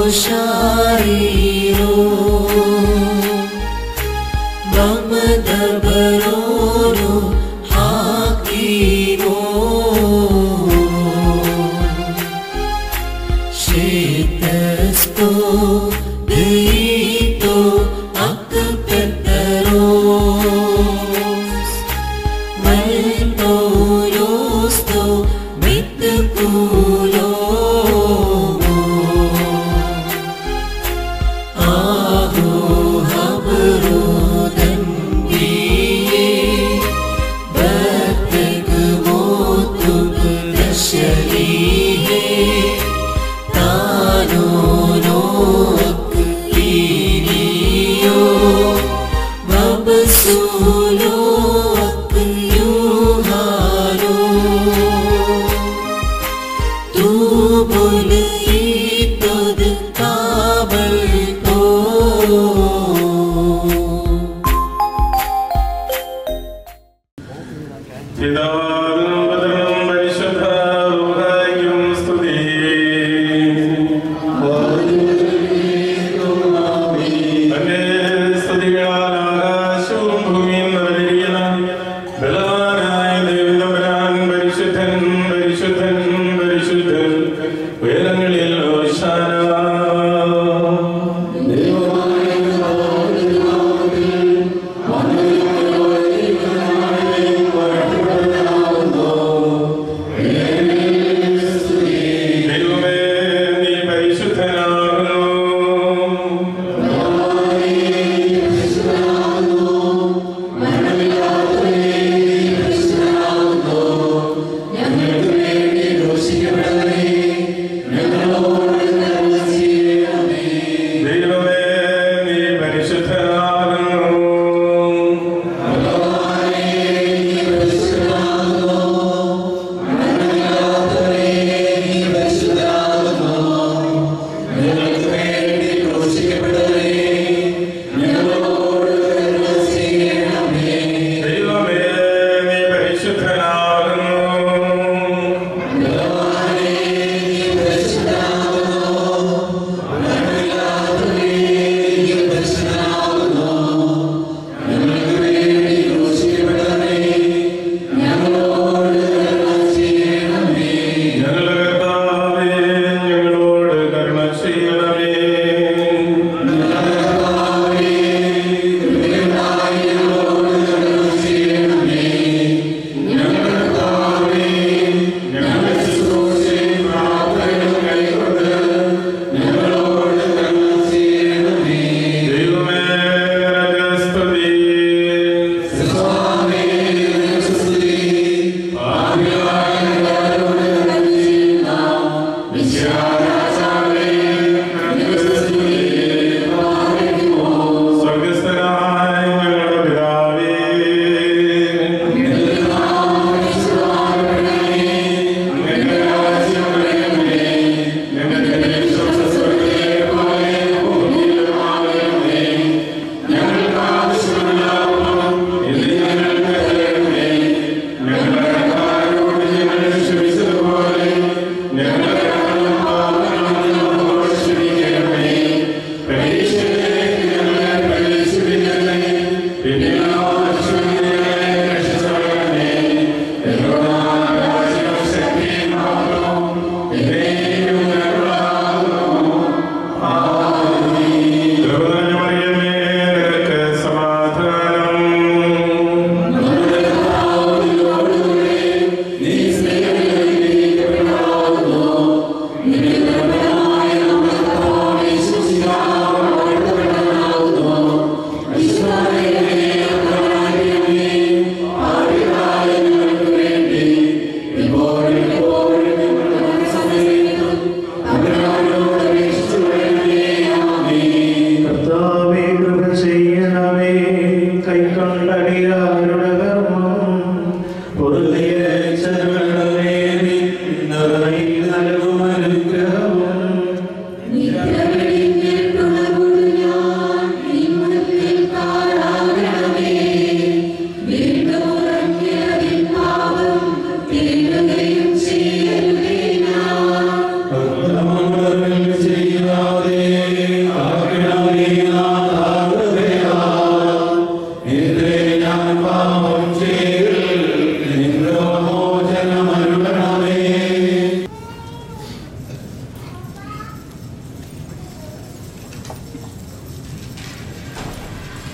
shairo Mamadabarono hakimo Shetasto deito akpeteros Malto yosto mitkulo Aho habro dangiye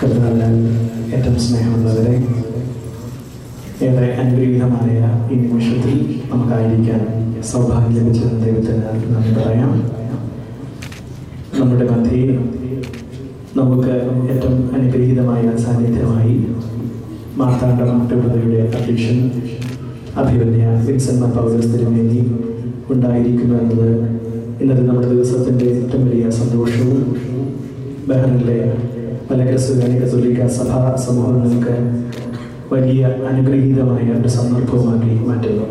കർത്താവിനാൽ ഏറ്റവും സ്നേഹമുള്ളവരെ ഏറെ അനുഗ്രഹീതമായ ഈ നിമിഷത്തിൽ നമുക്കായിരിക്കാൻ സൗഭാഗ്യം ലഭിച്ചത് ദൈവത്തിന് നന്ദി പറയാം നമ്മുടെ മധ്യയിൽ നമുക്ക് ഏറ്റവും അനുഗ്രഹീതമായ സാന്നിധ്യമായി മാർത്താണ്ഡം രൂപതയുടെ അധ്യക്ഷൻ അഭിമന്യ വിൻസെന്റ് പൗലോസ് തിരുമേനി ഉണ്ടായിരിക്കുന്നു എന്നത് ഇന്നത്തെ നമ്മുടെ ദിവസത്തിൻ്റെ ഏറ്റവും വലിയ സന്തോഷവും ബഹറിലെ മലകര സുഗാനി കത്തോലിക്ക സഭാ സമൂഹങ്ങൾക്ക് വലിയ അനുഗ്രഹീതമായ ഒരു സന്ദർഭവുമാക്കി മാറ്റുന്നു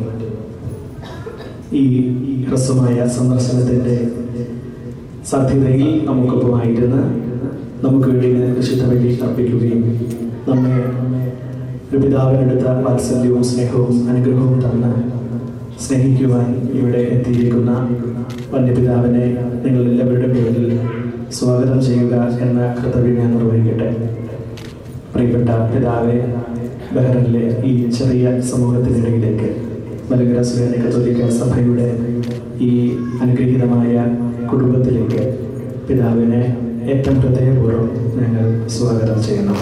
ഈ ഹ്രസ്വമായ സന്ദർശനത്തിൻ്റെ സാധ്യതയിൽ നമുക്കൊപ്പമായിരുന്ന് നമുക്ക് വേണ്ടി വിശുദ്ധ ബലി അർപ്പിക്കുകയും നമ്മെ ഒരു പിതാവിനെടുത്ത വാത്സല്യവും സ്നേഹവും അനുഗ്രഹവും തന്ന് സ്നേഹിക്കുവാൻ ഇവിടെ എത്തിയിരിക്കുന്ന വന്യപിതാവിനെ നിങ്ങൾ എല്ലാവരുടെ പേരിൽ സ്വാഗതം ചെയ്യുക എന്ന കർത്തവ്യം ഞാൻ നിർവഹിക്കട്ടെ പ്രിയപ്പെട്ട പിതാവെ ബഹ്റിനിലെ ഈ ചെറിയ സമൂഹത്തിനിടയിലേക്ക് മലങ്കര സുരേന കത്തോലിക്ക സഭയുടെ ഈ അനുഗ്രഹീതമായ കുടുംബത്തിലേക്ക് പിതാവിനെ ഏറ്റവും ഹൃദയപൂർവ്വം ഞങ്ങൾ സ്വാഗതം ചെയ്യുന്നു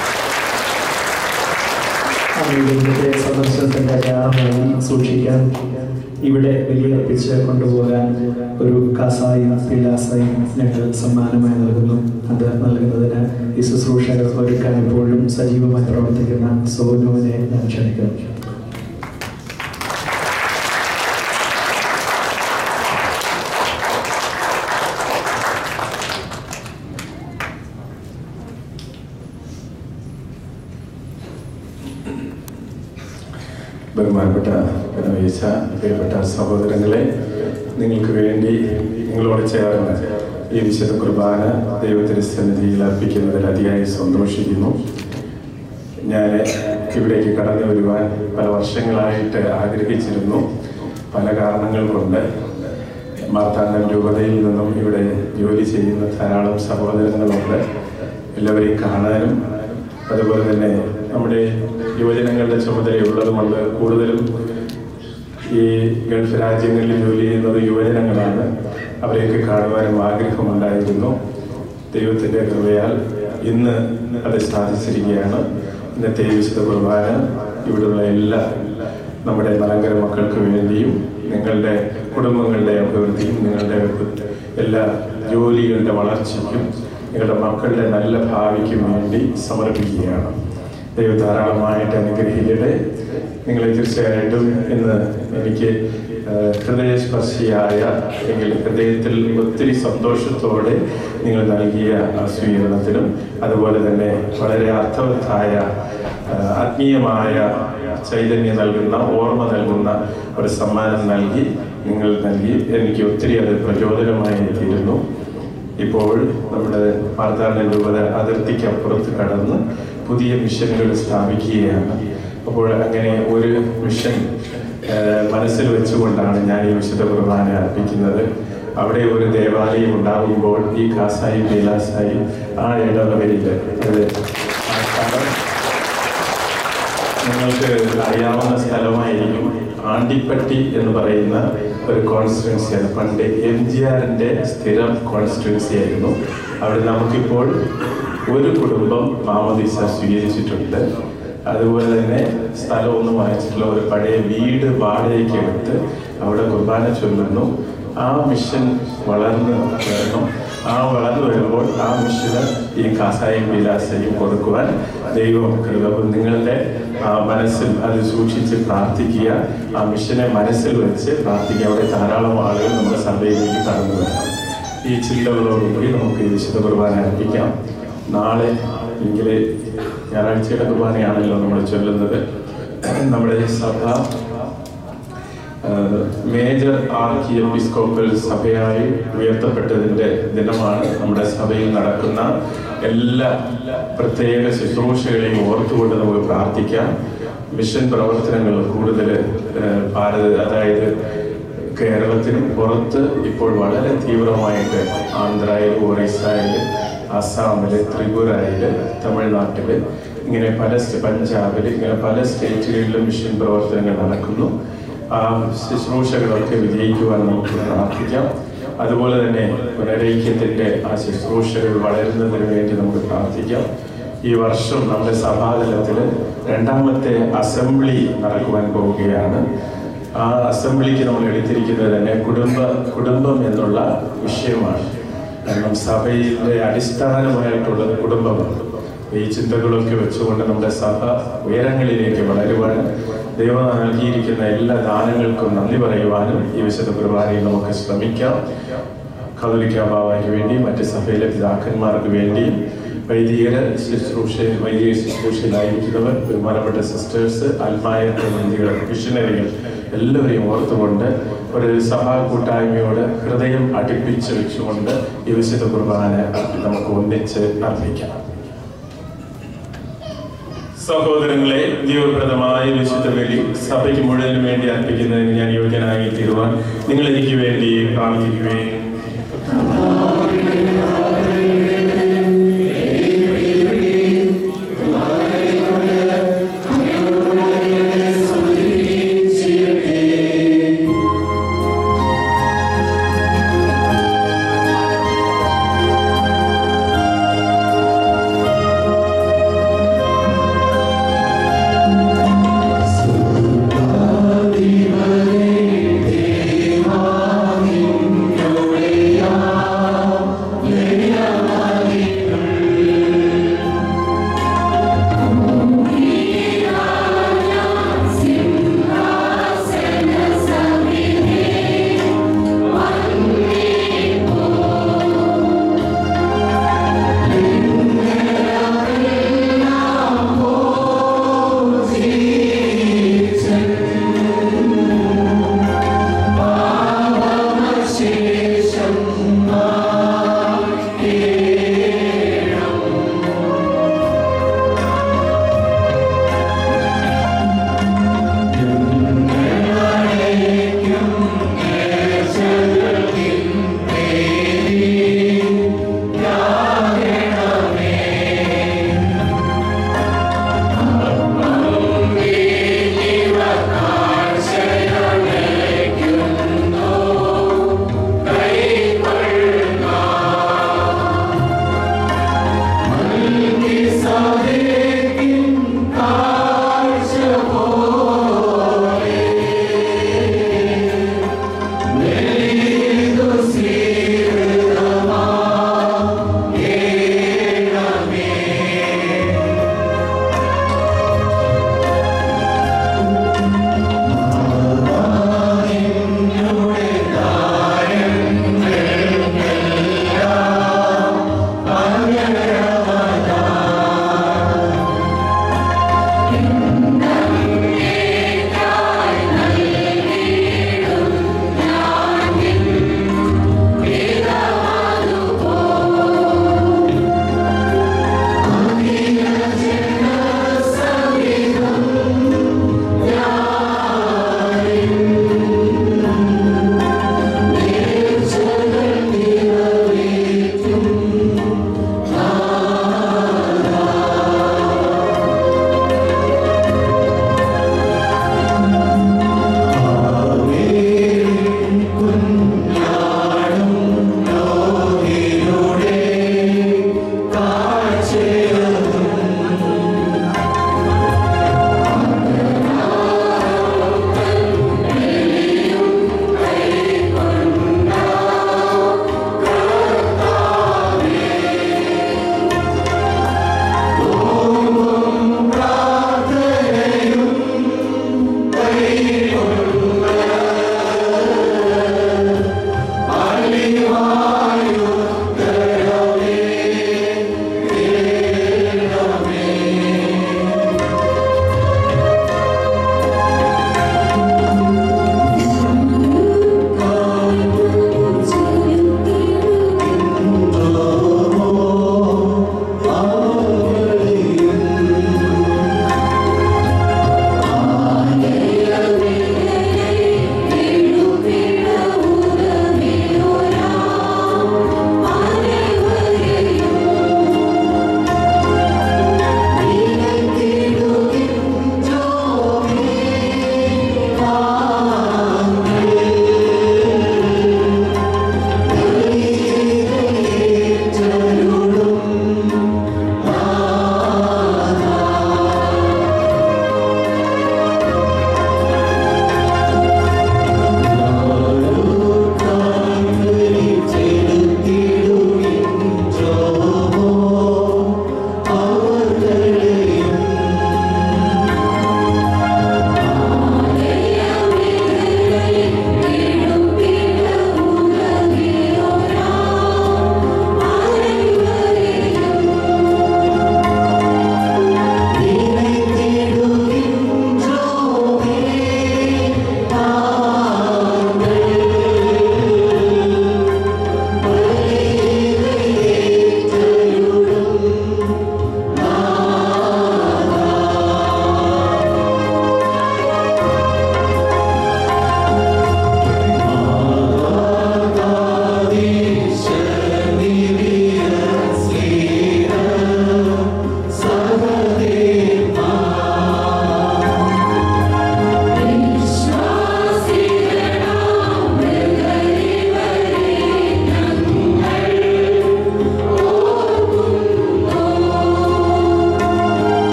അങ്ങയുടെ ഇന്നത്തെ സന്ദർശനത്തിൻ്റെ അടയാളമായി സൂക്ഷിക്കാൻ ഇവിടെ ബലിയർപ്പിച്ച് കൊണ്ടുപോകാൻ ഒരു കാസായും പീലാസായും ഞങ്ങൾ സമ്മാനമായി നൽകുന്നു അത് നൽകുന്നതിന് ഈ ശുശ്രൂഷകൾ ഒരുക്കാൻ എപ്പോഴും സജീവമായി പ്രവർത്തിക്കുന്ന സോനുവിനെ ഞാൻ ക്ഷണിക്കുന്നു ബഹുമാനപ്പെട്ട ഗണവേശ പ്രിയപ്പെട്ട സഹോദരങ്ങളെ നിങ്ങൾക്ക് വേണ്ടി നിങ്ങളോട് ചേർന്ന് ഈ വിശുദ്ധ കുർബാന ദൈവത്തിൻ്റെ സന്നിധിയിൽ അർപ്പിക്കുന്നതിൽ അതിയായി സന്തോഷിക്കുന്നു ഞാൻ ഇവിടേക്ക് കടന്നു വരുവാൻ പല വർഷങ്ങളായിട്ട് ആഗ്രഹിച്ചിരുന്നു പല കാരണങ്ങൾ കൊണ്ട് മാർത്താണ്ഡൻ രൂപതയിൽ നിന്നും ഇവിടെ ജോലി ചെയ്യുന്ന ധാരാളം സഹോദരങ്ങളുണ്ട് എല്ലാവരെയും കാണാനും അതുപോലെ തന്നെ നമ്മുടെ യുവജനങ്ങളുടെ ചുമതലയുള്ളതുകൊണ്ട് കൂടുതലും ഈ ഗൾഫ് രാജ്യങ്ങളിൽ ജോലി ചെയ്യുന്നത് യുവജനങ്ങളാണ് അവരെയൊക്കെ കാണുവാനും ആഗ്രഹമുണ്ടായിരുന്നു ദൈവത്തിൻ്റെ കൃപയാൽ ഇന്ന് അത് സാധിച്ചിരിക്കുകയാണ് ഇന്നത്തെ ഈ വിശുദ്ധ കുർബാന ഇവിടെയുള്ള എല്ലാ നമ്മുടെ മലങ്കര മക്കൾക്ക് വേണ്ടിയും നിങ്ങളുടെ കുടുംബങ്ങളുടെ അഭിവൃദ്ധിയും നിങ്ങളുടെ എല്ലാ ജോലികളുടെ വളർച്ചയ്ക്കും നിങ്ങളുടെ മക്കളുടെ നല്ല ഭാവിക്കും വേണ്ടി സമർപ്പിക്കുകയാണ് ദൈവം ധാരാളമായിട്ട് അനുഗ്രഹിക്കട്ടെ നിങ്ങളെ തീർച്ചയായിട്ടും ഇന്ന് എനിക്ക് ഏഹ്, ഹൃദയസ്പർശിയായ അല്ലെങ്കിൽ ഹൃദയത്തിൽ ഒത്തിരി സന്തോഷത്തോടെ നിങ്ങൾ നൽകിയ ആ സ്വീകരണത്തിനും അതുപോലെ തന്നെ വളരെ അർത്ഥവത്തായ ഏഹ്, ആത്മീയമായ ചൈതന്യം നൽകുന്ന ഓർമ്മ നൽകുന്ന ഒരു സമ്മാനം നൽകി നിങ്ങൾ നൽകി എനിക്ക് ഒത്തിരി അത് പ്രചോദനമായി തീരുന്നു ഇപ്പോൾ നമ്മുടെ വാർത്താന രൂപത അതിർത്തിക്കപ്പുറത്ത് കടന്ന് പുതിയ മിഷനുകൾ സ്ഥാപിക്കുകയാണ് അപ്പോൾ അങ്ങനെ ഒരു മിഷൻ ഏഹ്, മനസ്സിൽ വെച്ചുകൊണ്ടാണ് ഞാൻ ഈ വിശുദ്ധ കുർബാന അർപ്പിക്കുന്നത് അവിടെ ഒരു ദേവാലയം ഉണ്ടാകുമ്പോൾ ഈ കാസായി കൈലാസായി ആ ഇടവകയിൽ അത് ആ സ്ഥലം നിങ്ങൾക്ക് അറിയാവുന്ന സ്ഥലമായിരിക്കും ആണ്ടിപ്പട്ടി എന്ന് പറയുന്ന ഒരു കോൺസ്റ്റിറ്റ്യുവൻസിയാണ് പണ്ട് എം ജി ആറിന്റെ സ്ഥിരം കോൺസ്റ്റിറ്റ്യുവൻസി ആയിരുന്നു അവിടെ നമുക്കിപ്പോൾ ഒരു കുടുംബം മാമോദീസ സ്വീകരിച്ചിട്ടുണ്ട് അതുപോലെ തന്നെ സ്ഥലമൊന്നും വാങ്ങിച്ചിട്ടുള്ള ഒരു പഴയ വീട് വാടകയ്ക്ക് എടുത്ത് അവിടെ കുർബാന ചൊല്ലുന്നു ആ മിഷൻ വളർന്ന് വരണം ആ വളർന്നു വരുമ്പോൾ ആ മിഷന് ഈ കാസായും വിലാസയും കൊടുക്കുവാൻ ദൈവം കൃപവും നിങ്ങളുടെ ആ മനസ്സിൽ അത് സൂക്ഷിച്ച് പ്രാർത്ഥിക്കുക ആ മിഷനെ മനസ്സിൽ വെച്ച് പ്രാർത്ഥിക്കുക അവിടെ ധാരാളം ആളുകൾ നമ്മുടെ സഭയിലേക്ക് കടന്നു വരണം ഈ ചിന്തകളോടുകൂടി നമുക്ക് ഈ വിശുദ്ധ കുർബാന അർപ്പിക്കാം നാളെ അല്ലെങ്കിൽ ഞായറാഴ്ചയുടെ കുർബാനയാണല്ലോ നമ്മൾ ചൊല്ലുന്നത് നമ്മുടെ സഭ ആഹ് മേജർ ആർക്കി എപ്പിസ്കോപ്പൽ സഭയായി ഉയർത്തപ്പെട്ടതിൻ്റെ ദിനമാണ് നമ്മുടെ സഭയിൽ നടക്കുന്ന എല്ലാ പ്രത്യേക ശുശ്രൂഷകളെയും ഓർത്തുകൊണ്ട് നമുക്ക് പ്രാർത്ഥിക്കാം മിഷൻ പ്രവർത്തനങ്ങൾ കൂടുതൽ ആഹ് ഭാരത അതായത് കേരളത്തിന് പുറത്ത് ഇപ്പോൾ വളരെ തീവ്രമായിട്ട് ആന്ധ്രയിൽ ഒറീസയിൽ അസാമില് ത്രിപുരയില് തമിഴ്നാട്ടില് ഇങ്ങനെ പല സ്റ്റ- പഞ്ചാബില് ഇങ്ങനെ പല സ്റ്റേറ്റുകളിലും മിഷൻ പ്രവർത്തനങ്ങൾ നടക്കുന്നു ആ ശുശ്രൂഷകളൊക്കെ വിജയിക്കുവാൻ നമുക്ക് പ്രാർത്ഥിക്കാം അതുപോലെ തന്നെ പുനരൈക്യത്തിന്റെ ആ ശുശ്രൂഷകൾ വളരുന്നതിന് വേണ്ടി നമുക്ക് പ്രാർത്ഥിക്കാം ഈ വർഷം നമ്മുടെ സഭാതലത്തിൽ രണ്ടാമത്തെ അസംബ്ലി നടക്കുവാൻ പോവുകയാണ് ആ അസംബ്ലിക്ക് നമ്മൾ എടുത്തിരിക്കുന്നത് തന്നെ കുടുംബ കുടുംബം എന്നുള്ള വിഷയമാണ് കാരണം സഭയിലെ അടിസ്ഥാനമായിട്ടുള്ളത് കുടുംബമാണ് ഈ ചിന്തകളൊക്കെ വെച്ചുകൊണ്ട് നമ്മുടെ സഭ ഉയരങ്ങളിലേക്ക് വളരുവാൻ ദൈവം നൽകിയിരിക്കുന്ന എല്ലാ ദാനങ്ങൾക്കും നന്ദി പറയുവാനും ഈ വിശുദ്ധ കുർബാനയിൽ നമുക്ക് ശ്രമിക്കാം കത്തോലിക്ക ബാബയ്ക്ക് വേണ്ടി മറ്റ് സഭയിലെ പിതാക്കന്മാർക്ക് വേണ്ടിയും വൈദികര ശുശ്രൂഷ വൈദിക ശുശ്രൂഷയിലായിരിക്കുന്നവർ ബഹുമാനപ്പെട്ട സിസ്റ്റേഴ്സ് അൽമായ പ്രതിനിധികൾ മിഷനറികൾ എല്ലാവരെയും ഓർത്തുകൊണ്ട് ഒരു സഭാ കൂട്ടായ്മയോട് ഹൃദയം അടുപ്പിച്ച് വെച്ചുകൊണ്ട് ഈ വിശുദ്ധ കുർബാന നമുക്ക് ഒന്നിച്ച് അർപ്പിക്കാം സഹോദരങ്ങളെ ദൈവപ്രദമായ വിശുദ്ധ ബലി സഭയ്ക്ക് മുഴുവനും വേണ്ടി അർപ്പിക്കുന്നതിന് ഞാൻ യോഗ്യനായി തീരുവാൻ നിങ്ങൾ എനിക്ക് വേണ്ടി പ്രാർത്ഥിക്കുകയും ും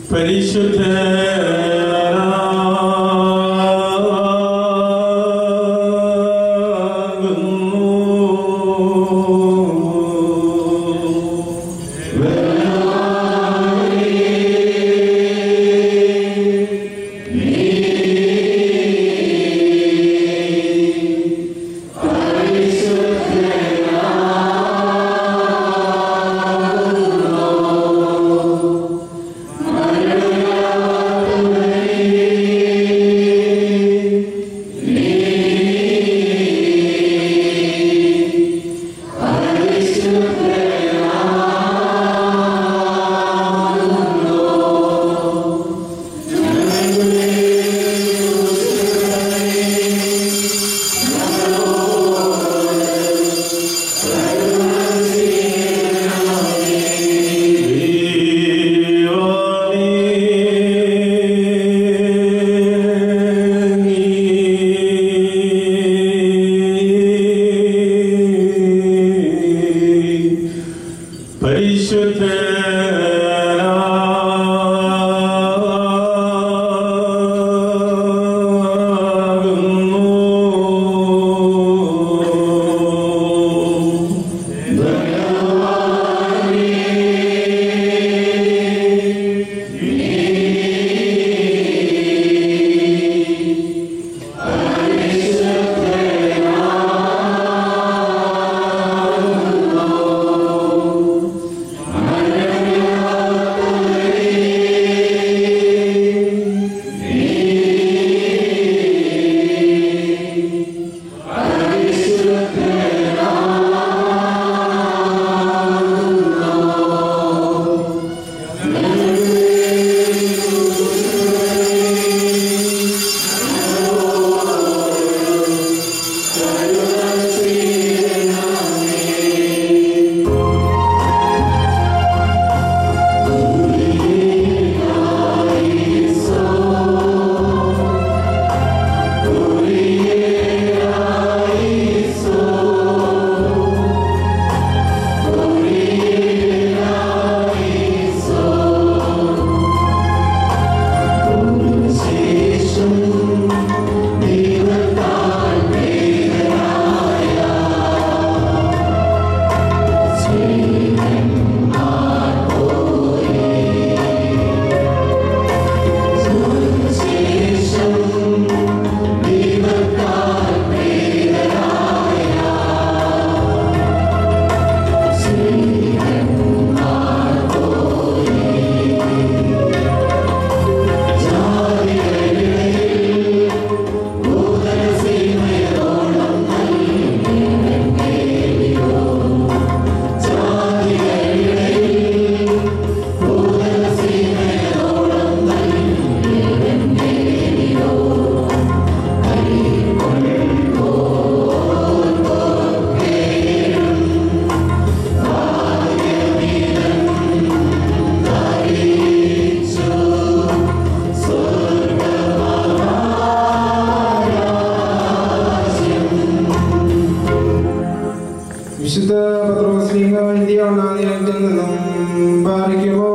വിശുദ്ധ പത്രോസ്ലിംഗ എഴുതിയ ഒന്നാം ദിനത്തിൽ നിന്നും പാലിക്കുമോ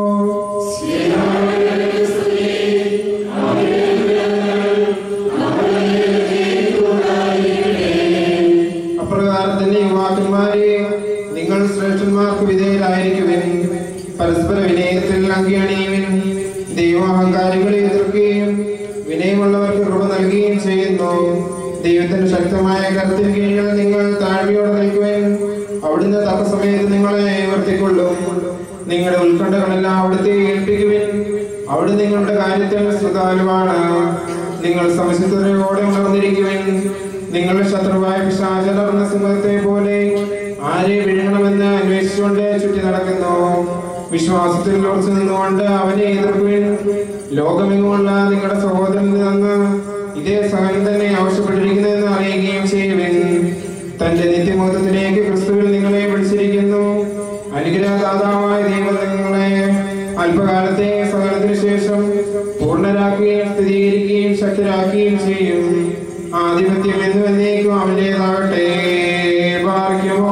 അപ്രകാരം തന്നെ യുവാക്കന്മാരെ നിങ്ങൾ ശ്രേഷ്ഠന്മാർക്ക് വിധേയരായിരിക്കുവിൻ പരസ്പര വിനയത്തിൽ അങ്കിയണിയുവിൻ ദൈവാഹങ്കാരികളെ എതിർക്കുകയും വിനയമുള്ളവർക്ക് കൃപ നൽകുകയും ചെയ്യുന്നു ദൈവത്തിന്റെ ശക്തമായ കരുത്തിന് കീഴിൽ നിങ്ങൾ താഴ്മയോടെ നിൽക്കുവാൻ അവിടുന്ന് തക്ക സമയത്ത് നിങ്ങളെ ഉയർത്തിക്കൊള്ളും നിങ്ങളുടെ ഉത്കണ്ഠകളെല്ലാം അവിടുത്തെ ഏൽപ്പിക്കുവിൻ അവിടെ നിങ്ങളുടെ കാര്യത്തിൽ ശ്രദ്ധാലുവാണ് നിങ്ങൾ സമചിത്തതയോടെ ഉണർന്നിരിക്കുവിൻ നിങ്ങളുടെ ശത്രുവായ പിശാചലർന്ന സിംഹത്തെ പോലെ ആരെ വിഴുങ്ങണമെന്ന് അന്വേഷിച്ചുകൊണ്ട് ചുറ്റി നടക്കുന്നു വിശ്വാസത്തിൽ ഉറച്ചു നിന്നുകൊണ്ട് അവനെ എതിർക്കുവിൻ ലോകമെങ്ങുമുള്ള നിങ്ങളുടെ സഹോദരനിൽ നിന്ന് ഇതേ സഹനം തന്നെ ആവശ്യപ്പെട്ടിരിക്കുന്നതെന്ന് അറിയുകയും ചെയ്യുവിൻ തന്റെ നിത്യമോഹത്തിലേക്ക് ക്രിസ്തുവിൽ നിങ്ങളെ വിളിച്ചിരിക്കുന്നു അനുഗ്രഹദാതാവായ ദൈവം നിങ്ങളെ അല്പകാലത്തെ സഹനത്തിന് ശേഷം പൂർണ്ണരാക്കുകയും സ്ഥിരീകരിക്കുകയും ശക്തരാക്കുകയും ചെയ്യും ആധിപത്യം എന്ന് എന്നേക്കും അവൻ്റെതാകട്ടെ പാർക്കുമോ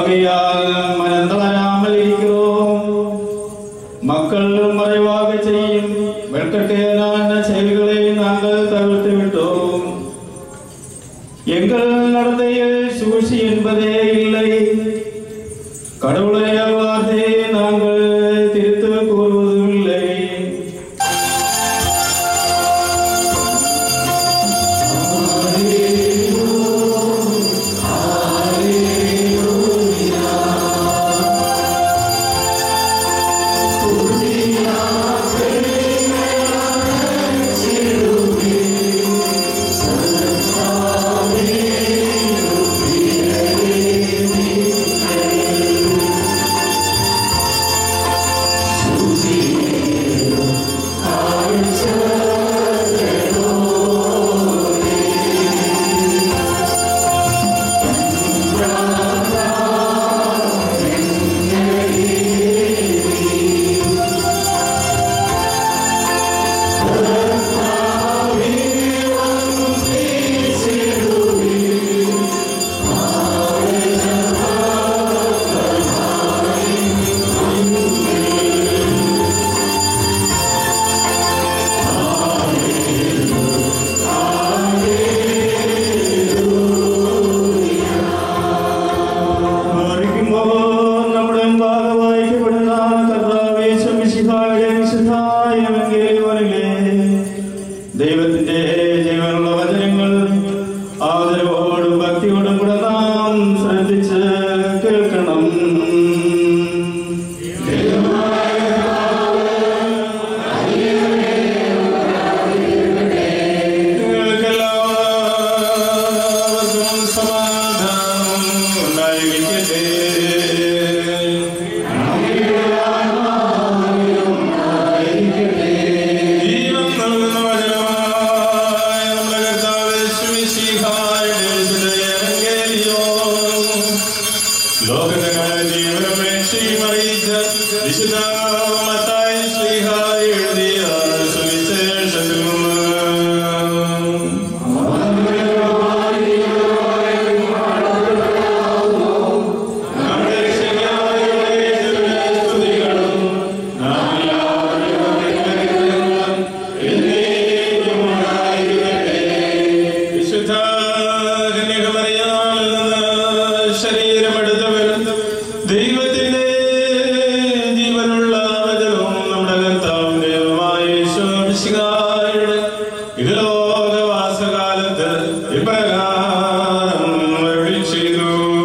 ஆகையால் மனம் தளராமல் இருக்கிறோம் மக்கள் மறைவாக செய்யும் வெட்கக்கேடான செயல்களை நாங்கள் தவிர்த்து விட்டோம் எங்கள் நடத்தையில் சூழ்ச்சி என்பதே இல்லை கடவுளுடைய வார்த்தையை நாங்கள் திருத்து கூறுவதும் இல்லை മരിക്കുമ്പോൾ നമ്മുടെ മുമ്പാകെ വായിക്കപ്പെടുന്ന കർത്താവേ ശമിശിഹായുടെ വിശുദ്ധായ എവങ്കേലിയോനിലെ ദൈവത്തിന്റെ ജീവനുള്ള വചനങ്ങൾ ആദരവോടും ഭക്തിയോടും കൂടെ നാം ശ്രദ്ധിച്ച് കേൾക്കണം നിങ്ങൾക്കെല്ലാവർക്കും സമാധാനം ഉണ്ടായിരിക്കട്ടെ ജീവൻ നൽകുന്ന വചനമായ നമ്മുടെ കർത്താവ് യേശുമിശിഹായുടെ വിശുദ്ധ എവങ്കേലിയോൻ ലോകത്തിന് ജീവനും രക്ഷയും അറിയിച്ച വിശുദ്ധ മത്തായി ശ്രീഹ എഴുതിയ സുവിശേഷത്തിൽ നിന്ന് നമ്മുടെ രക്ഷകനായ യേശുവിനെ സ്തുതികളും നാം എല്ലാവരും അനുഗ്രഹിക്കപ്പെടും. എന്നേക്കും ഉണ്ടായിരിക്കട്ടെ. വിശുദ്ധ കന്യകമറിയാമിൽ നിന്ന് ശരീരമെടുത്തവൻ ദൈവത്തിന്റെ ജീവനുള്ള വചനവും നമ്മുടെ കർത്താവിന്റെ ദൈവമായ യേശു മിശിഹായുടെ ഇഹലോകവാസകാലത്ത് ഇപ്രകാരം അരുളി ചെയ്തു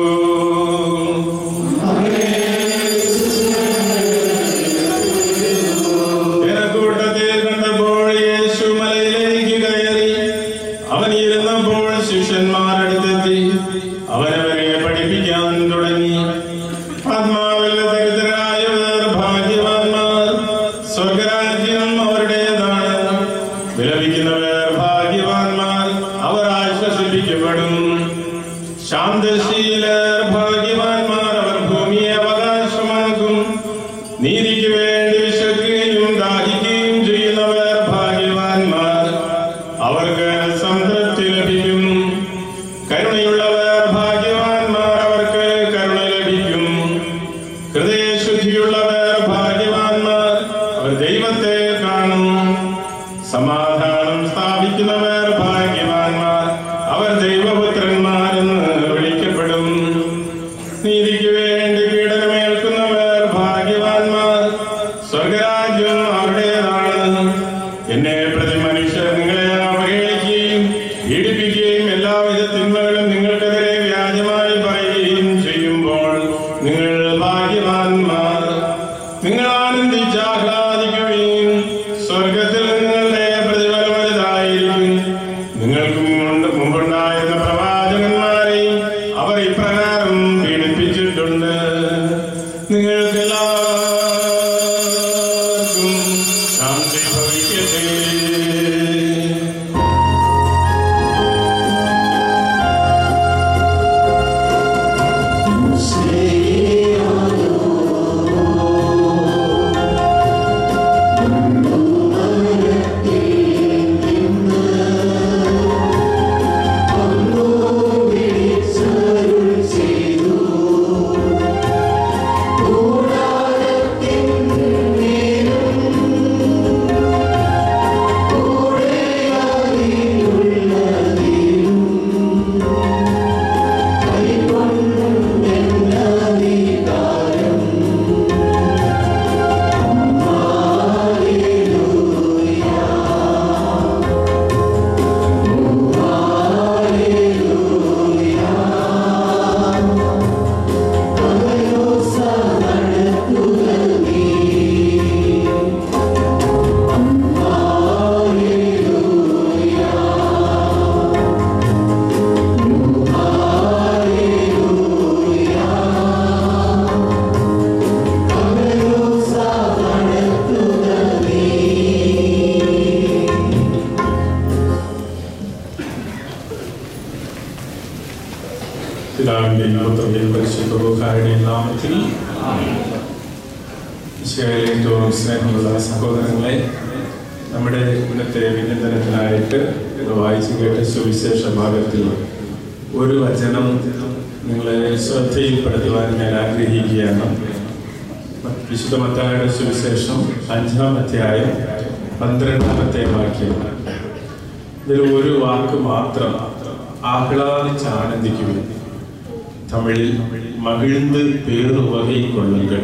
ജനക്കൂട്ടത്തെ കണ്ടപ്പോൾ യേശു മലയിലേക്ക് കയറി അവൻ ഇരുന്നപ്പോൾ ശിഷ്യന്മാരടുത്തെത്തി അവനവരെ പഠിപ്പിക്കാൻ തുടങ്ങി ആത്മാവിൽ ദരിദ്രരായവർ ഭാഗ്യവാന്മാർ സ്വർഗരാജ്യം അവരുടേതാണ് വിലപിക്കുന്നവർ ഭാഗ്യവാന്മാർ അവർ ആശ്വസിപ്പിക്കപ്പെടും ശാന്തശീലർ ഭാഗ്യവാന്മാർ അവർ ഭൂമിയെ അവകാശമാക്കും നീതിക്ക് വേണ്ടി വിശക്കുകയും ദാഹിക്കുകയും ചെയ്യുന്നവർ ഭാഗ്യവാന്മാർ അവർക്ക് സംതൃപ്തി ലഭിക്കും കരുണയുള്ളവർ ഭാഗ്യവാന്മാർ അവർക്ക് കരുണ ലഭിക്കും ഹൃദയശുദ്ധിയുള്ളവർ ഭാഗ്യവാന്മാർ അവർ ദൈവത്തെ കാണും സമാധാനം സ്ഥാപിക്കുന്നവർ ഭാഗ്യവാന്മാർ അവർ ദൈവപുത്രന്മാരെന്ന് വിളിക്കപ്പെടും നീതിക്ക് വേണ്ടി പീഡനമേൽക്കുന്നവർ ഭാഗ്യവാന്മാർ സ്വർഗരാജ്യം അവരുടേതാണ് എന്നെ പ്രതി മനുഷ്യർ നിങ്ങളെ അവഹേളിക്കുകയും പീഡിപ്പിക്കുകയും എല്ലാവിധ തിന്മകളും നിങ്ങൾക്കെതിരെ വ്യാജമായി പറയുകയും ചെയ്യുമ്പോൾ നിങ്ങൾ ഭാഗ്യവാന്മാർ നിങ്ങൾ ആനന്ദിച്ച് ആഹ്ലാദിക്കുകയും സ്വർഗത്തിൽ നിങ്ങളുടെ പ്രതിഫലം വലുതായിരിക്കും നിങ്ങൾക്ക് മുമ്പ് മുമ്പുണ്ടായിരുന്ന പ്രവാചകന്മാരെ അവർ ഇപ്രകാരം പീഡിപ്പിച്ചിട്ടുണ്ട് നിങ്ങൾക്ക് എല്ലാവർക്കും ശാന്തി ഭവിക്കട്ടെ ചെയ്തു പുത്രന്റെയും പരിശുദ്ധ നാമത്തിൽ ഈശോയിലെ ഏറ്റവും സ്നേഹമുള്ള സഹോദരങ്ങളെ നമ്മുടെ ഇന്നത്തെ വിനന്ദനത്തിനായിട്ട് ഇത് വായിച്ചു കേട്ട സുവിശേഷ ഭാഗത്തിൽ ഒരു വചനം നിങ്ങളെ ശ്രദ്ധയിൽപ്പെടുത്തുവാൻ ഞാൻ ആഗ്രഹിക്കുകയാണ് വിശുദ്ധ മത്തായുടെ സുവിശേഷം അഞ്ചാം അധ്യായം പന്ത്രണ്ടാമത്തെ വാക്യം ഇതിൽ ഒരു വാക്ക് മാത്രം ആഹ്ലാദിച്ച് ആനന്ദിക്കുക തമിഴിൽ മകിഴ്ந்து പേറ് വകയും കൊള്ളുകൾ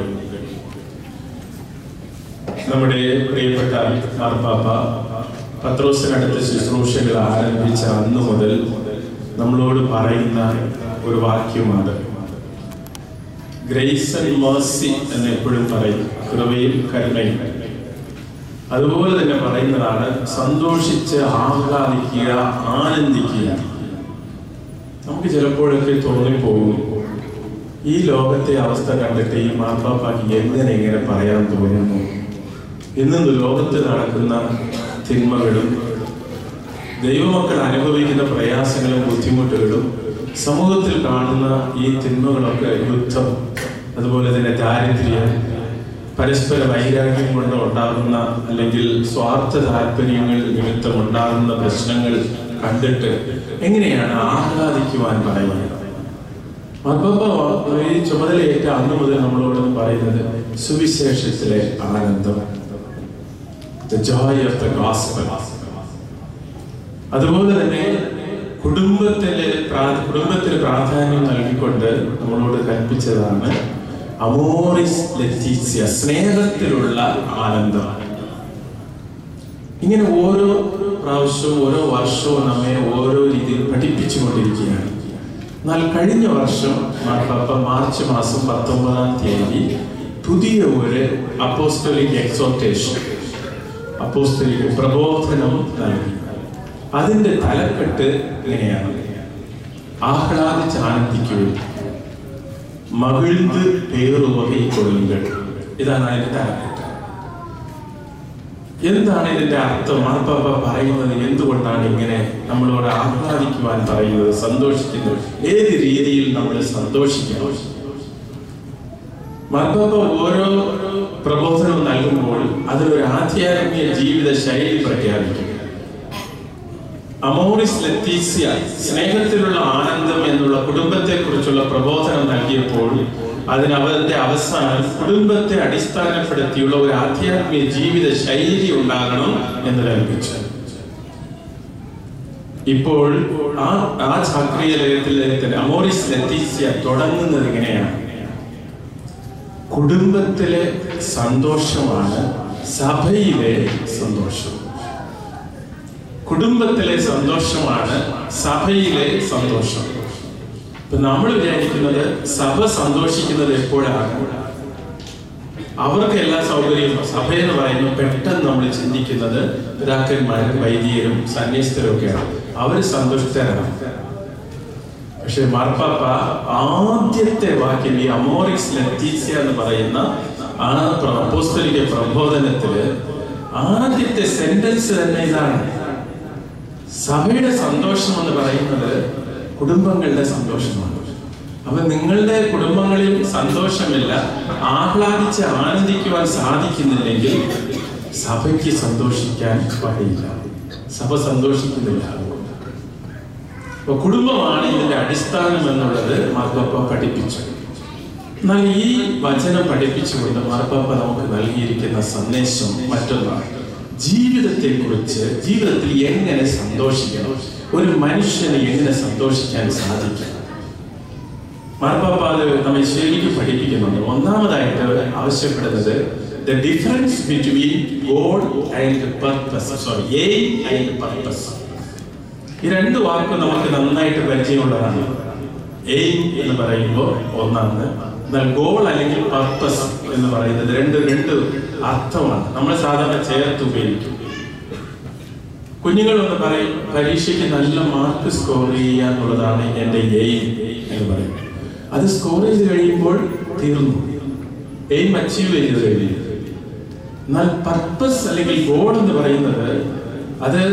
നമ്മുടെ പ്രിയപ്പെട്ട മാർപ്പാപ്പ പത്രോസിനടുത്ത ശുശ്രൂഷകൾ ആരംഭിച്ച അന്ന് മുതൽ നമ്മളോട് പറയുന്ന ഒരു വാക്യമുണ്ട് ഗ്രേസ് ആൻഡ് മേഴ്സി എന്ന് എപ്പോഴും പറയും കൃപയും കരുണയും അതുപോലെ തന്നെ പറയുന്നതാണ് സന്തോഷിച്ച് ആഹ്ലാദിക്കുക ആനന്ദിക്കുക നമുക്ക് ചിലപ്പോഴൊക്കെ തോന്നിപ്പോകും ഈ ലോകത്തെ അവസ്ഥ കണ്ടിട്ട് ഈ മാർപ്പാപ്പാക്ക് എങ്ങനെ ഇങ്ങനെ പറയാൻ തോന്നുന്നു ഇന്ന് ലോകത്ത് നടക്കുന്ന തിന്മകളും ദൈവമക്കൾ അനുഭവിക്കുന്ന പ്രയാസങ്ങളും ബുദ്ധിമുട്ടുകളും സമൂഹത്തിൽ കാണുന്ന ഈ തിന്മകളൊക്കെ യുദ്ധം അതുപോലെ തന്നെ ദാരിദ്ര്യം പരസ്പര വൈരാഗ്യം കൊണ്ട് ഉണ്ടാകുന്ന അല്ലെങ്കിൽ സ്വാർത്ഥ താല്പര്യങ്ങൾ നിമിത്തം ഉണ്ടാകുന്ന പ്രശ്നങ്ങൾ കണ്ടിട്ട് എങ്ങനെയാണ് ആഹ്ലാദിക്കുവാൻ പറയുന്നത് മാർപ്പാപ്പ ഈ ചുമതലയേറ്റ അന്ന് മുതൽ നമ്മളോട് പറയുന്നത് സുവിശേഷത്തിലെ ആനന്ദം the joy of the gospel അതുപോലെ തന്നെ കുടുംബത്തിലെ പ്രാ- കുടുംബത്തിന് പ്രാധാന്യം നൽകിക്കൊണ്ട് നമ്മളോട് കൽപ്പിച്ചതാണ് അമോറിസ് ലത്തീസ്യ സ്നേഹത്തിലുള്ള ആനന്ദം ഇങ്ങനെ ഓരോ പ്രാവശ്യവും ഓരോ വർഷവും നമ്മെ ഓരോ രീതിയിൽ പഠിപ്പിച്ചുകൊണ്ടിരിക്കുകയാണ് എന്നാൽ കഴിഞ്ഞ വർഷം മാർപ്പാപ്പ മാർച്ച് മാസം പത്തൊമ്പതാം തീയതി പുതിയ ഒരു അപ്പോസ്റ്റലിക് എക്സോട്ടേഷൻ അപ്പോസ്തലിക പ്രബോധനം നൽകി അതിന്റെ തലക്കെട്ട് ഇങ്ങനെയാണ് ആഹ്ലാദിച്ച് ആനന്ദിക്കുകയും മകിഴ്ന്ന് പേറുവകൈക്കൊള്ളുകൾ ഇതാണ് അതിന്റെ തലക്കെട്ട് എന്താണ് ഇതിന്റെ അർത്ഥം മാർപ്പാപ്പ പറയുന്നത് എന്തുകൊണ്ടാണ് ഇങ്ങനെ നമ്മളോട് ആഹ്ലാദിക്കുവാൻ പറയുന്നത് സന്തോഷിക്കുന്നത് ഏത് രീതിയിൽ നമ്മൾ സന്തോഷിക്കണം മാർപ്പാപ്പ ഓരോ പ്രബോധനവും നൽകുമ്പോൾ അതിലൊരു ആധ്യാത്മിക ജീവിത ശൈലി പ്രഖ്യാപിക്കും അമോറിസ് ലത്തീസ്യ സ്നേഹത്തിലുള്ള ആനന്ദം എന്നുള്ള കുടുംബത്തെ കുറിച്ചുള്ള പ്രബോധനം നൽകിയപ്പോൾ അതിന് അവരുടെ അവസാനം കുടുംബത്തെ അടിസ്ഥാനപ്പെടുത്തിയുള്ള ഒരു ആധ്യാത്മിക ജീവിത ശൈലി ഉണ്ടാകണം എന്ന് കൽപ്പിച്ചു ഇപ്പോൾ ആ ആ ചാക്രിയ ലയത്തിലെ അമോറിസ് ലത്തീസ്യ തുടങ്ങുന്നത് ഇങ്ങനെയാണ് കുടുംബത്തിലെ സന്തോഷമാണ് സഭയിലെ സന്തോഷം കുടുംബത്തിലെ സന്തോഷമാണ് സഭയിലെ സന്തോഷം ഇപ്പൊ നമ്മൾ വിചാരിക്കുന്നത് സഭ സന്തോഷിക്കുന്നത് എപ്പോഴാണ് അവർക്ക് എല്ലാ സൗകര്യവും സഭ എന്ന് പറയുമ്പോൾ പെട്ടെന്ന് നമ്മൾ ചിന്തിക്കുന്നത് പിതാക്കന്മാരും വൈദികരും സന്യസ്തരും ഒക്കെയാണ് അവർ സന്തുഷ്ടരാണ് പക്ഷെ മാർപ്പാപ്പ ആദ്യത്തെ വാക്യം ഈ അമോറിക്സ് ലത്തീസ്യ എന്ന് പറയുന്ന ആ അപ്പോസ്തലിക പ്രബോധനത്തില് ആദ്യത്തെ സെന്റൻസ് തന്നെ ഇതാണ് സഭയുടെ സന്തോഷം എന്ന് പറയുന്നത് കുടുംബങ്ങളുടെ സന്തോഷമാണ് അപ്പൊ നിങ്ങളുടെ കുടുംബങ്ങളിൽ സന്തോഷമില്ല ആഹ്ലാദിച്ച് ആനന്ദിക്കുവാൻ സാധിക്കുന്നില്ലെങ്കിൽ സഭയ്ക്ക് സന്തോഷിക്കാൻ വഴിയില്ല സഭ സന്തോഷിക്കുന്നില്ല അപ്പൊ കുടുംബമാണ് ഇതിന്റെ അടിസ്ഥാനം എന്നുള്ളത് മാർപ്പാപ്പ പഠിപ്പിച്ചു എന്നാൽ ഈ വചനം പഠിപ്പിച്ചുകൊണ്ട് മാർപ്പാപ്പ നമുക്ക് നൽകിയിരിക്കുന്ന സന്ദേശം മറ്റൊന്നാണ് ജീവിതത്തെ കുറിച്ച് ജീവിതത്തിൽ എങ്ങനെ സന്തോഷിക്കണം ഒരു മനുഷ്യന് എങ്ങനെ സന്തോഷിക്കാൻ സാധിക്കും മാർപ്പാപ്പ അത് നമ്മെ ശരിക്കും പഠിപ്പിക്കുന്നുണ്ട് ഒന്നാമതായിട്ട് ആവശ്യപ്പെടുന്നത് the difference between goal and purpose sorry aim and purpose ഈ രണ്ട് വാക്കും നമുക്ക് നന്നായിട്ട് പരിചയമുള്ളതാണ് എയിം എന്ന് പറയുമ്പോൾ ഒന്നാണ് എന്നാൽ ഗോൾ അല്ലെങ്കിൽ പർപ്പസ് എന്ന് പറയുന്നത് രണ്ട് രണ്ട് അർത്ഥമാണ് നമ്മൾ സാധാരണ ചേർത്ത് ഉപയോഗിക്കും കുഞ്ഞുങ്ങൾ ഒന്ന് പറയും പരീക്ഷയ്ക്ക് നല്ല മാർക്ക് സ്കോർ ചെയ്യുക എന്നുള്ളതാണ് എൻ്റെ എയിം എന്ന് പറയും അത് സ്കോർ ചെയ്ത് കഴിയുമ്പോൾ തീർന്നു എയിം അച്ചീവ് ചെയ്ത് കഴിഞ്ഞു എന്നാൽ പർപ്പസ് അല്ലെങ്കിൽ ഗോൾ എന്ന് പറയുന്നത് അത്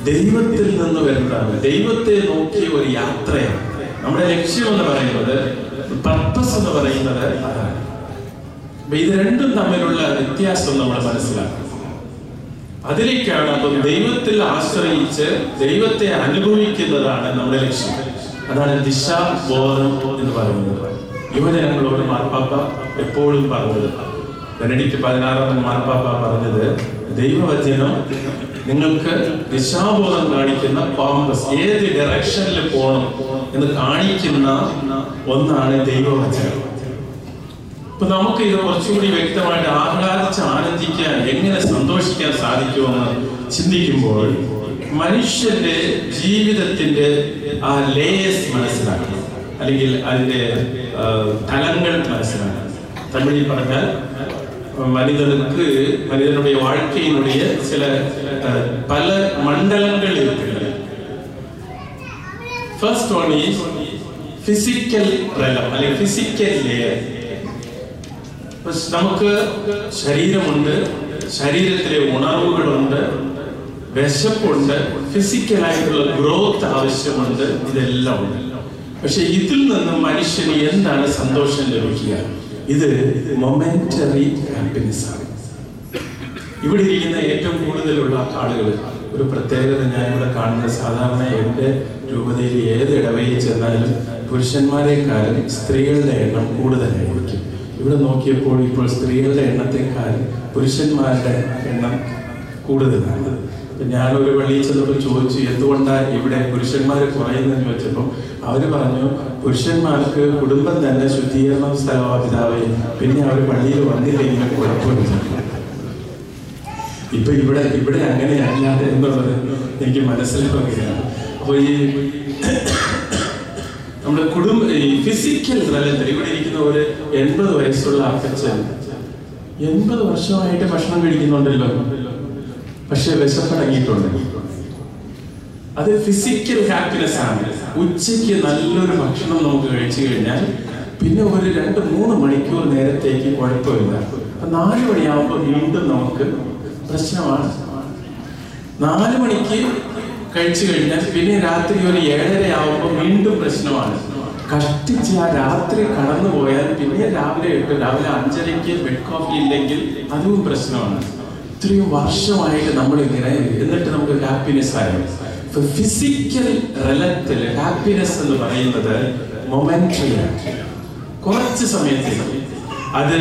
ദൈവത്തിൽ നിന്ന് വരുന്നതാണ് ദൈവത്തെ നോക്കിയ ഒരു യാത്രയാണ് നമ്മുടെ ലക്ഷ്യം എന്ന് പറയുന്നത് പർപ്പസ് എന്ന് പറയുന്നത് അതാണ് അപ്പൊ ഇത് രണ്ടും തമ്മിലുള്ള വ്യത്യാസം നമ്മൾ മനസ്സിലാക്കണം അതിലേക്കാണ് അപ്പം ദൈവത്തിൽ ആശ്രയിച്ച് ദൈവത്തെ അനുഭവിക്കുന്നതാണ് നമ്മുടെ ലക്ഷ്യം അതാണ് ദിശാബോധം എന്ന് പറയുന്നത് യുവജനങ്ങളോട് മാർപ്പാപ്പ എപ്പോഴും പറഞ്ഞത് ബെനഡിക്റ്റ് പതിനാറാമൻ മാർപ്പാപ്പ പറഞ്ഞത് ദൈവവചനം നിങ്ങൾക്ക് ദിശാബോധം കാണിക്കുന്ന കോമ്പസ് ഏത് ഡയറക്ഷനിൽ പോകണം എന്ന് കാണിക്കുന്ന ഒന്നാണ് ദൈവവചനം അപ്പൊ നമുക്ക് ഇത് കുറച്ചുകൂടി വ്യക്തമായിട്ട് ആഹ്ലാദിച്ച് ആനന്ദിക്കാൻ എങ്ങനെ സന്തോഷിക്കാൻ സാധിക്കുമെന്ന് ചിന്തിക്കുമ്പോൾ മനുഷ്യന്റെ ജീവിതത്തിന്റെ ആ ലേയേഴ്സ് മനസ്സിലാക്കണം അല്ലെങ്കിൽ അതിന്റെ ആ, തലങ്ങൾ മനസ്സിലാക്കണം തമിഴിൽ പറഞ്ഞാൽ மனிதனுக்கு மனிதனுடைய வாழ்க்கையினுடைய சில அஹ், பல மண்டலங்கள் இருக்கிறது first one is physical realm അല്ലെങ്കിൽ ഫിസിക്കൽ ലെയർ നമുക്ക് ശരീരമുണ്ട് ശരീരത്തിലെ ഉണർവുകളുണ്ട് വിശപ്പുണ്ട് ഫിസിക്കലായിട്ടുള്ള ഗ്രോത്ത് ആവശ്യമുണ്ട് ഇതെല്ലാം ഉണ്ട് പക്ഷെ ഇതിൽ നിന്ന് മനുഷ്യന് എന്താണ് സന്തോഷം ലഭിക്കുക ഇത് മൊമെന്ററി ഹാപ്പിനെസ് ആണ് ഇവിടെ ഇരിക്കുന്ന ഏറ്റവും കൂടുതലുള്ള ആളുകൾ ഒരു പ്രത്യേകത ഞാൻ ഇവിടെ കാണുന്ന സാധാരണ എൻ്റെ രൂപതയിൽ ഏത് ഇടവയിൽ ചെന്നാലും പുരുഷന്മാരെക്കാളും സ്ത്രീകളുടെ എണ്ണം കൂടുതലായിരിക്കും ഇവിടെ നോക്കിയപ്പോൾ ഇപ്പോൾ സ്ത്രീകളുടെ എണ്ണത്തെക്കാൾ പുരുഷന്മാരുടെ എണ്ണം കൂടുതലാണ് അപ്പൊ ഞാനൊരു പള്ളിയിൽ ചെന്നപ്പോൾ ചോദിച്ചു എന്തുകൊണ്ടാണ് ഇവിടെ പുരുഷന്മാർ കുറയുന്നതെന്ന് ചോദിച്ചപ്പോൾ അവർ പറഞ്ഞു പുരുഷന്മാർക്ക് കുടുംബം തന്നെ ശുദ്ധീകരണ സ്ഥലമാ പിതാവേ പിന്നെ അവർ പള്ളിയിൽ വന്നില്ലെങ്കിലും കുഴപ്പമില്ല ഇപ്പൊ ഇവിടെ ഇവിടെ അങ്ങനെയല്ല എന്നുള്ളത് എനിക്ക് മനസ്സിലാവുകയാണ് അപ്പോൾ ഈ നമ്മുടെ കുടുംബ ഈ ഫിസിക്കൽ തലത്തിൽ ഇവിടെ ഇരിക്കുന്ന ഒരു എൺപത് വയസ്സുള്ള അപ്പച്ചൻ എൺപത് വർഷമായിട്ട് ഭക്ഷണം കഴിക്കുന്നുണ്ടല്ലോ പക്ഷെ വിശപ്പടങ്ങിയിട്ടുണ്ട് അത് ഫിസിക്കൽ ഹാപ്പിനെസ് ആണ് ഉച്ചയ്ക്ക് നല്ലൊരു ഭക്ഷണം നമുക്ക് കഴിച്ചു കഴിഞ്ഞാൽ പിന്നെ ഒരു രണ്ട് മൂന്ന് മണിക്കൂർ നേരത്തേക്ക് കുഴപ്പമില്ല അപ്പൊ നാല് മണിയാവുമ്പോൾ വീണ്ടും നമുക്ക് പ്രശ്നമാണ് നാല് മണിക്ക് കഴിച്ചു കഴിഞ്ഞാൽ പിന്നെ രാത്രി ഒരു ഏഴര ആവുമ്പോൾ വീണ്ടും പ്രശ്നമാണ് കഷ്ടിച്ച് ആ രാത്രി കടന്നു പോയാൽ പിന്നെ രാവിലെ എട്ട് രാവിലെ അഞ്ചരയ്ക്ക് ബെഡ് കോഫി ഇല്ലെങ്കിൽ അതും പ്രശ്നമാണ് ഇത്രയും വർഷമായിട്ട് നമ്മൾ ഇങ്ങനെ എന്നിട്ട് നമുക്ക് ഹാപ്പിനെസ് ആയി ഫിസിക്കൽ റലത്തിൽ ഹാപ്പിനെസ് എന്ന് പറയുന്നത് മൊമെന്ററിയാണ് കുറച്ച് സമയത്തേക്ക് അത്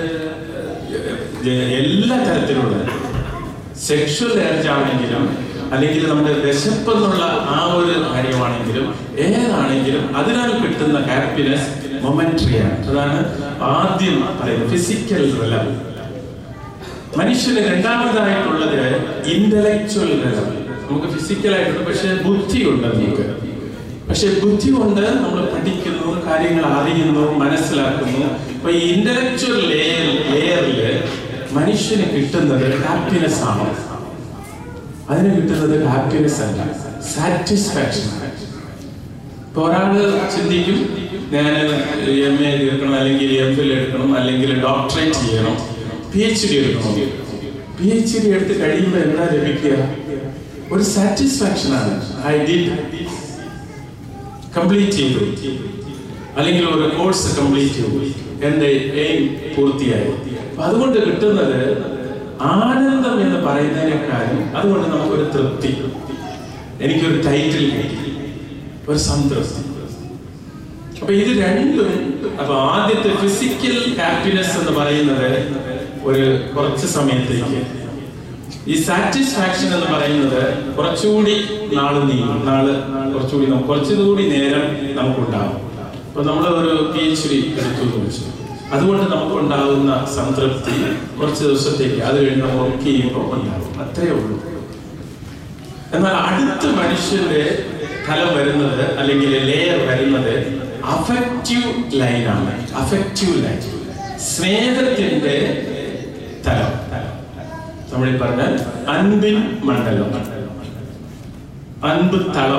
എല്ലാ തരത്തിലുള്ള സെക്ഷൽ ഏർജ് ആണെങ്കിലും അല്ലെങ്കിൽ നമ്മുടെ വിശപ്പ് എന്നുള്ള ആ ഒരു കാര്യമാണെങ്കിലും ഏതാണെങ്കിലും അതിനാൽ കിട്ടുന്ന ഹാപ്പിനെസ് മൊമെന്ററിയാണ് അതാണ് ആദ്യം പറയുന്നത് ഫിസിക്കൽ റിലം മനുഷ്യന് രണ്ടാമതായിട്ടുള്ളത് ഇന്റലക്ച്വൽ റിലം നമുക്ക് ഫിസിക്കലായിട്ടുണ്ട് പക്ഷെ ബുദ്ധിയുണ്ട് നമുക്ക് പക്ഷെ ബുദ്ധി കൊണ്ട് നമ്മൾ പഠിക്കുന്നു കാര്യങ്ങൾ അറിയുന്നു മനസ്സിലാക്കുന്നു അപ്പൊ ഈ ഇന്റലക്ച്വൽ ലെയർ ലെയറില് മനുഷ്യന് കിട്ടുന്നത് ഹാപ്പിനെസ് ആണ് അതിന് കിട്ടുന്നത് ഹാപ്പിനെസ് അല്ല സാറ്റിസ്ഫാക്ഷൻ ഇപ്പൊ ഒരാള് ചിന്തിക്കും ഞാൻ എം എ എടുക്കണം അല്ലെങ്കിൽ എം ഫിൽ എടുക്കണം അല്ലെങ്കിൽ ഡോക്ടറേറ്റ് ചെയ്യണം പി എച്ച് ഡി എടുക്കണം പി എച്ച് ഡി എടുത്ത് കഴിയുമ്പോൾ എന്താ ലഭിക്കുക ഒരു സാറ്റിസ്ഫാക്ഷൻ ആണ് ഐ ഡിഡ് കംപ്ലീറ്റ് ചെയ്തു അല്ലെങ്കിൽ ഒരു കോഴ്സ് കംപ്ലീറ്റ് ചെയ്തു എന്റെ എയിം പൂർത്തിയായി അപ്പൊ അതുകൊണ്ട് കിട്ടുന്നത് ആനന്ദം എന്ന് പറയുന്നതിനേക്കാളും അതുകൊണ്ട് നമുക്കൊരു തൃപ്തി എനിക്കൊരു ടൈറ്റിൽ കിട്ടി ഒരു സംതൃപ്തി അപ്പൊ ഇത് രണ്ടും അപ്പൊ ആദ്യത്തെ ഫിസിക്കൽ ഹാപ്പിനെസ് എന്ന് പറയുന്നത് ഒരു കുറച്ച് സമയത്തേക്ക് ഈ സാറ്റിസ്ഫാക്ഷൻ എന്ന് പറയുന്നത് കുറച്ചുകൂടി നാള് നീങ്ങും നാള് കുറച്ചുകൂടി നമുക്ക് കുറച്ചുകൂടി നേരം നമുക്കുണ്ടാവും അപ്പൊ നമ്മൾ ഒരു പി എച്ച് ഡി എടുത്തു എന്ന് വെച്ചു അതുകൊണ്ട് നമുക്കുണ്ടാകുന്ന സംതൃപ്തി കുറച്ച് ദിവസത്തേക്ക് അത് കഴിഞ്ഞ് നമ്മൾ വർക്ക് ചെയ്യുമ്പോൾ ഉണ്ടാകും അത്രേ ഉള്ളൂ എന്നാൽ അടുത്ത മനുഷ്യന്റെ തലം വരുന്നത് അല്ലെങ്കിൽ ലെയർ വരുന്നത് അഫക്റ്റീവ് ലൈനാണ് അഫക്റ്റീവ് ലൈൻ സ്നേഹത്തിന്റെ തലം തമിഴിൽ പറഞ്ഞാൽ അൻപിൻ മണ്ഡലം അൻപ് തളം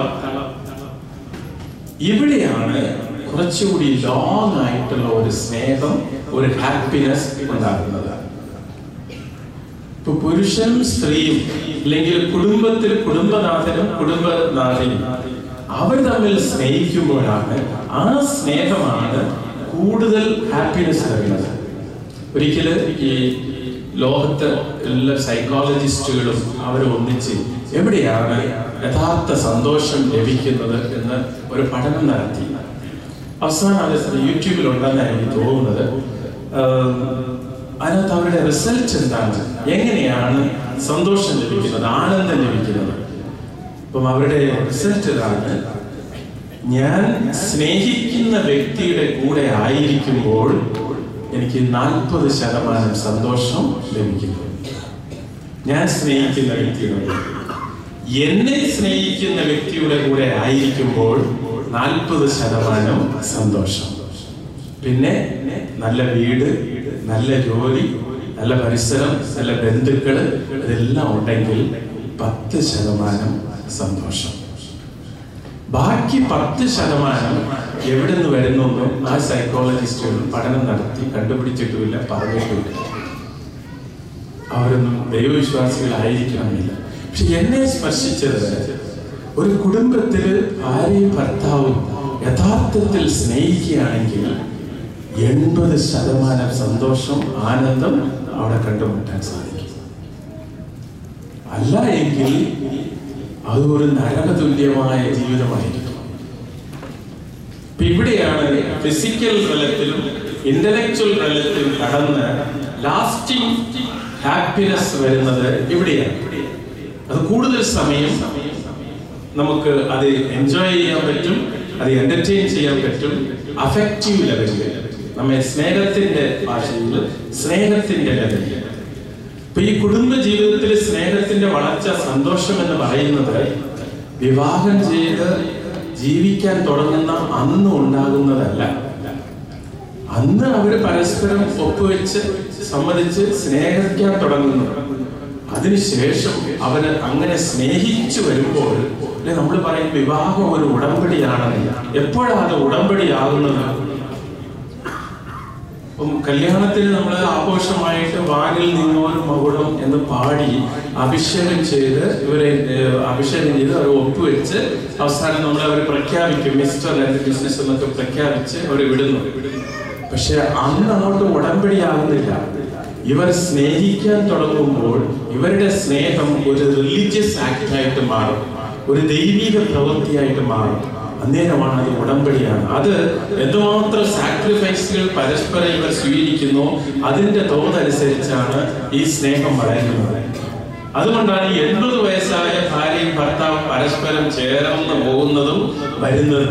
ഇവിടെയാണ് കുറച്ചുകൂടി ലോങ് ആയിട്ടുള്ള ഒരു സ്നേഹം ഒരു ഹാപ്പിനെസ് ഉണ്ടാകുന്നത് ഇപ്പൊ പുരുഷനും സ്ത്രീയും അല്ലെങ്കിൽ കുടുംബത്തിൽ കുടുംബനാഥനും കുടുംബനാഥനും അവർ തമ്മിൽ സ്നേഹിക്കുമ്പോഴാണ് ആ സ്നേഹമാണ് കൂടുതൽ ഹാപ്പിനെസ് തരുന്നത് ഒരിക്കല് ഈ ലോകത്ത് എല്ലാ സൈക്കോളജിസ്റ്റുകളും അവർ ഒന്നിച്ച് എവിടെയാണ് യഥാർത്ഥ സന്തോഷം ലഭിക്കുന്നത് എന്ന് ഒരു പഠനം നടത്തി അവസാനം അത് യൂട്യൂബിൽ ഉണ്ടെന്നാണ് എനിക്ക് തോന്നുന്നത് ആഹ് അതിനകത്ത് അവരുടെ റിസൾട്ട് എന്താണ് എങ്ങനെയാണ് സന്തോഷം ലഭിക്കുന്നത് ആനന്ദം ലഭിക്കുന്നത് അപ്പം അവരുടെ റിസൾട്ട് ഇതാണ് ഞാൻ സ്നേഹിക്കുന്ന വ്യക്തിയുടെ കൂടെ ആയിരിക്കുമ്പോൾ എനിക്ക് നാൽപ്പത് ശതമാനം സന്തോഷം ലഭിക്കുന്നു ഞാൻ സ്നേഹിക്കുന്ന വ്യക്തിയുടെ കൂടെ. എന്നെ സ്നേഹിക്കുന്ന വ്യക്തിയുടെ കൂടെ ആയിരിക്കുമ്പോൾ നാൽപ്പത് ശതമാനം സന്തോഷം പിന്നെ നല്ല വീട് നല്ല ജോലി നല്ല പരിസരം നല്ല ബന്ധുക്കള് ഇതെല്ലാം ഉണ്ടെങ്കിൽ പത്ത് ശതമാനം സന്തോഷം ബാക്കി പത്ത് ശതമാനം എവിടെ നിന്ന് വരുന്നെന്നോ ആ സൈക്കോളജിസ്റ്റുകൾ പഠനം നടത്തി കണ്ടുപിടിച്ചിട്ടുമില്ല പറഞ്ഞിട്ടുമില്ല അവരൊന്നും ദൈവവിശ്വാസികളായിരിക്കണമെന്നില്ല പക്ഷെ എന്നെ സ്പർശിച്ചത് ഒരു കുടുംബത്തില് ഭാര്യയും ഭർത്താവും യഥാർത്ഥത്തിൽ സ്നേഹിക്കുകയാണെങ്കിൽ എൺപത് ശതമാനം സന്തോഷം ആനന്ദം അവിടെ കണ്ടുമുട്ടാൻ സാധിക്കും അല്ല എങ്കിൽ അത് ഒരു നരകതുല്യമായ ജീവിതമായിരിക്കും ഇപ്പൊ ഇവിടെയാണ് ഫിസിക്കൽ തലത്തിലും ഇന്റലക്ച്വൽ തലത്തിലും കടന്ന് ലാസ്റ്റിംഗ് ഹാപ്പിനെസ് വരുന്നത് ഇവിടെയാണ് അത് കൂടുതൽ സമയം നമുക്ക് അത് എൻജോയ് ചെയ്യാൻ പറ്റും അത് എന്റർടൈൻ ചെയ്യാൻ പറ്റും അഫക്റ്റീവ് ലെവലിൽ നമ്മെ സ്നേഹത്തിന്റെ ഭാഷയിൽ സ്നേഹത്തിന്റെ ലെവലിൽ ഇപ്പൊ ഈ കുടുംബ ജീവിതത്തിൽ സ്നേഹത്തിന്റെ വളർച്ച സന്തോഷം എന്ന് പറയുന്നത് വിവാഹം ചെയ്ത് ജീവിക്കാൻ തുടങ്ങുന്ന അന്ന് ഉണ്ടാകുന്നതല്ല അന്ന് അവര് പരസ്പരം ഒപ്പുവെച്ച് സമ്മതിച്ച് സ്നേഹിക്കാൻ തുടങ്ങുന്നു അതിനുശേഷം അവര് അങ്ങനെ സ്നേഹിച്ചു വരുമ്പോൾ അല്ലെ നമ്മൾ പറയും വിവാഹം ഒരു ഉടമ്പടിയാണെന്ന് എപ്പോഴാണ് അത് ഉടമ്പടിയാകുന്നത് അപ്പം കല്യാണത്തിന് നമ്മൾ ആഘോഷമായിട്ട് വാനിൽ നിന്നോരും മകുടം എന്ന് പാടി അഭിഷേകം ചെയ്ത് ഇവരെ ഏഹ്, അഭിഷേകം ചെയ്ത് അവർ ഒപ്പുവെച്ച് അവസാനം നമ്മൾ അവർ പ്രഖ്യാപിക്കും മിസ്റ്റർ ആൻഡ് ബിസിനസ് എന്നൊക്കെ പ്രഖ്യാപിച്ച് അവർ വിടുന്നു പക്ഷെ അന്ന് അങ്ങോട്ട് ഉടമ്പടിയാകുന്നില്ല ഇവർ സ്നേഹിക്കാൻ തുടങ്ങുമ്പോൾ ഇവരുടെ സ്നേഹം ഒരു റിലീജിയസ് ആക്ട് ആയിട്ട് മാറും ഒരു ദൈവിക പ്രവൃത്തിയായിട്ട് മാറും അന്നേരമാണ് അത് ഉടമ്പടിയാണ് അത് എന്തുമാത്രം സാക്രിഫൈസുകൾ പരസ്പരം ഇവർ സ്വീകരിക്കുന്നു അതിന്റെ തോതനുസരിച്ചാണ് ഈ സ്നേഹം വളരുന്നത് അതുകൊണ്ടാണ് ഈ എൺപത് വയസ്സായ ഭാര്യയും ഭർത്താവും പരസ്പരം ചേർന്ന് പോകുന്നതും വരുന്നതും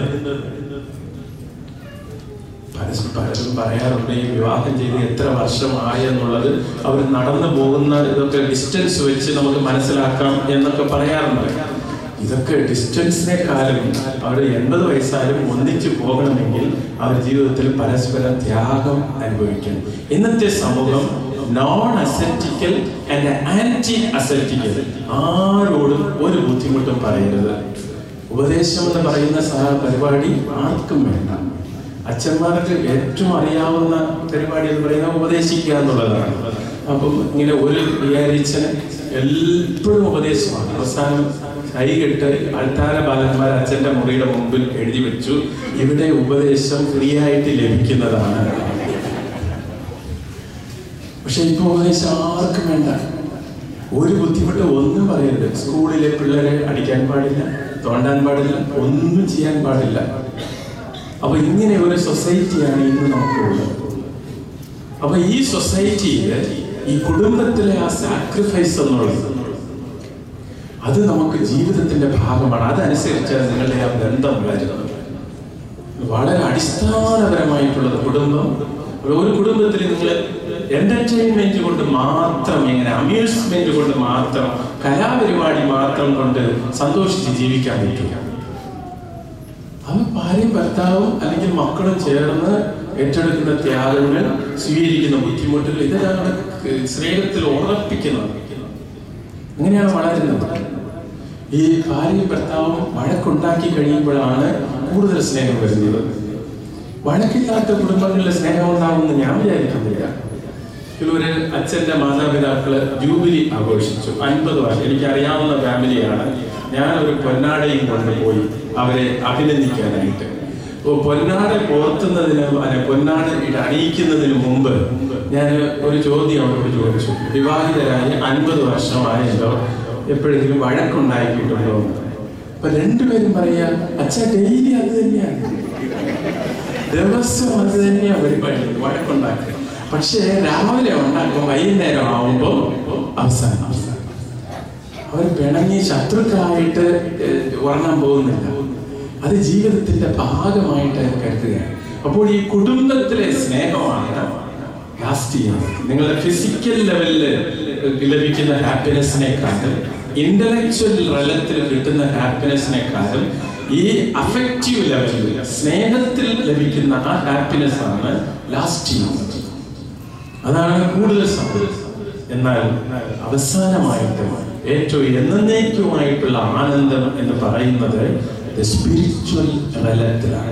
പരസ്പരം പലരും പറയാറുണ്ട് ഈ വിവാഹം ചെയ്ത് എത്ര വർഷമായി എന്നുള്ളത് അവർ നടന്നു പോകുന്ന ഇതൊക്കെ ഡിസ്റ്റൻസ് വെച്ച് നമുക്ക് മനസ്സിലാക്കാം എന്നൊക്കെ പറയാറുണ്ട് ഇതൊക്കെ ഡിസ്റ്റൻസിനെക്കാളും അവർ എൺപത് വയസ്സായാലും ഒന്നിച്ചു പോകണമെങ്കിൽ അവർ ജീവിതത്തിൽ പരസ്പരം ത്യാഗം അനുഭവിക്കണം ഇന്നത്തെ സമൂഹം non ascetical and anti ascetical ആരോടും ഒരു ബുദ്ധിമുട്ടും പറയരുത് ഉപദേശം എന്ന് പറയുന്ന സഹ പരിപാടി ആർക്കും വേണ്ട അച്ഛന്മാർക്ക് ഏറ്റവും അറിയാവുന്ന പരിപാടി എന്ന് പറയുന്നത് ഉപദേശിക്കുക എന്നുള്ളതാണ് അപ്പം ഇങ്ങനെ ഒരു വിചാരിച്ചന് എപ്പോഴും ഉപദേശമാണ് അവസാനം കൈകെട്ട് അൾത്താര ബാലന്മാർ അച്ഛന്റെ മുറിയുടെ മുമ്പിൽ എഴുതി വെച്ചു ഇവിടെ ഉപദേശം ഫ്രീ ആയിട്ട് ലഭിക്കുന്നതാണ് പക്ഷെ ഇപ്പൊ ഉപദേശം ആർക്കും വേണ്ട ഒരു ബുദ്ധിമുട്ട് ഒന്നും പറയരുത് സ്കൂളിലെ പിള്ളേരെ അടിക്കാൻ പാടില്ല തോണ്ടാൻ പാടില്ല ഒന്നും ചെയ്യാൻ പാടില്ല അപ്പൊ ഇങ്ങനെ ഒരു സൊസൈറ്റിയാണ് ഇന്ന് നമുക്കുള്ളത് അപ്പൊ ഈ സൊസൈറ്റിയിൽ ഈ കുടുംബത്തിലെ ആ സാക്രിഫൈസ് എന്നുള്ളത് അത് നമുക്ക് ജീവിതത്തിന്റെ ഭാഗമാണ് അതനുസരിച്ചാണ് നിങ്ങളുടെ ആ ബന്ധം വളരുന്നത് വളരെ അടിസ്ഥാനപരമായിട്ടുള്ളത് കുടുംബം ഒരു കുടുംബത്തിൽ നിങ്ങൾ എന്റർടൈൻമെന്റ് കൊണ്ട് മാത്രം ഇങ്ങനെ അമ്യൂസ്മെന്റ് കൊണ്ട് മാത്രം കലാപരിപാടി മാത്രം കൊണ്ട് സന്തോഷിച്ച് ജീവിക്കാൻ പറ്റില്ല അത് ഭാര്യയും ഭർത്താവും അല്ലെങ്കിൽ മക്കളും ചേർന്ന് ഏറ്റെടുക്കുന്ന ത്യാഗങ്ങൾ സ്വീകരിക്കുന്ന ബുദ്ധിമുട്ടുകൾ ഇതെല്ലാം സ്നേഹത്തിൽ ഉറപ്പിക്കുന്നത് അങ്ങനെയാണ് വളരുന്നത് ഈ ഭാര്യയും ഭർത്താവും വഴക്കുണ്ടാക്കി കഴിയുമ്പോഴാണ് കൂടുതൽ സ്നേഹം വരുന്നത് വഴക്കില്ലാത്ത കുടുംബങ്ങളിൽ സ്നേഹം ഉണ്ടാവുമെന്ന് ഞാൻ വിചാരിക്കുന്നില്ല ഒരു അച്ഛന്റെ മാതാപിതാക്കള് ജൂബിലി ആഘോഷിച്ചു അൻപത് വർഷം എനിക്ക് അറിയാവുന്ന ഫാമിലിയാണ് ഞാൻ ഒരു പൊന്നാടയും കൊണ്ടുപോയി അവരെ അഭിനന്ദിക്കാനായിട്ട് ഓ പൊന്നാട് പോർത്തുന്നതിന് അല്ലെ പൊന്നാട് ഇട- അണിയിക്കുന്നതിന് മുമ്പ് ഞാൻ ഒരു ചോദ്യം അവരോട് ചോദിച്ചു വിവാഹിതരായി അൻപത് വർഷമായല്ലോ എപ്പോഴെങ്കിലും വഴക്കുണ്ടാക്കിയിട്ടുണ്ടോ എന്ന്. അപ്പൊ രണ്ടുപേരും പറയാ അച്ഛ ഡെയിലി അത് തന്നെയാണ് ദിവസം അത് തന്നെയാണ് പരിപാടി വഴക്കുണ്ടാക്കുക പക്ഷേ രാവിലെ ഉണ്ടാക്കും വൈകുന്നേരം ആവുമ്പോൾ അവസാനം അവസാനം അവർ പിണങ്ങി ശത്രുക്കളായിട്ട് ഏഹ്, ഉറങ്ങാൻ പോകുന്നില്ല അത് ജീവിതത്തിന്റെ ഭാഗമായിട്ട് കരുതുകയാണ് അപ്പോൾ ഈ കുടുംബത്തിലെ സ്നേഹമാണ് ലാസ്റ്റ് ചെയ്യുന്നത് നിങ്ങളുടെ ഫിസിക്കൽ ലെവലിൽ ലഭിക്കുന്ന ഹാപ്പിനെസ്സിനെക്കാളും ഇന്റലക്ച്വൽ തലത്തിൽ കിട്ടുന്ന ഹാപ്പിനെസ്സിനെക്കാളും ഈ അഫക്റ്റീവ് ലെവലിൽ സ്നേഹത്തിൽ ലഭിക്കുന്ന ആ ഹാപ്പിനെസ് ആണ് ലാസ്റ്റ് ചെയ്യുന്നത് അതാണ് കൂടുതൽ സമയം എന്നാൽ അവസാനമായിട്ട് ഏറ്റവും എന്നേക്കുമായിട്ടുള്ള ആനന്ദം എന്ന് പറയുന്നത് സ്പിരിച്വൽ തലത്തിലാണ്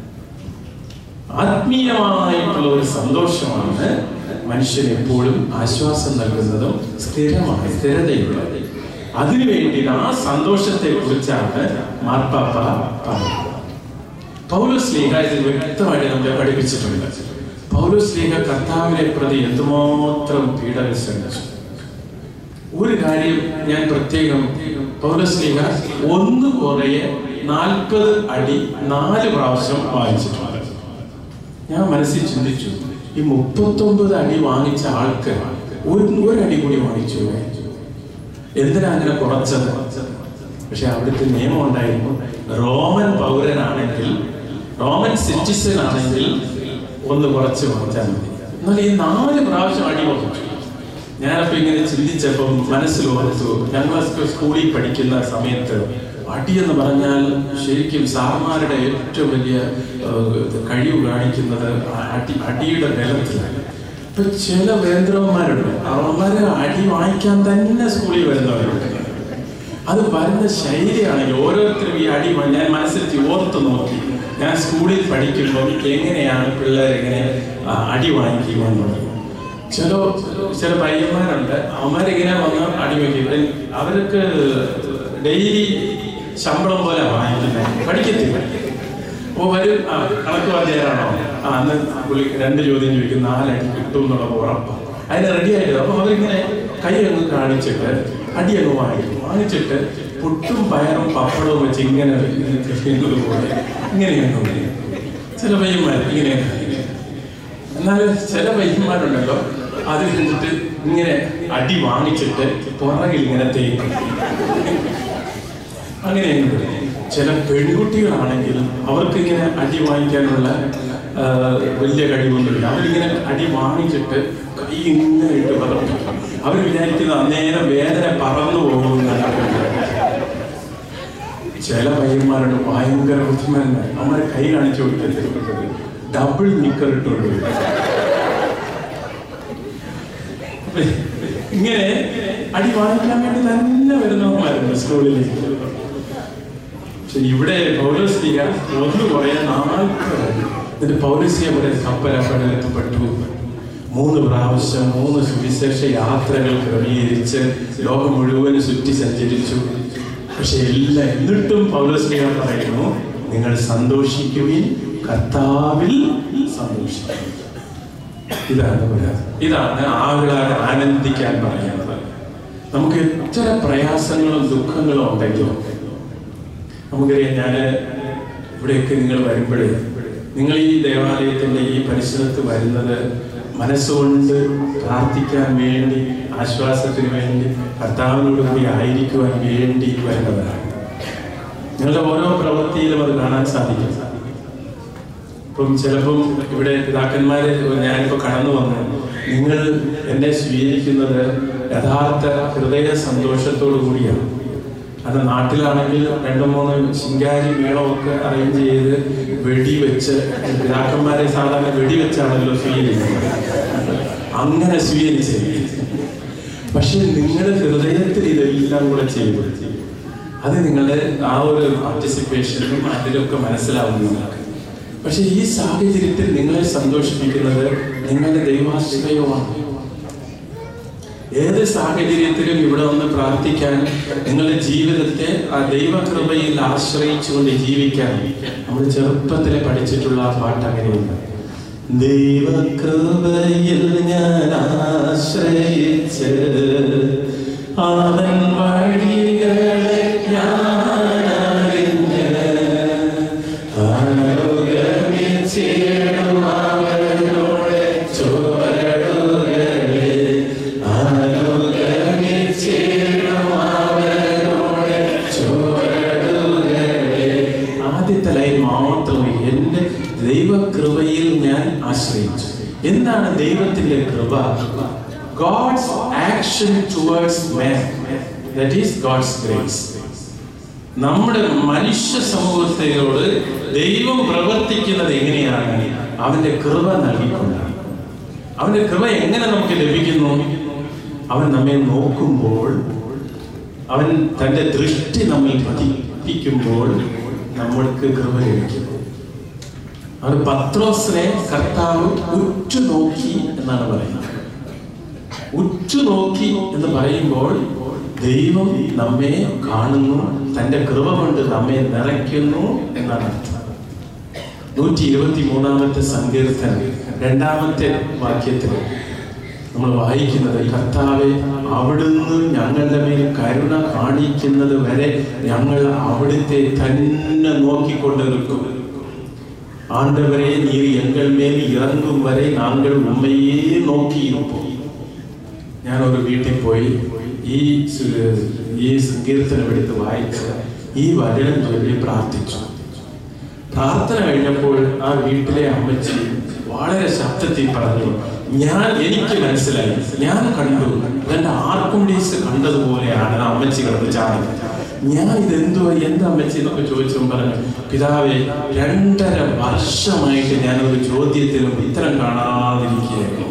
ആത്മീയമായിട്ടുള്ള ഒരു സന്തോഷമാണ് മനുഷ്യൻ എപ്പോഴും ആശ്വാസം നൽകുന്നതും സ്ഥിരമായ സ്ഥിരതയുള്ളത് അതിനുവേണ്ടി ആ സന്തോഷത്തെ കുറിച്ചാണ് മാർപ്പാപ്പ പറയുന്നത് പൗലോസ് ലീഗ ഇത് വ്യക്തമായിട്ട് നമ്മളെ പഠിപ്പിച്ചിട്ടുണ്ട് പൗലോസ് ലീഗ കർത്താവിനെ പ്രതി എന്തുമാത്രം പീഡന ശ്രമിച്ചു ഒരു കാര്യം ഞാൻ പ്രത്യേകം പൗലോസ് ലീഗ ഒന്ന് കുറയെ നാൽപ്പത് അടി നാല് പ്രാവശ്യം വാങ്ങിച്ചിട്ടുണ്ട് ഞാൻ മനസ്സിൽ ചിന്തിച്ചു ഈ മുപ്പത്തൊമ്പത് അടി വാങ്ങിച്ച ആൾക്ക് ഒരു ഒരടി കൂടി വാങ്ങിച്ചു എന്തിനാ അങ്ങനെ കുറച്ചത് പക്ഷെ അവിടുത്തെ നിയമം ഉണ്ടായിരുന്നു റോമൻ പൗരനാണെങ്കിൽ റോമൻ സിറ്റിസൺ ആണെങ്കിൽ ഒന്ന് കുറച്ച് വാങ്ങിച്ചാൽ മതി എന്നാൽ ഈ നാല് പ്രാവശ്യം അടി കുറച്ചു ഞാനപ്പോ ഇങ്ങനെ ചിന്തിച്ചപ്പം മനസ്സിൽ ഓർത്തു ഞങ്ങളൊക്കെ സ്കൂളിൽ പഠിക്കുന്ന സമയത്ത് അടി എന്ന് പറഞ്ഞാൽ ശരിക്കും സാർമാരുടെ ഏറ്റവും വലിയ ഏഹ്, കഴിവ് കാണിക്കുന്നത് അടി അടിയുടെ ബലത്തിലാണ് ഇപ്പൊ ചില വേന്ദ്രന്മാരുണ്ട് അവന്മാര് അടി വാങ്ങിക്കാൻ തന്നെ സ്കൂളിൽ വരുന്നവരുണ്ട് അത് വരുന്ന ശൈലിയാണെങ്കിൽ ഓരോരുത്തരും ഈ അടി വാ- ഞാൻ മനസ്സിൽ ഓർത്ത് നോക്കി ഞാൻ സ്കൂളിൽ പഠിക്കുമ്പോൾ എങ്ങനെയാണ് പിള്ളേർ ഇങ്ങനെ ആ, അടി വാങ്ങിക്കുക എന്നുള്ളത് ചില ചില പയ്യന്മാരുണ്ട് അവന്മാരിങ്ങനെ വന്ന് അടി വയ്ക്കും അവർക്ക് ഡെയിലി ശമ്പളം പോലെ വാങ്ങിക്കുന്നത് പഠിക്കത്തില്ല ഓ വരും ആ കണക്ക് വാദ്യാരാണോ ആ അന്ന് പുള്ളി രണ്ട് ചോദ്യം ചോദിക്കും നാലടി കിട്ടും എന്നുള്ള ഉറപ്പാണ് അതിന് റെഡി ആയിട്ട് അപ്പൊ അവരിങ്ങനെ കൈ അങ്ങ് കാണിച്ചിട്ട് അടി അങ്ങ് വാങ്ങിക്കും വാങ്ങിച്ചിട്ട് പുട്ടും പയറും പപ്പടവും വെച്ച് ഇങ്ങനെ ചെയ്യുന്നത് പോലെ ഇങ്ങനെയാണ് ചില പയ്യന്മാർ ഇങ്ങനെ എന്നാൽ ചില പയ്യന്മാരുണ്ടല്ലോ അത് കഴിഞ്ഞിട്ട് ഇങ്ങനെ അടി വാങ്ങിച്ചിട്ട് പുറകിൽ ഇങ്ങനെ തേക്കും അങ്ങനെയുണ്ട് ചില പെൺകുട്ടികളാണെങ്കിൽ അവർക്ക് ഇങ്ങനെ അടി വാങ്ങിക്കാനുള്ള ആ, വലിയ കഴിവൊന്നുമില്ല അവരിങ്ങനെ അടി വാങ്ങിച്ചിട്ട് കൈ ഇങ്ങനെ ഇട്ട് പറക്കും അവർ വിചാരിക്കുന്നത് അന്നേരം വേദന പറന്നു പോകുമെന്നാണ് ചില പയ്യന്മാരുടെ ഭയങ്കര ബുദ്ധിമാന്മാർ അവന്മാരെ കൈ കാണിച്ചു കൊടുത്തിട്ട് ഡബിൾ നിക്കർ ഇട്ടുകൊണ്ട് വരും. അപ്പൊ ഇങ്ങനെ അടി വാങ്ങിക്കാൻ വേണ്ടി തന്നെ വരുന്നവന്മാരുണ്ട് സ്കൂളിലേക്ക് പക്ഷെ ഇവിടെ പൗരസ്ലിക ഒന്ന് പറയാൻ നാൽപ്പത് എന്നിട്ട് പൗരസ്ലിയ പോലെ കപ്പലപ്പടലെത്തപ്പെട്ടു മൂന്ന് പ്രാവശ്യം മൂന്ന് സുവിശേഷ യാത്രകൾ ക്രമീകരിച്ച് ലോകം മുഴുവൻ ചുറ്റി സഞ്ചരിച്ചു പക്ഷെ എല്ലാം എന്നിട്ടും പൗരസ്ലിക പറയുന്നു നിങ്ങൾ സന്തോഷിക്കുവിൻ കർത്താവിൽ സന്തോഷിക്കും ഇതാണ് പറയാം ഇതാണ് ആളുകളെ ആനന്ദിക്കാൻ പറയുന്നത് നമുക്ക് എത്ര പ്രയാസങ്ങളും ദുഃഖങ്ങളും ഉണ്ടെങ്കിലും നമുക്കറിയാം ഞാൻ ഇവിടെയൊക്കെ നിങ്ങൾ വരുമ്പോഴേ നിങ്ങൾ ഈ ദേവാലയത്തിന്റെ ഈ പരിസരത്ത് വരുന്നത് മനസ്സുകൊണ്ട് പ്രാർത്ഥിക്കാൻ വേണ്ടി ആശ്വാസത്തിന് വേണ്ടി കർത്താവിനോട് കൂടി ആയിരിക്കുവാൻ വേണ്ടി വരുന്നവരാണ് നിങ്ങളുടെ ഓരോ പ്രവൃത്തിയിലും അത് കാണാൻ സാധിക്കും ഇപ്പം ചിലപ്പം ഇവിടെ പിതാക്കന്മാരെ ഞാനിപ്പോ കടന്നു വന്നു നിങ്ങൾ എന്നെ സ്വീകരിക്കുന്നത് യഥാർത്ഥ ഹൃദയ സന്തോഷത്തോടു കൂടിയാണ് അത് നാട്ടിലാണെങ്കിൽ രണ്ടു മൂന്ന് ശിങ്കാരി മേളമൊക്കെ അറേഞ്ച് ചെയ്ത് വെടിവെച്ച് പിതാക്കന്മാരെ സാധാരണ വെടിവെച്ചാണല്ലോ സ്വീകരിക്കുന്നത് അങ്ങനെ സ്വീകരിച്ച് പക്ഷെ നിങ്ങളുടെ ഹൃദയത്തിൽ ഇതെല്ലാം കൂടെ ചെയ്തു അത് നിങ്ങളുടെ ആ ഒരു പാർട്ടിസിപ്പേഷനും അതിലൊക്കെ മനസ്സിലാവുന്നു നിങ്ങൾക്ക് പക്ഷെ ഈ സാഹചര്യത്തിൽ നിങ്ങളെ സന്തോഷിപ്പിക്കുന്നത് നിങ്ങളുടെ ദൈവാശ്രയമാണ് ഏത് സാഹചര്യത്തിലും ഇവിടെ വന്ന് പ്രാർത്ഥിക്കാൻ നിങ്ങളുടെ ജീവിതത്തെ ആ ദൈവകൃപയിൽ ആശ്രയിച്ചുകൊണ്ട് ജീവിക്കാൻ നമ്മൾ ചെറുപ്പത്തിലെ പഠിച്ചിട്ടുള്ള ആ പാട്ട് അങ്ങനെയുണ്ട് ദൈവകൃപയിൽ ഞാൻ ആശ്രയിച്ച് അവൻ വഴികളെ ഞാൻ അറിഞ്ഞ് അനുഗമിച്ചിടും അവനോട് ചുവടുകളെ അനുഗമിച്ചിടും അവനോട് ചുവടുകളെ ആദ്യത്തെ ലൈൻ മാത്രം എന്റെ ദൈവകൃപയിൽ ഞാൻ ആശ്രയിച്ചു എന്താണ് ദൈവത്തിന്റെ കൃപ God's action towards man that is God's grace നമ്മുടെ മനുഷ്യ സമൂഹത്തിനോട് ദൈവം പ്രവർത്തിക്കുന്നത് എങ്ങനെയാണ് അവന്റെ കൃപ നൽകിക്കൊണ്ടാണ് അവന്റെ കൃപ എങ്ങനെ നമുക്ക് ലഭിക്കുന്നു അവൻ നമ്മെ നോക്കുമ്പോൾ അവൻ തന്റെ ദൃഷ്ടി നമ്മിൽ പതിപ്പിക്കുമ്പോൾ നമ്മൾക്ക് കൃപ ലഭിക്കുന്നു അവൻ പത്രോസിനെ കർത്താവ് ഉറ്റുനോക്കി എന്നാണ് പറയുന്നത് ഉറ്റുനോക്കി എന്ന് പറയുമ്പോൾ ദൈവം നമ്മെ കാണുന്നു തന്റെ കൃപ കൊണ്ട് നമ്മെ നിറയ്ക്കുന്നു എന്നാണ് അർത്ഥം നൂറ്റി ഇരുപത്തി മൂന്നാമത്തെ സങ്കീർത്തനം രണ്ടാമത്തെ വാക്യത്തിൽ നമ്മൾ വായിക്കുന്നത് കർത്താവെ അവിടുന്ന് ഞങ്ങളുടെ മേൽ കരുണ കാണിക്കുന്നത് വരെ ഞങ്ങൾ അവിടുത്തെ തന്നെ നോക്കിക്കൊണ്ടിരിക്കും ஆண்டவரே நீர் எங்கள் மேல் இறங்கும் வரை நாங்கள் உண்மையே நோக்கி இருப்போம் ഞാൻ ഒരു വീട്ടിൽ പോയി ഈ സു- ഈ സങ്കീർത്തനം എടുത്ത് വായിച്ച് ഈ വചനം ചൊല്ലി പ്രാർത്ഥിച്ചു പ്രാർത്ഥന കഴിഞ്ഞപ്പോൾ ആ വീട്ടിലെ അമ്മച്ചി വളരെ ശബ്ദത്തിൽ പറഞ്ഞു ഞാൻ എനിക്ക് മനസ്സിലായി ഞാൻ കണ്ടു എന്റെ ആർക്കുണ്ടീസ് കണ്ടതുപോലെയാണ് ആ അമ്മച്ചി കിടന്ന് ചാടുന്നത് ഞാൻ ഇതെന്തോ എന്താ അമ്മച്ചി എന്നൊക്കെ ചോദിച്ചു പറഞ്ഞു പിതാവെ രണ്ടര വർഷമായിട്ട് ഞാൻ ഒരു ചോദ്യത്തിനും ഉത്തരം കാണാതിരിക്കുകയായിരുന്നു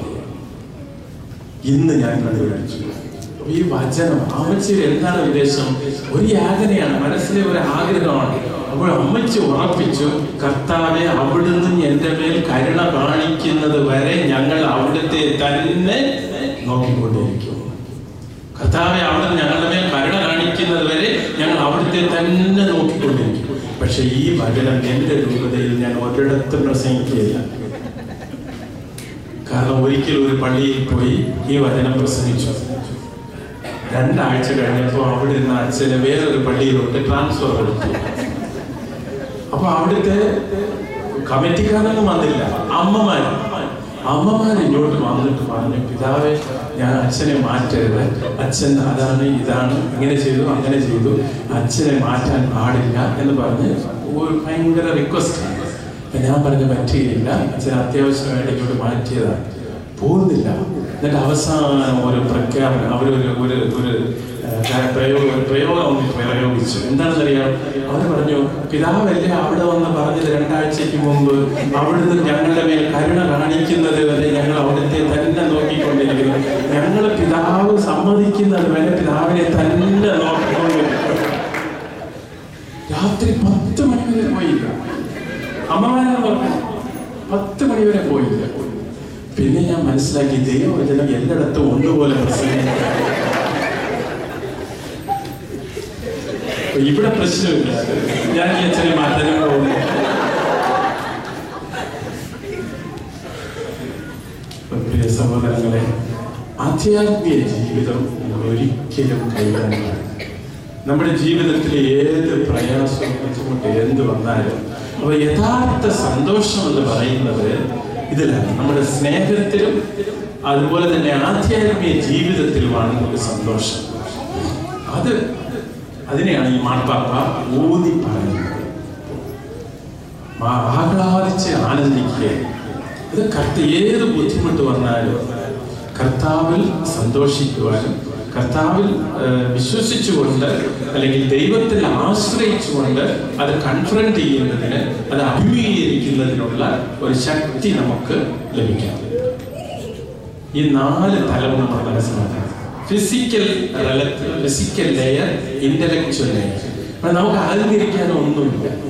ഇന്ന് ഞാൻ കണ്ടുപിടിച്ചു അപ്പൊ ഈ വചനം അമ്മച്ചിയുടെ എന്താണ് ഉദ്ദേശം ഒരു യാതനയാണ് മനസ്സിലെ ഒരു ആഗ്രഹമാണ് അപ്പോൾ അമ്മച്ചി ഉറപ്പിച്ചു കർത്താവെ അവിടുന്ന് എന്റെ മേൽ കരുണ കാണിക്കുന്നത് വരെ ഞങ്ങൾ അവിടുത്തെ തന്നെ നോക്കിക്കൊണ്ടിരിക്കും കർത്താവെ അവിടുന്ന് ഞങ്ങളുടെ മേൽ കരുണ കാണിക്കുന്നത് വരെ ഞങ്ങൾ അവിടുത്തെ തന്നെ നോക്കിക്കൊണ്ടിരിക്കും പക്ഷെ ഈ വചനം എന്റെ രൂപതയിൽ ഞാൻ ഒരിടത്തും പ്രസംഗിക്കുകയില്ല കാരണം ഒരിക്കൽ ഒരു പള്ളിയിൽ പോയി ഈ വചനം പ്രസംഗിച്ചു രണ്ടാഴ്ച കഴിഞ്ഞപ്പോൾ അവിടെ നിന്ന് അച്ഛന് വേറൊരു പള്ളിയിലോട്ട് ട്രാൻസ്ഫർ കൊടുത്തു അപ്പൊ അവിടുത്തെ കമ്മിറ്റിക്കാരൊന്നും വന്നില്ല അമ്മമാർ അമ്മമാർ ഇങ്ങോട്ട് വന്നിട്ട് പറഞ്ഞു പിതാവെ ഞാൻ അച്ഛനെ മാറ്റരുത് അച്ഛൻ അതാണ് ഇതാണ് ഇങ്ങനെ ചെയ്തു അങ്ങനെ ചെയ്തു അച്ഛനെ മാറ്റാൻ പാടില്ല എന്ന് പറഞ്ഞ് ഒരു ഭയങ്കര റിക്വസ്റ്റ് അപ്പൊ ഞാൻ പറഞ്ഞ പറ്റുകയില്ല അച്ഛൻ അത്യാവശ്യമായിട്ട് ഇങ്ങോട്ട് മാറ്റിയതാണ് പോകുന്നില്ല എന്നിട്ട് അവസാനം ഒരു പ്രഖ്യാപനം അവരൊരു ഒരു ഒരു ഏഹ്, പ്രയോഗം ഒരു പ്രയോഗം ഒന്ന് പ്രയോഗിച്ചു എന്താണെന്നറിയാം അവർ പറഞ്ഞു പിതാവല്ലേ അവിടെ വന്ന് പറഞ്ഞത് രണ്ടാഴ്ചയ്ക്ക് മുമ്പ് അവിടുന്ന് ഞങ്ങളുടെ മേൽ കരുണ കാണിക്കുന്നത് വരെ ഞങ്ങൾ അവിടുത്തെ തന്നെ നോക്കിക്കൊണ്ടിരിക്കുന്നു ഞങ്ങൾ പിതാവ് സമ്മതിക്കുന്നത് വരെ പിതാവിനെ തന്നെ നോക്കിക്കൊണ്ടിരിക്കുന്നു രാത്രി പത്ത് മണി വരെ പോയില്ല അമ്മമാരെ പറഞ്ഞു പത്ത് മണി വരെ പോയില്ല പിന്നെ ഞാൻ മനസ്സിലാക്കി ദൈവവചനം എല്ലായിടത്തും ഒന്നുപോലെ പ്രസംഗിക്കും അപ്പൊ ഇവിടെ പ്രശ്നമില്ല ഞാൻ ഈ അച്ഛനെ മാറ്റാനും പോകുന്നു പ്രിയ സഹോദരങ്ങളെ ആധ്യാത്മിക ജീവിതം ഒരിക്കലും കൈകാര്യം നമ്മുടെ ജീവിതത്തിലെ ഏത് പ്രയാസവും ബുദ്ധിമുട്ട് എന്ത് വന്നാലും അപ്പൊ യഥാർത്ഥ സന്തോഷം എന്ന് പറയുന്നത് ഇതിലാണ് നമ്മുടെ സ്നേഹത്തിലും അതുപോലെ തന്നെ ആധ്യാത്മിക ജീവിതത്തിലുമാണ് നമുക്ക് സന്തോഷം അത് അതിനെയാണ് ഈ മാർപ്പാപ്പ ഊന്നി പറയുന്നത് ആ- ആഹ്ലാദിച്ച് ആനന്ദിക്കുക ഇത് കർത്ത ഏത് ബുദ്ധിമുട്ട് വന്നാലും കർത്താവിൽ സന്തോഷിക്കുവാനും കർത്താവിൽ ഏഹ്, വിശ്വസിച്ചുകൊണ്ട് അല്ലെങ്കിൽ ദൈവത്തിൽ ആശ്രയിച്ചുകൊണ്ട് അത് കൺഫ്രണ്ട് ചെയ്യുന്നതിന് അത് അഭിമുഖീകരിക്കുന്നതിനുള്ള ഒരു ശക്തി നമുക്ക് ലഭിക്കാം ഈ നാല് തലം നമ്മൾ മനസ്സിലാക്കണം physical physical layer intellectual layer അപ്പൊ നമുക്ക് അഹങ്കരിക്കാനോ ഒന്നുമില്ല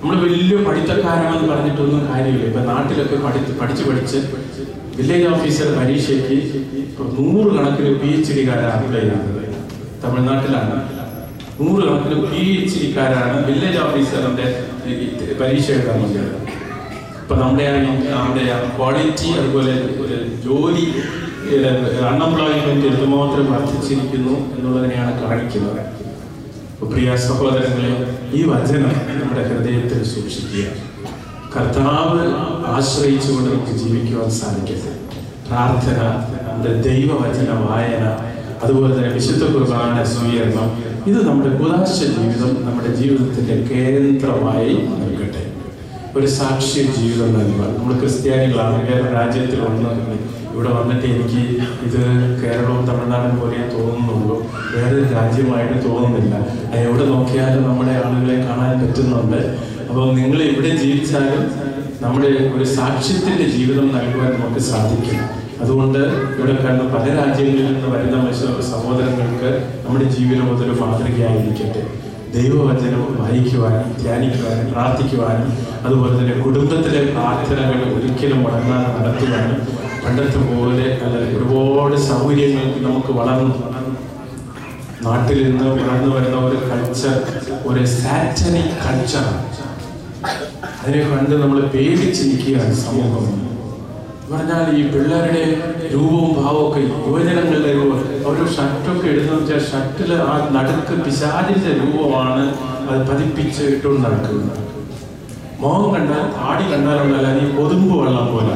നമ്മൾ വലിയ പഠിത്തക്കാരാണെന്ന് പറഞ്ഞിട്ടൊന്നും കാര്യമില്ല ഇപ്പൊ നാട്ടിലൊക്കെ പഠിച്ച് പഠിച്ച് പഠിച്ച് വില്ലേജ് ഓഫീസർ പരീക്ഷയ്ക്ക് ഇപ്പൊ നൂറുകണക്കിന് പി എച്ച് ഡിക്കാരാണ് അപ്ലൈ ചെയ്യുന്നത് തമിഴ്നാട്ടിലാണ് നൂറുകണക്കിന് പി എച്ച് ഡിക്കാരാണ് വില്ലേജ് ഓഫീസറിന്റെ ഈ പരീക്ഷ എഴുതാൻ വന്നത് ഇപ്പൊ നമ്മുടെ ആ നമ്മുടെ ക്വാളിറ്റി അതുപോലെ ഒരു ജോലി അൺഎംപ്ലോയ്മെന്റ് എന്തുമാത്രം വർദ്ധിച്ചിരിക്കുന്നു എന്നുള്ളതിനെയാണ് കാണിക്കുന്നത് അപ്പൊ പ്രിയ സഹോദരങ്ങളെ ഈ വചനം നമ്മുടെ ഹൃദയത്തിൽ സൂക്ഷിക്കുക കർത്താവ് ആശ്രയിച്ചുകൊണ്ട് നമുക്ക് ജീവിക്കുവാൻ സാധിക്കട്ടെ പ്രാർത്ഥന നമ്മുടെ ദൈവവചന വായന അതുപോലെ തന്നെ വിശുദ്ധ കുർബാന സ്വീകരണം ഇത് നമ്മുടെ കുദാശ ജീവിതം നമ്മുടെ ജീവിതത്തിന്റെ കേന്ദ്രമായി നൽകട്ടെ ഒരു സാക്ഷ്യ ജീവിതം നൽകുക നമ്മൾ ക്രിസ്ത്യാനികളാണ് വേറെ രാജ്യത്തിൽ വന്ന് ഇവിടെ വന്നിട്ട് എനിക്ക് ഇത് കേരളവും തമിഴ്നാടും പോലെ തോന്നുന്നുള്ളൂ വേറെ രാജ്യമായിട്ട് തോന്നുന്നില്ല അത് എവിടെ നോക്കിയാലും നമ്മുടെ ആളുകളെ കാണാൻ പറ്റുന്നുണ്ട് അപ്പോൾ നിങ്ങൾ എവിടെ ജീവിച്ചാലും നമ്മുടെ ഒരു സാക്ഷ്യത്തിന്റെ ജീവിതം നൽകുവാൻ നമുക്ക് സാധിക്കും അതുകൊണ്ട് ഇവിടെ കാണുന്ന പല രാജ്യങ്ങളിൽ നിന്ന് വരുന്ന മനുഷ്യ സഹോദരങ്ങൾക്ക് നമ്മുടെ ജീവിതം അതൊരു മാതൃകയായിരിക്കട്ടെ ദൈവവചനം വായിക്കുവാനും ധ്യാനിക്കുവാനും പ്രാർത്ഥിക്കുവാനും അതുപോലെ തന്നെ കുടുംബത്തിലെ പ്രാർത്ഥനകൾ ഒരിക്കലും മുടങ്ങാതെ നടത്തുവാനും പണ്ടത്തെ പോലെ അല്ല ഒരുപാട് സൗകര്യങ്ങൾ നമുക്ക് വളർന്നു നാട്ടിൽ നിന്ന് വളർന്നു വരുന്ന ഒരു കൾച്ചർ ഒരു സാറ്റനിക് കൾച്ചറാണ് അതിനെ കണ്ട് നമ്മൾ പേടിച്ചിരിക്കുകയാണ് സമൂഹം പറഞ്ഞാൽ ഈ പിള്ളേരുടെ രൂപവും ഭാവവും ഒക്കെ യുവജനങ്ങളുടെ രൂപം അവർ ഷർട്ടൊക്കെ ഇടുന്ന വെച്ചാൽ ഷർട്ടിൽ ആ നടുക്ക് പിശാചിന്റെ രൂപമാണ് അത് പതിപ്പിച്ച് ഇട്ടുകൊണ്ട് നടക്കുന്നത് മോഹം കണ്ടാൽ താടി കണ്ടാലുണ്ടല്ല നീ കൊതുമ്പ് വെള്ളം പോലെ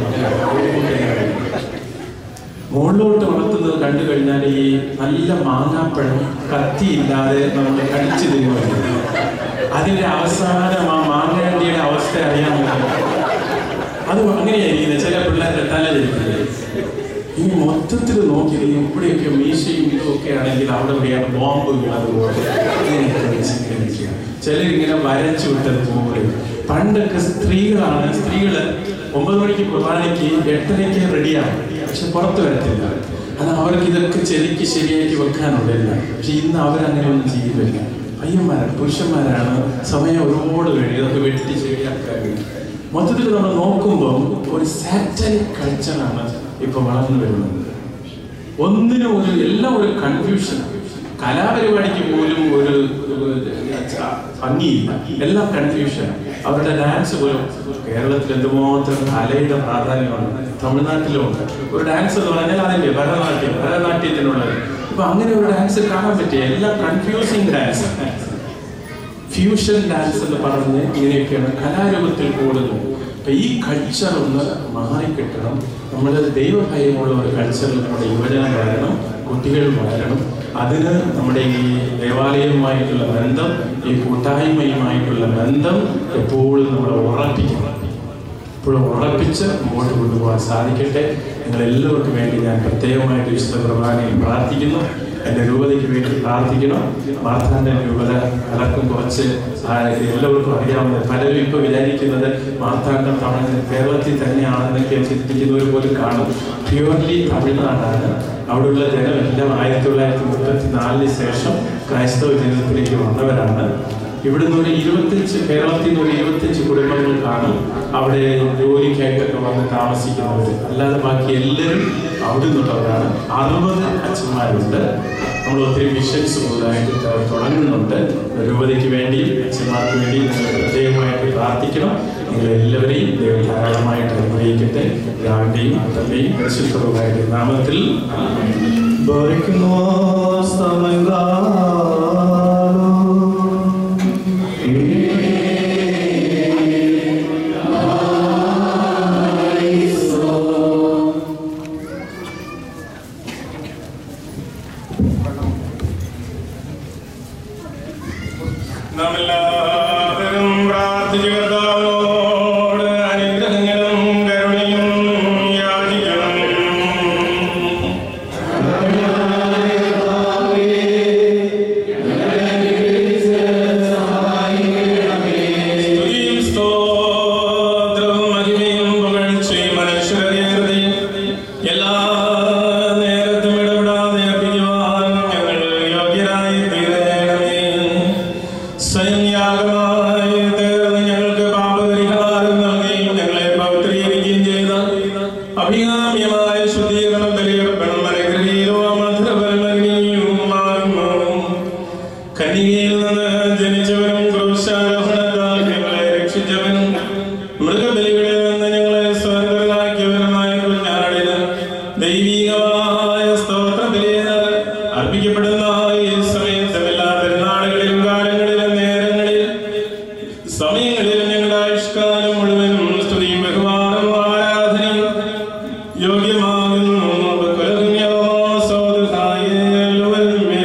മുകളിലോട്ട് വളർത്തുന്നത് കണ്ടു കഴിഞ്ഞാൽ ഈ നല്ല മാങ്ങാപ്പഴം കത്തിയില്ലാതെ നമ്മൾ കടിച്ചു തിന്നുമല്ലോ അതിന്റെ അവസാനം ആ മാങ്ങാണ്ടിയുടെ അവസ്ഥ അറിയാൻ പറ്റും അത് അങ്ങനെയായിരിക്കുന്നത് ചില പിള്ളേരുടെ തല തിരിക്കുന്നത് ഈ മൊത്തത്തിൽ നോക്കി ഇവിടെയൊക്കെ മീശയും ഇതും ഒക്കെ ആണെങ്കിൽ അവിടെ എവിടെയാണ് ബോംബുകൾ അതുപോലെ ഇങ്ങനെയൊക്കെ വെച്ചിരിക്കുക ചിലരിങ്ങനെ വരച്ചു വിട്ടത് പോലെ പണ്ടൊക്കെ സ്ത്രീകളാണ് സ്ത്രീകള് ഒമ്പത് മണിക്ക് കുർബാനയ്ക്ക് എട്ടരയ്ക്ക് റെഡിയാണ് പക്ഷെ പുറത്ത് വരത്തില്ല അത് അവർക്ക് ഇതൊക്കെ ചെരിക്ക് ശരിയാക്കി വെക്കാനുള്ളതല്ല പക്ഷെ ഇന്ന് അവരങ്ങനെ ഒന്നും ചെയ്യുന്നില്ല പയ്യന്മാരാണ് പുരുഷന്മാരാണ് സമയം ഒരുപാട് കഴിയും ഇതൊക്കെ വെട്ടി ശരിയാക്കാൻ മൊത്തത്തിൽ നമ്മൾ നോക്കുമ്പോൾ ഒരു സാറ്റനിക് കൾച്ചറാണ് ഇപ്പൊ വളർന്നു വരുന്നത് ഒന്നിനും ഒരു എല്ലാം ഒരു കൺഫ്യൂഷൻ കലാപരിപാടിക്ക് പോലും ഒരു ഒരു ഭംഗിയില്ല എല്ലാം കൺഫ്യൂഷൻ അവരുടെ ഡാൻസ് പോലും കേരളത്തിൽ എന്തുമാത്രം കലയുടെ പ്രാധാന്യമാണ് തമിഴ്നാട്ടിലുമുണ്ട് ഒരു ഡാൻസ് എന്ന് പറഞ്ഞാൽ അതിന്റെ ഭരതനാട്യം ഭരതനാട്യത്തിനുള്ളത് ഇപ്പൊ അങ്ങനെ ഒരു ഡാൻസ് കാണാൻ പറ്റിയ എല്ലാം കൺഫ്യൂസിങ് ഡാൻസ് ഫ്യൂഷൻ ഡാൻസ് എന്ന് പറഞ്ഞ് ഇങ്ങനെയൊക്കെയാണ് കലാരൂപത്തിൽ കൂടുന്നത് അപ്പൊ ഈ കൾച്ചർ ഒന്ന് മാറിക്കിട്ടണം നമ്മൾ ദൈവഭയമുള്ള ഒരു കൾച്ചറിൽ നമ്മുടെ യുവജനം വളരണം കുട്ടികൾ വളരണം അതിന് നമ്മുടെ ഈ ദേവാലയവുമായിട്ടുള്ള ബന്ധം ഈ കൂട്ടായ്മയുമായിട്ടുള്ള ബന്ധം എപ്പോഴും നമ്മൾ ഉറപ്പിക്കണം ഇപ്പോഴും ഉറപ്പിച്ച് മുമ്പോട്ട് കൊണ്ടുപോകാൻ സാധിക്കട്ടെ നിങ്ങൾ എല്ലാവർക്കും വേണ്ടി ഞാൻ പ്രത്യേകമായിട്ട് വിശുദ്ധ കുർബാനയിൽ പ്രാർത്ഥിക്കുന്നു എൻ്റെ രൂപതയ്ക്ക് വേണ്ടി പ്രാർത്ഥിക്കണം മാർത്താൻ്റെ രൂപത പലർക്കും കുറച്ച് ആ, എല്ലാവർക്കും അറിയാവുന്നത് പലരും ഇപ്പോൾ വിചാരിക്കുന്നത് മാർത്താണ്ഡം തമിഴ് കേരളത്തിൽ തന്നെയാണെന്നൊക്കെ ചിന്തിക്കുന്നവർ പോലും കാണും പ്യുവർലി തമിഴ്നാടാണ് അവിടെയുള്ള ജനം എല്ലാം ആയിരത്തി തൊള്ളായിരത്തി മുപ്പത്തി നാലിന് ശേഷം ക്രൈസ്തവ ജീവിതത്തിലേക്ക് വന്നവരാണ് ഇവിടുന്ന് ഒരു ഇരുപത്തഞ്ച് കേരളത്തിൽ നിന്ന് ഒരു ഇരുപത്തഞ്ച് കുടുംബങ്ങൾ കാണും അവിടെ ജോലിക്കായിട്ടൊക്കെ വന്ന് താമസിക്കുന്നവർ അല്ലാതെ ബാക്കി എല്ലാവരും അവിടെ നിന്നുള്ളവരാണ് അറുപത് അച്ഛന്മാരുണ്ട് നമ്മൾ ഒത്തിരി മിഷൻസ് കൂടുതലായിട്ട് ത- തുടങ്ങുന്നുണ്ട് രൂപതയ്ക്ക് വേണ്ടി അച്ഛന്മാർക്ക് വേണ്ടി നിങ്ങൾ പ്രത്യേകമായിട്ട് പ്രാർത്ഥിക്കണം നിങ്ങൾ എല്ലാവരെയും ദൈവം ധാരാളമായിട്ട് അനുഗ്രഹിക്കട്ടെ രാവിലെയും അത്തന്റെയും പരിശുദ്ധവുമായിട്ട് നാമത്തിൽ Bariknos നാം എല്ലാവരും പ്രാർത്ഥിച്ചു കർത്താവിനോട് അനുഗ്രഹങ്ങളും കരുണയും യാചിക്കണം കാമ്യമായ ശുദ്ധീകരണം ബലിയർപ്പണം മരഗ്രഹീലോ മധുരപരമഗ്നിയുമാകുന്നു കന്യകയിൽ നിന്ന് ജനിച്ചവനും ക്രൂശാരോഹണത്താൽ ഞങ്ങളെ രക്ഷിച്ചവനും മൃഗബലികളിൽ നിന്ന് ഞങ്ങളെ സ്വതന്ത്രരാക്കിയവനുമായ കുഞ്ഞാടിന് ദൈവികമായ സ്തോത്രബലികൾ അർപ്പിക്കപ്പെടുന്ന ഈ സമയത്തും എല്ലാ പെരുന്നാളുകളിലും കാലങ്ങളിലും നേരങ്ങളിലും സമയങ്ങളിലും ഞങ്ങളുടെ ആയുഷ്കാലം മുഴുവനും സ്തുതിയും ബഹുമാനവും ആരാധനയും യോഗ്യമാകുന്നു ബഹുരമ്യോ സൗദുഹായ ലുവൽമേ.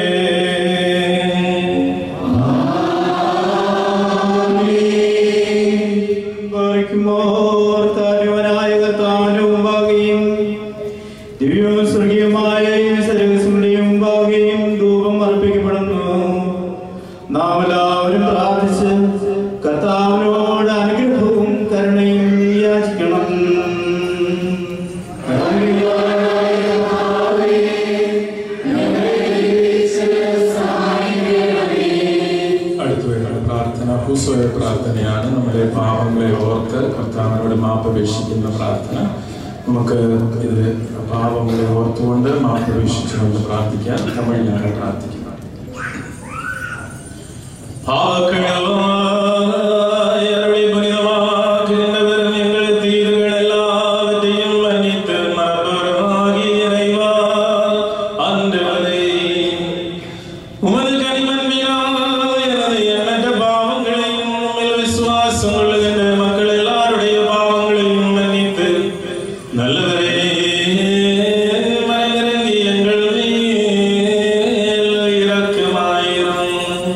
പാലിക്കുമ്പോൾ താരുവനായ കർത്താവിന്റെ മുമ്പാകെയും ദിവ്യവും സ്വർഗീയമായ ഈ സരസ്വതിയുടെ മുമ്പാകെയും ധൂപം അർപ്പിക്കപ്പെടുന്നു നാം എല്ലാവരും പ്രാർത്ഥിച്ച് കർത്താവിനോട് അനുഗ്രഹവും കരുണയും യാചിക്കണം അടുത്ത വരുന്ന പ്രാർത്ഥന ഹുസോയ പ്രാർത്ഥനയാണ് നമ്മുടെ പാപങ്ങളെ ഓർത്ത് കർത്താവിനോട് മാപ്പപേക്ഷിക്കുന്ന പ്രാർത്ഥന നമുക്ക് ഇത് പാപങ്ങളെ ഓർത്തുകൊണ്ട് മാപ്പപേക്ഷിച്ചുകൊണ്ട് പ്രാർത്ഥിക്കാം തമിഴിലാണ് പ്രാർത്ഥിക്കുന്നത് പാവക്കഴവായ അരുളി പുനിതമാക്കുന്നവരും ഞങ്ങളുടെ തീരുകളെല്ലാവരെയും മன்னித்து മറപ്പുറമാകി ഇறைவா ஆண்டவரே உமது கனிமன்பினால் எனது எண்ணற்ற பாவங்களையும் உம்மில் விசுவாசம் கொள்ளுகின்ற மக்கள் எல்லாருடைய பாவங்களையும் மன்னித்து நல்லவரே மனதிறங்கி எங்கள் மேல் இரக்கமாயிரும்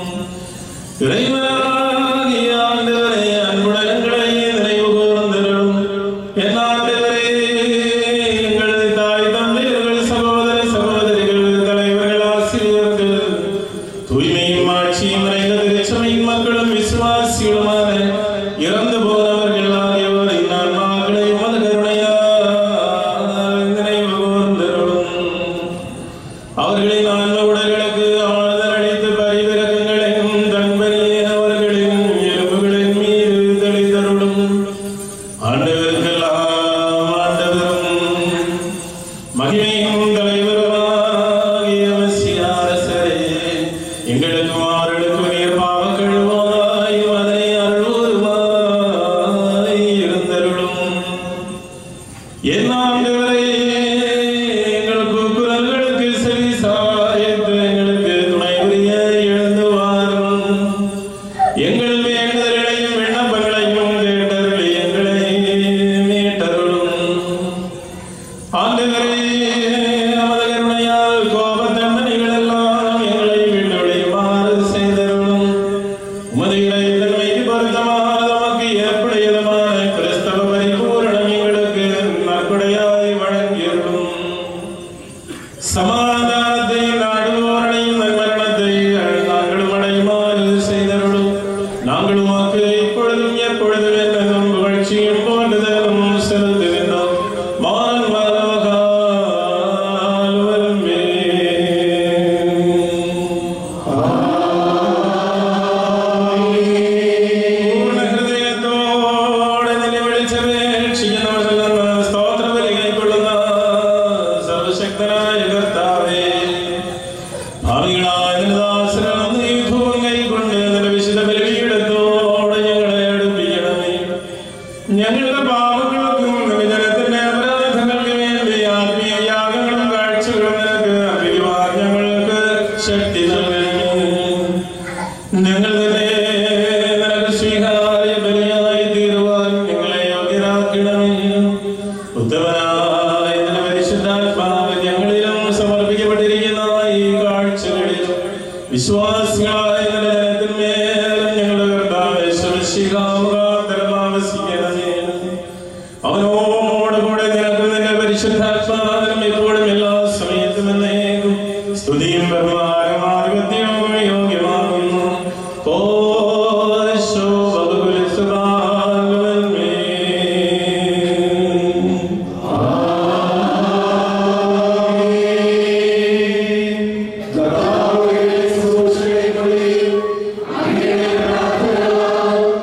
இறைவனாகிய ஆண்டவரே, அன்புடன் எங்களை நினைவு கூர்ந்தருளும். என் ஆண்டவரே, எங்களது தாய் தந்தையர்கள், சகோதர சகோதரிகள், தலைவர்கள், ஆசிரியர்கள், தூய்மையும் ஆட்சியும் நிறைந்த திருச்சபையின் மக்களும் விசுவாசிகளுமான இறந்து போனவர்கள் ஆகியோரின் ஆன்மாக்களை உமது கருணையால் நினைவு கூர்ந்தருளும். அவர்களின் ஆன்ம உடல்களுக்கு ஆறுதல் அளித்து பரிவிரக்கங்களையும் தன்பனியே அவர்களின் எலும்புகளின் மீது தெளிதருளும் ஆண்டவருக்கெல்லாம் ஆண்டவரும் மகிமையும் தலைவருமாகிய மெஸ்ஸியா அரசரே, எங்களுக்கும் அவர்களுக்கும் நீர் பாவக் கழுவாயும் அதனை அருள்வோருமாய் இருந்தருளும் என் ஆண்டவரே, எங்கள் கூக்குரல்களுக்கு செவி சாய்த்து எங்களுக்கு துணை புரிய எழுந்து வாரும். எங்கள் வேண்டுதல்களையும் விண்ணப்பங்களையும் கேட்டருளி எங்களை மீட்டருளும். ஆண்டவரே, நமது கருணையால் கோபத் தண்டனைகள் எல்லாம் எங்களை விட்டொழியுமாறு செய்தருளும். உமது இறைத்தன்மைக்கு பொருத்தமான நமக்கு ஏற்புடையதுமான கிறிஸ்தவ பரிபூரணம் எங்களுக்கு நற்கொடையாய் வழங்கியருளும். சமாதானத்தை நாடுவோரையும் நன்மரணத்தை நாங்களும் அடையுமாறு செய்தருளும். நாங்கள் உமக்கு இப்பொழுதும் எப்பொழுதும் என்னும் புகழ்ச்சியும் போன்றுதலும் செலுத்துகின்றோம். மான் மரமகால் வருமே. പൂർണ്ണ ഹൃദയത്തോടെ നിന്നെ വിളിച്ചപേക്ഷിക്കുന്നവരിൽ നിന്ന് സ്തോത്രബലി കൈക്കൊള്ളുന്ന സർവശക്തനായ കർത്താവേ, ഭാവികളായ നിന്റെ ദാസനും നീ ധൂപം കൈക്കൊണ്ട് നിന്റെ വിശുദ്ധ ബലിപീഠത്തോടെ ഞങ്ങളെ അടുപ്പിക്കണമേ. ഞങ്ങളുടെ പാപങ്ങൾക്കും നിന്റെ ജനത്തിന്റെ അപരാധങ്ങൾക്ക് വേണ്ടി ആത്മീയ യാഗങ്ങളും കാഴ്ചകളും നിനക്ക് അർപ്പിക്കുവാൻ ഞങ്ങൾക്ക് ശക്തി നൽകണമേ ഞങ്ങൾ തന്നെ നിനക്ക് സ്വീകാര്യ ബലിയായി തീരുവാൻ ഞങ്ങളെ യോഗ്യരാക്കണമേ ഉത്തമനായ നിന്റെ പരിശുദ്ധാത്മാവ് ഞങ്ങളിലും സമർപ്പിക്കപ്പെട്ടിരിക്കുന്ന ഈ കാഴ്ചകളിൽ വിശ്വാസികളായ നിന്റെ ജനത്തിന്മേലും ഞങ്ങളുടെ കർത്താവ് ശിവശിഖാമുഖാന്തരമാവസിക്കണമേ അവനോട് കൂടെ നിനക്ക് നിന്റെ പരിശുദ്ധാത്മാവിനും എപ്പോഴും എല്ലാ സമയത്തും എന്നേക്കും സ്തുതിയും ബഹുമാനം ആധിപത്യവും യോഗ്യമാകുന്നു ഓശോ ബഹുകുലസുതാൽവന്മേ.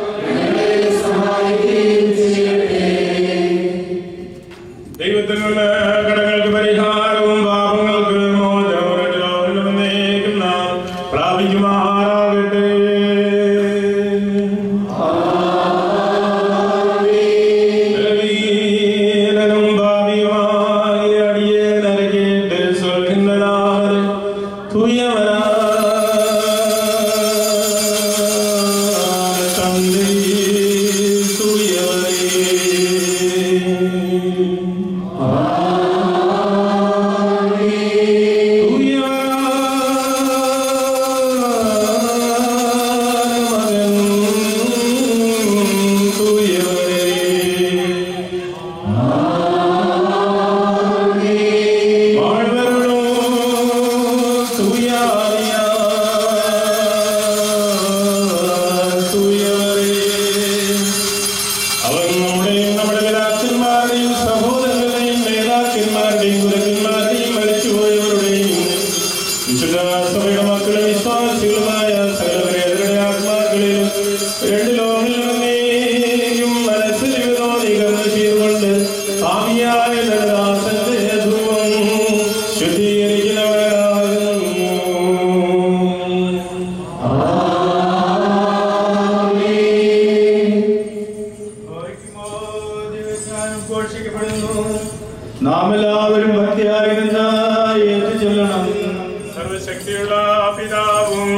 ദൈവത്തിനുള്ള കടങ്ങൾക്ക് പരിഹാരവും പാപങ്ങൾക്ക് മോചനവും എന്നേക്കും നാം പ്രാപിക്കുമാറാകട്ടെ ബലഹീനനും പാപിയുമായ അടിയേനരെ കേട്ട് സ്വർഗ്ഗനാഥൻ തൂയവനായ തന്തേ, തൂയവനേ. അവൻ നമ്മുടെയും നമ്മുടെ പിതാക്കന്മാരുടെയും സഹോദരങ്ങളുടെയും നേതാക്കന്മാരുടെയും ഗുരുക്കന്മാരുടെയും മരിച്ചുപോയവരുടെയും വിശുദ്ധ സഭയുടെ മക്കളും വിശ്വാസികളുമായ സകലവരുടെ ആത്മാക്കളിലും രണ്ട് ലോകങ്ങളിലും മനസ്സിൽ വിനോദീകരണം ചെയ്തുകൊണ്ട് ഭാവിയായ ദാസന്റെ ധൂപം ശുദ്ധീകരിക്കുന്നവരാകുന്നു നാം എല്ലാവരും ഭക്തിയായി നിന്ന് ഏറ്റു ചെല്ലണം സർവശക്തിയുള്ള പിതാവും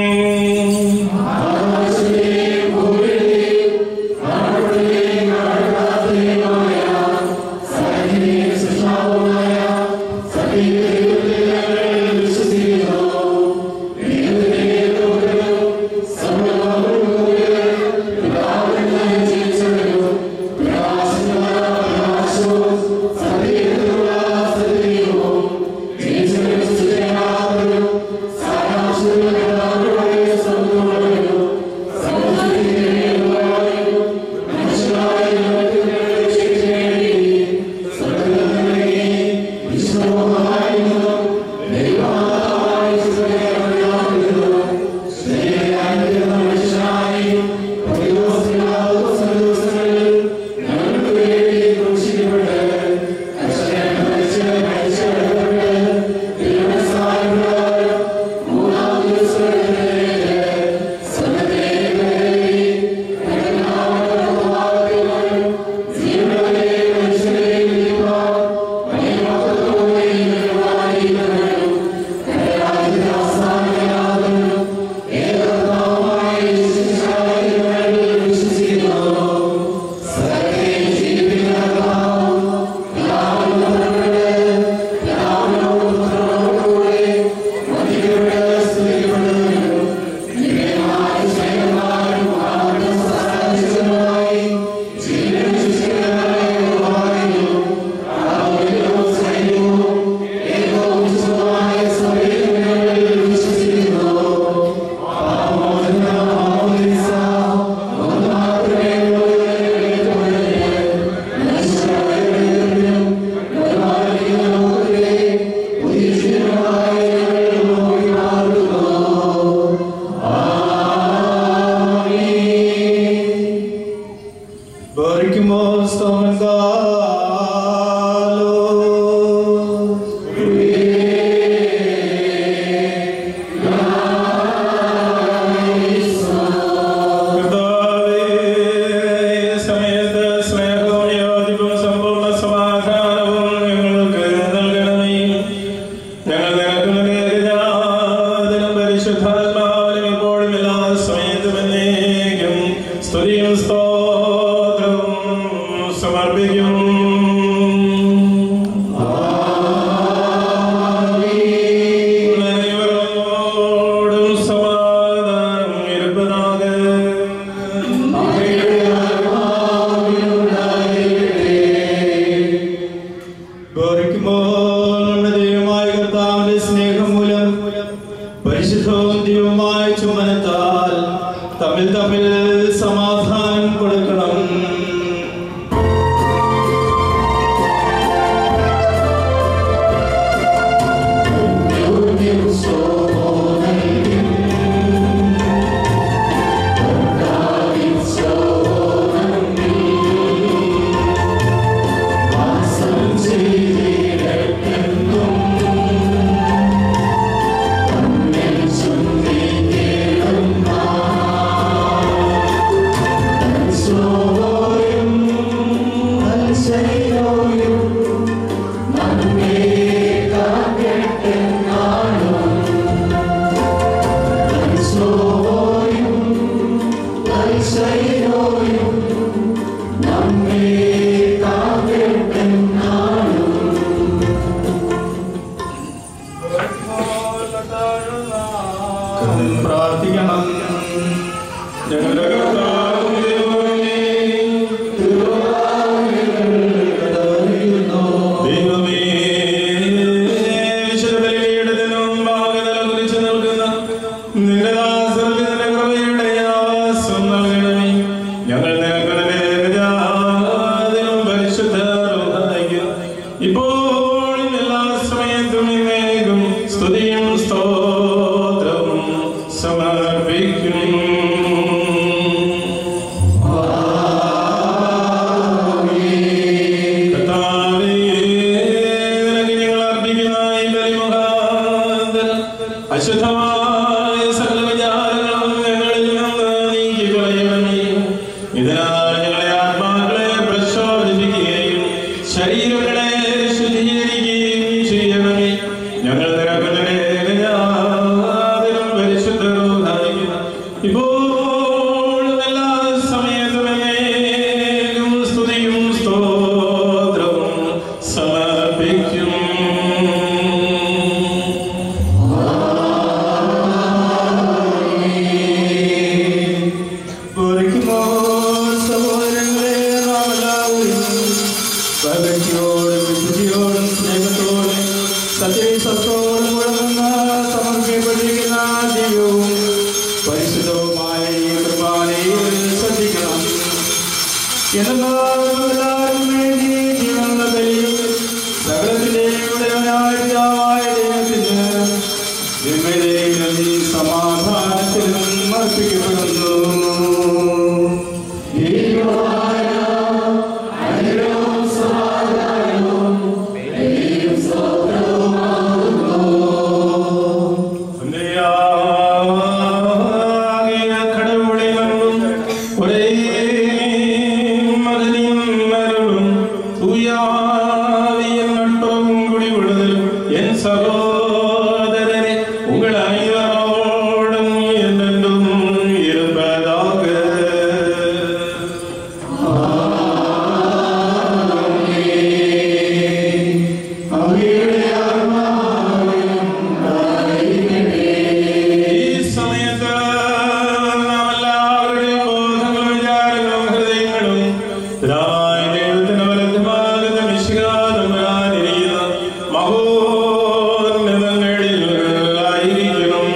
ബോറിക്കുമോ സ്തോമങ്കാലോ കർത്താവേ, ഈ സമയത്ത് സ്നേഹവും യോജിപ്പും സമ്പൂർണ്ണ സമാധാനവും ഞങ്ങൾക്ക് നൽകണമേ. ഞങ്ങൾ നിനക്ക് നിവേദിതാതിനും പരിശുദ്ധാത്മാവിനും ഇപ്പോഴും എല്ലാ സമയത്തും എന്നേക്കും സ്തുതിയും സ്തോത്രവും സമർപ്പിക്കും അനേവരോടും സമാധാനം ഇരുപ്പതാകെ ബോറിക്കുമോ നമ്മുടെ ദൈവമായ കർത്താവിന്റെ സ്നേഹം മൂലം പരിശുദ്ധവും ദൈവമായ ചുമനത്താൽ തമ്മിൽ തമ്മിൽ സമാധാനം കൊടുക്കണം Thank പ്രാർത്ഥിക്കണം ഞങ്ങളുടെ കർത്താവും ദൈവമേ, ദൈവമേ, വിശുദ്ധ ബലിയുടെ ദിനം ഭാഗതല കുറിച്ച് നിൽക്കുന്ന നിന്റെ ദാസർക്ക് നിന്റെ കൃപയുടെ ആവാസം നൽകണമേ. ഞങ്ങൾ നിനക്കണമേ രാജാതിനും പരിശുദ്ധ റൂഹായിക്കും ഇപ്പോഴും എല്ലാ സമയത്തും എന്നേക്കും സ്തുതിയും സ്തോത്രവും സമർപ്പിക്കും കർത്താവേ, നിനക്ക് ഞങ്ങൾ അർപ്പിക്കുന്ന ഈ ബലിമുഖാന്തരം അശുദ്ധമായ സകല വിചാരങ്ങളും ഞങ്ങളിൽ നിന്ന് നീക്കിക്കളയണമേ. ഇതിനാൽ ഞങ്ങളെ ആത്മാക്കളെ പ്രശോഭിപ്പിക്കുകയും ശരീരങ്ങളെ ശുദ്ധീകരിക്കുകയും ചെയ്യണമേ ഞങ്ങൾ നിരക്കുന്നതിനും പരിശുദ്ധരും ഇപ്പോൾ എല്ലാ സമയത്തും എന്നേക്കും സ്തുതിയും സ്തോത്രവും സമർപ്പിക്കും ഒരുക്കുമ്പോൾ സഹോദരങ്ങളെ നാം എല്ലാവരും ഭക്തിയോടും വിശുദ്ധിയോടും സ്നേഹത്തോടും സത്യവിശ്വസത്തോടും ഉണർന്ന സമർപ്പിക്കപ്പെട്ടിരിക്കുന്ന ദൈവവും പരിശുദ്ധവുമായ ഈ കുർബാനയെ ശ്രദ്ധിക്കണം എന്നാൽ എല്ലാവരും വേണ്ടി ജീവനുള്ള ബലിയും സകലത്തിന്റെയും ഉടയവനായ പിതാവായ ദൈവത്തിന് നിമ്മയിലെയും സമാധാനത്തിലും അർപ്പിക്കപ്പെടുന്നു கடவுளிலும் ஒரே மகனின் அருளும் தூயாவியின் நட்பும் குடிகொள்ளுதலும் என் சகோதரனே உங்கள் அனைவரோடும் என்றென்றும் இருப்பதாக ഈ സമയത്ത് നാം എല്ലാവരുടെയും ബോധങ്ങളും വിചാരങ്ങളും ഹൃദയങ്ങളും പിതാവായ ദൈവത്തിന്റെ വലത്തുഭാഗത്ത് വിശ്വാസമായിരിക്കുന്ന മഹോന്നതങ്ങളിൽ ആയിരിക്കണം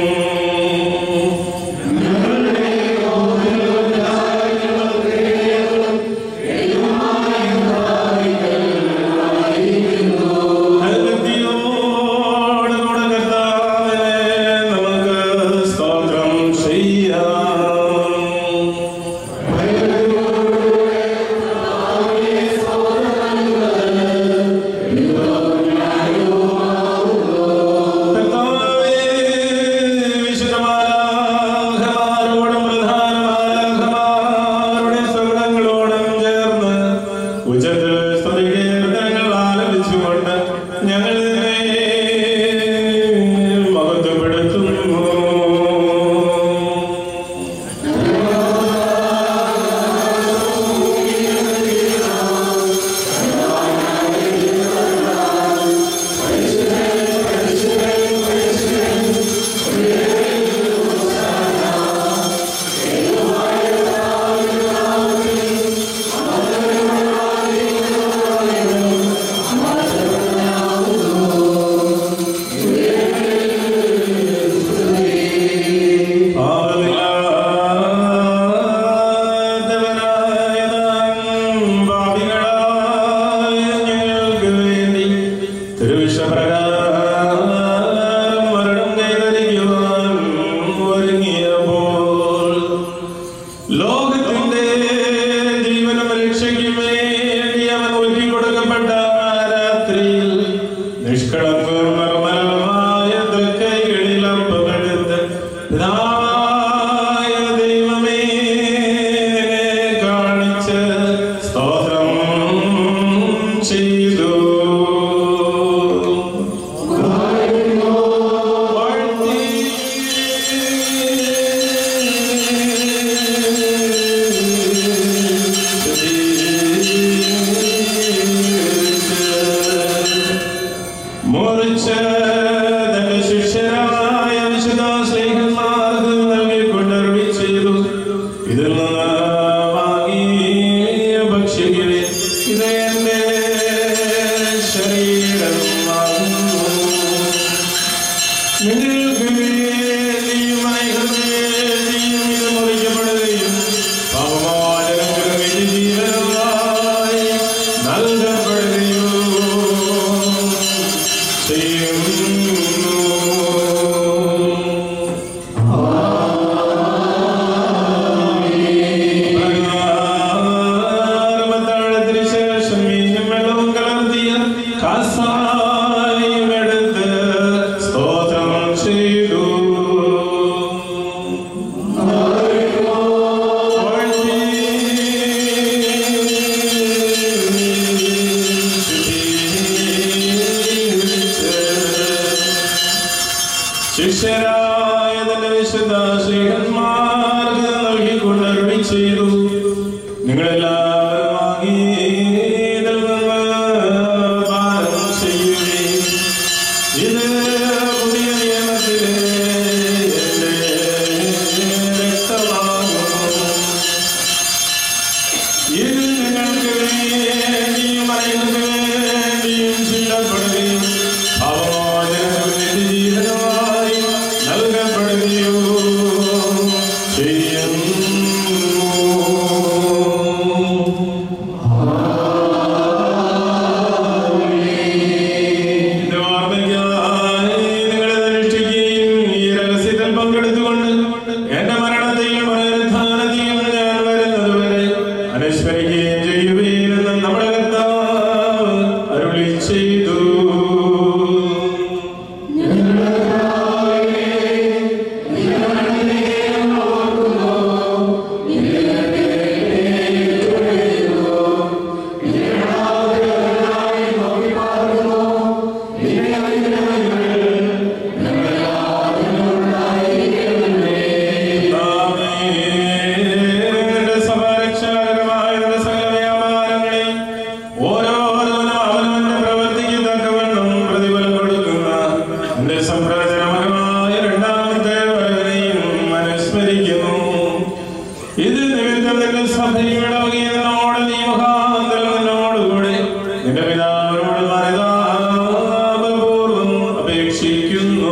ഭക്തിയോടുകൂടെ കർത്താവിനെ നമുക്ക് സ്തോത്രം ചെയ്യാം കർത്താവേ, വിശുദ്ധമാലാഖമാരോടും പ്രധാനമാലാഖമാരുടെ സ്വരങ്ങളോടും ചേർന്ന് ഉച്ചത്തിൽ സ്തുതികീർത്തനങ്ങൾ ആലപിച്ചുകൊണ്ട് ഞങ്ങൾ നിന്നെ മഹത്വപ്പെടുത്തുന്നു പാപമില്ലാത്തവനായ നാം പാപികളായ ഞങ്ങൾക്ക് വേണ്ടി തിരുവിഷപ്രകാരം മരണം കൈവരിക്കുവാൻ ഒരുങ്ങിയപ്പോൾ ലോകത്തിന്റെ ജീവനും രക്ഷയ്ക്കും വേണ്ടി അവൻ ഒരുക്കിക്കൊടുക്കപ്പെട്ട ആ രാത്രിയിൽ നിഷ്കളങ്കവും നിർമ്മലവുമായ തൃക്കൈകളിൽ അപ്പമെടുത്ത് പിതാവായ ദൈവമേ നിന്നെ കാണിച്ച് സ്തോത്രം ചെയ്തു മുറിച്ച് തന്റെ ശിഷ്യരായ വിശുദ്ധാശ്രീഹന്മാർക്ക് നൽകിക്കൊണ്ടറിവി ചെയ്തു ഇതിൽ നിന്ന് വാങ്ങി ഭക്ഷിക്കുവിൻ ഇത് എന്റെ ശരീരമാകുന്നു നിങ്ങൾക്ക് വേണ്ടിയും അനേകർക്ക് വേണ്ടിയും ഇത് മുറിക്കപ്പെടുകയും പാപമോചനത്തിനും നിത്യജീവനുമായി നൽകപ്പെടുകയും ചെയ്യുന്നു പ്രകാരമത്താഴത്തിന് ശേഷം വീഞ്ഞും വെള്ളവും കലർത്തിയ കാസായും എടുത്ത് സ്തോത്രം ചെയ്തു ശിഷ്യരായ തന്റെ വിശുദ്ധ ശ്രീഹന്മാർക്ക് നൽകിക്കൊണ്ടരുളി ചെയ്തു നിങ്ങളെല്ലാവരും വാങ്ങി ഇതിൽ നിന്ന് പാനം ചെയ്യുവിൻ. ഇത് പുതിയ നിയമത്തിലെ എന്റെ രക്തമാകുന്നു. ഇത് നിങ്ങൾക്ക് വേണ്ടിയും അനേകർക്ക് വേണ്ടിയും ചിന്തപ്പെടുകയും ഭാവമോചനത്തിന് നിത്യജീവനുമായി നൽകപ്പെടുകയോ ചെയ്യുന്നു എന്റെ ഓർമ്മയ്ക്കായി നിങ്ങളെ അനുഷ്ഠിക്കുകയും ഈ രഹസ്യത്തിൽ പങ്കെടുത്തുകൊണ്ട് എന്റെ മരണത്തെയും പുനരുത്ഥാനത്തെയും ഞാൻ വരുന്നതുവരെ അനുസ്മരിക്കുകയും ചെയ്യുകയെന്ന് നമ്മുടെ കർത്താവ് അരുളി ചെയ്തു എന്റെ സഭാരക്ഷാകരമായ എന്റെ സകല വ്യാപാരങ്ങളെയും ഓരോരോന്നും അവനവന്റെ പ്രവൃത്തിക്ക് തക്കവണ്ണം പ്രതിഫലം കൊടുക്കുന്ന എന്റെ സംപ്രചനമായ രണ്ടാമത്തെ വരവിനെയും അനുസ്മരിക്കുന്നു ഇത് നിമിത്തം നിന്റെ സഭയുടെ വകയെന്നോട് നീ മുഖാന്തരം നിന്നോടുകൂടെ നിന്റെ പിതാവിനോട് മനിതാപൂർവം അപേക്ഷിക്കുന്നു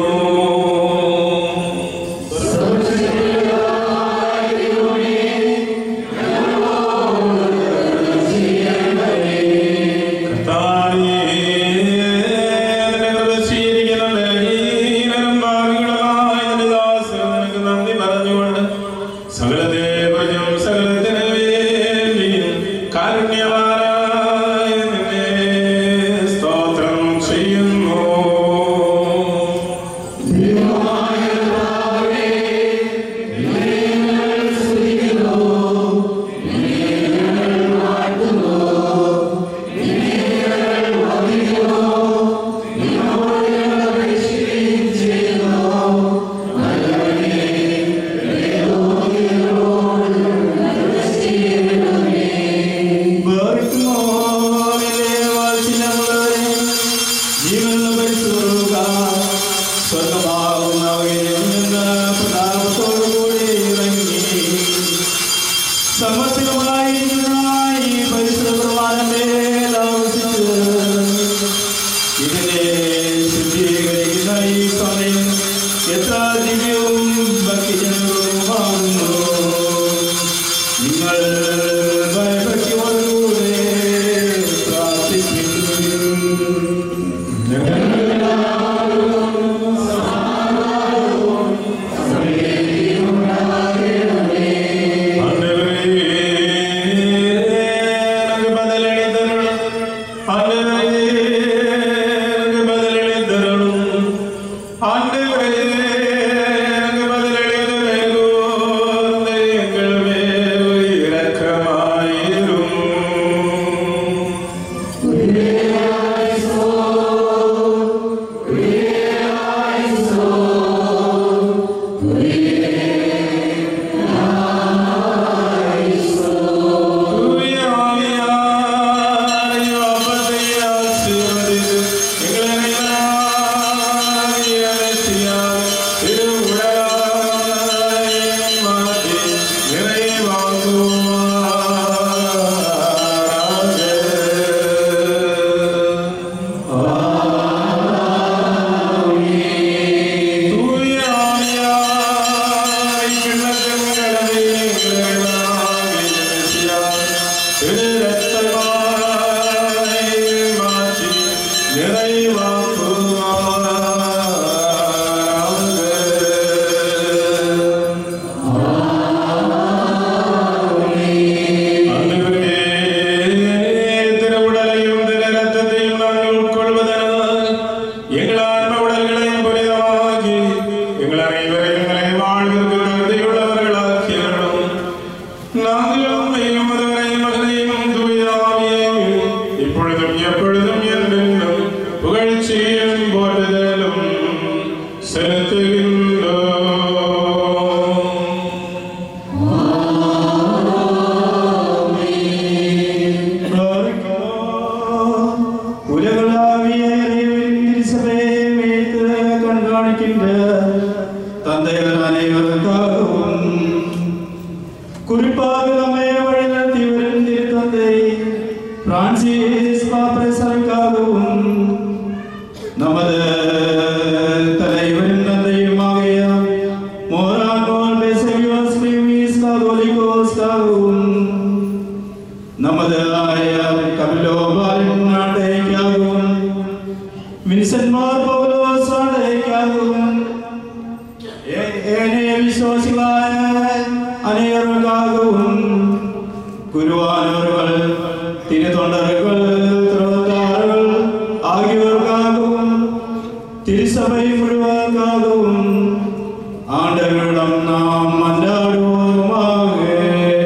കർത്താവേ, നിന്റെ കൃപ സ്വീകരിക്കണമേ. ഹീനരും പാപികളുമായ നിന്റെ ദാസരും നിനക്ക് നന്ദി പറഞ്ഞുകൊണ്ട് സകലത്തെക്കുറിച്ചും സകലത്തിനു വേണ്ടിയും കാരുണ്യവാനായ നിന്നെ സ്തോത്രം ചെയ്യുന്നു എത്ര ദിവ്യവും ഭക്തിജനവുമാകുന്നു നിങ്ങൾ ഭയഭക്തിയോടുകൂടെ പ്രാർത്ഥിക്കുന്നു ഇപ്പോഴും എപ്പോഴും എന്തെന്നും പുകഴ്ചയും പോറ്റലും സെലുത്തുകില്ലോ குறிப்பாக நம்மை வழிநடத்தி வரும் திருத்தந்தை பிரான்சிஸ் பாப்பரசருக்காகவும் நமது தலைவரின் தந்தையுமாகிய மோரானோல் பெசவியோஸ் கிரிமிஸ் காதோலிகோஸ்காகவும் நமது ஆய கபிலோபாலின் நாட்டைக்காகவும் വിൻസെന്റ്മാർ പൗലോസ് ആടേക്കാகவும் ഏ- ഏனைய വിശ്വാസികളായ അനേകർക്കാகவும் ഗുരുവാനവர்கள் തിരുതൊണ്ടറുകൾ തിരുവത്താറുകൾ ആകിയവർക്കാகவும் തിരുസഭை മുഴുവൻക്കാகவும் ആണ്ടവരിடம் നാം മന്നാടുவோமாக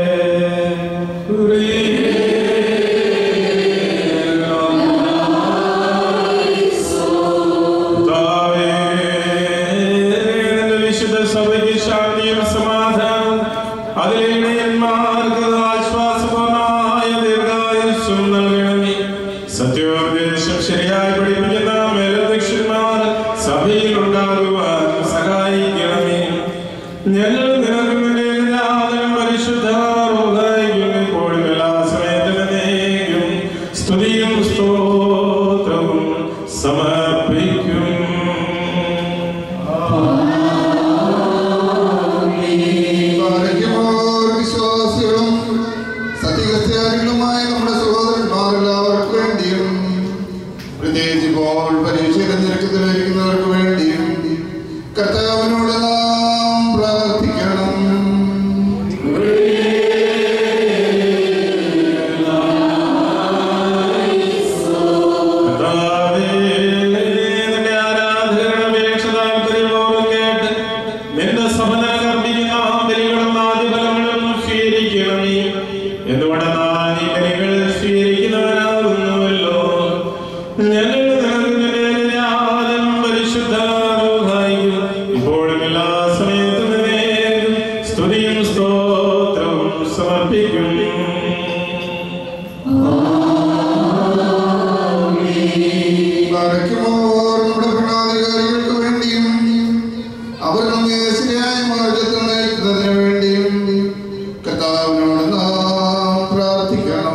കർത്താവേ, നിന്റെ വിശുദ്ധ സഭയ്ക്ക് ശാന്തിയും സമാധാനവും അതിലെ ഇടയന്മാർക്ക് ആശ്വാസപൂർണമായ ദീർഘായുസ്സും നൽകണമേ സത്യോപദേശം ശരിയായി പഠിപ്പിക്കുന്ന മേലധ്യക്ഷന്മാർ സഭയിൽ ഉണ്ടാകുവാൻ സഹായിക്കണമേ ഞങ്ങൾ നിലനിൽക്കുന്നതിനും പരിശുദ്ധ റൂഹായിക്കും ഇപ്പോഴും എല്ലാ സമയത്തും എന്നേക്കും സ്തുതിയും സ്തോത്രവും സമർപ്പിക്കും ഭാഗ്യമോർ വിശ്വാസികളും സത്യക്രിസ്ത്യാനികളുമായ നമ്മുടെ സഹോദരന്മാരെല്ലാവർക്കും വേണ്ടിയും പ്രത്യേകിച്ച് ഇപ്പോൾ പരീക്ഷയിൽ നിരക്കത്തിലിരിക്കുന്നവർക്ക് വേണ്ടിയും കർത്താവിനോട് നാം പ്രാർത്ഥിക്കണം കർത്താവേ, നിന്റെ ആരാധകരുടെ അപേക്ഷ താല്പര്യപൂർവ്വം കേട്ട് നിന്റെ സഭ നിനക്കർപ്പിക്കുന്ന ബലികളും ആദ്യഫലങ്ങളും സ്വീകരിക്കണമേ. എന്തുകൊണ്ടെന്നാൽ ഈ ബലികൾ സ്വീകരിക്കുന്നവനാകുന്നുവല്ലോ. ഞങ്ങൾ നിനക്ക് നിന്റെ അനുജ്ഞാനം പരിശുദ്ധ റൂഹായിക്കും ഇപ്പോഴും എല്ലാ സമയത്തും എന്നേക്കും സ്തുതിയും സ്തോത്രവും സമർപ്പിക്കും ഭാഗ്യമോർ നമ്മുടെ ഭരണാധികാരികൾക്ക് വേണ്ടിയും അവർ നമ്മെ ശരിയായ മാർഗത്തിൽ നയിക്കുന്നതിന് വേണ്ടിയും കർത്താവിനോട് നാം പ്രാർത്ഥിക്കണം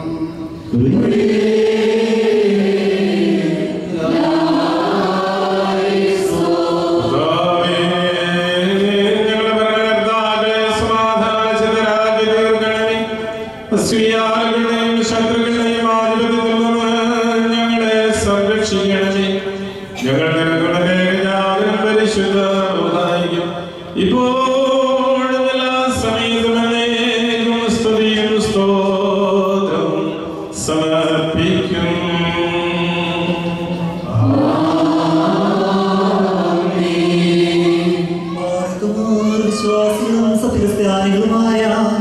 കർത്താവേ, ഞങ്ങളുടെ ഭരണകർത്താക്കളെ സമാധാനചിത്തരാക്കി തീർക്കണമേ. അസൂയാലുകളുടെയും ശത്രുക്കളുടെയും ആധിപത്യത്തിൽ നിന്ന് ഞങ്ങളെ സംരക്ഷിക്കണമേ. ഞങ്ങൾ നിനക്കുള്ള ജ്ഞാനം പരിശുദ്ധ റൂഹായിക്കും ഇപ്പോഴും എല്ലാ സമയത്തും എന്നേക്കും സ്തുതിയും സ്തോത്രവും സമർപ്പിക്കും വിശ്വാസികളും സത്യക്രിസ്ത്യാനികളുമായ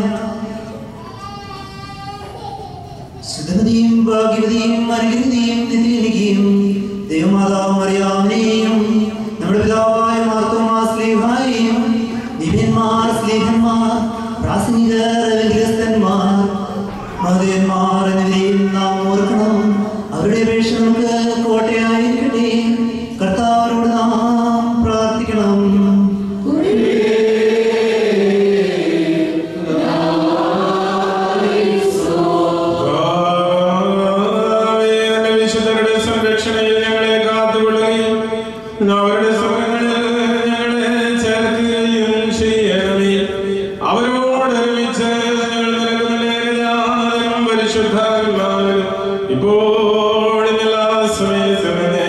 ശുദ്ധമതിയും ഭാഗ്യവതിയും അനുഗ്രഹിതയും നിത്യനിധിയും ദൈവമാതാവും അറിയാമനെയും നമ്മുടെ പിതാവായ മാർത്തോമാ സ്ലീഹായെയും ദിവ്യന്മാർ സ്ലീഹന്മാർ പ്രാസംഗികർ എവങ്കലിസ്തന്മാർ മഹദേവന്മാർ എന്നിവരെയും നാം ഓർക്കണം അവരുടെ അപേക്ഷ നമുക്ക് കോട്ടയായിരിക്കട്ടെ കർത്താവിനോട് നാം പ്രാർത്ഥിക്കണം കർത്താവേ, നിന്റെ വിശുദ്ധരുടെ സംരക്ഷണയിൽ ഞങ്ങളെ കാത്തുകൊള്ളുകയും അവരുടെ സമയങ്ങളിൽ ഞങ്ങളെ ചേർക്കുകയും ചെയ്യണമേ അവരോട് ഒരുമിച്ച് ഞങ്ങൾ നിനക്കുന്ന ജ്ഞാനം പരിശുദ്ധാത്മാവിലും ഇപ്പോഴും എല്ലാ സമയത്തും എന്നേക്കും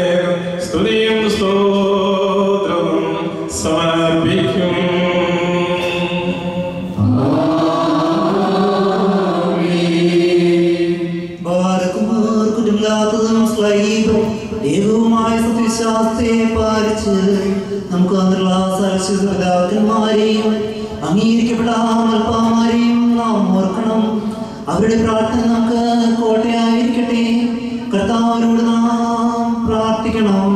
ദൈവമായ സത്യവിശ്വാസത്തെ പാലിച്ച് നമുക്ക് അതിനുള്ള സരസ്വത പിതാക്കന്മാരെയും അംഗീകരിക്കപ്പെട്ട മൽപ്പാമാരെയും നാം ഓർക്കണം അവരുടെ പ്രാർത്ഥന നമുക്ക് കോട്ടയായിരിക്കട്ടെ കർത്താവിനോട് നാം പ്രാർത്ഥിക്കണം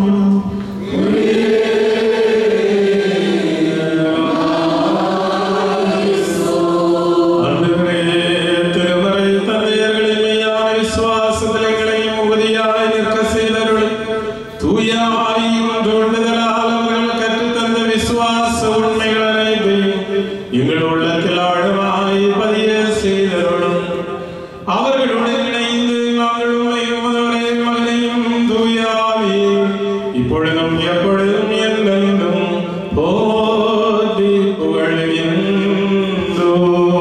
அவர்களுடன் இணைந்து நாங்களும் மகனையும் மகனையும் தூயாவி இப்பொழுதும் எப்பொழுதும் என்றென்றும் போதி புகழ்கின்றோ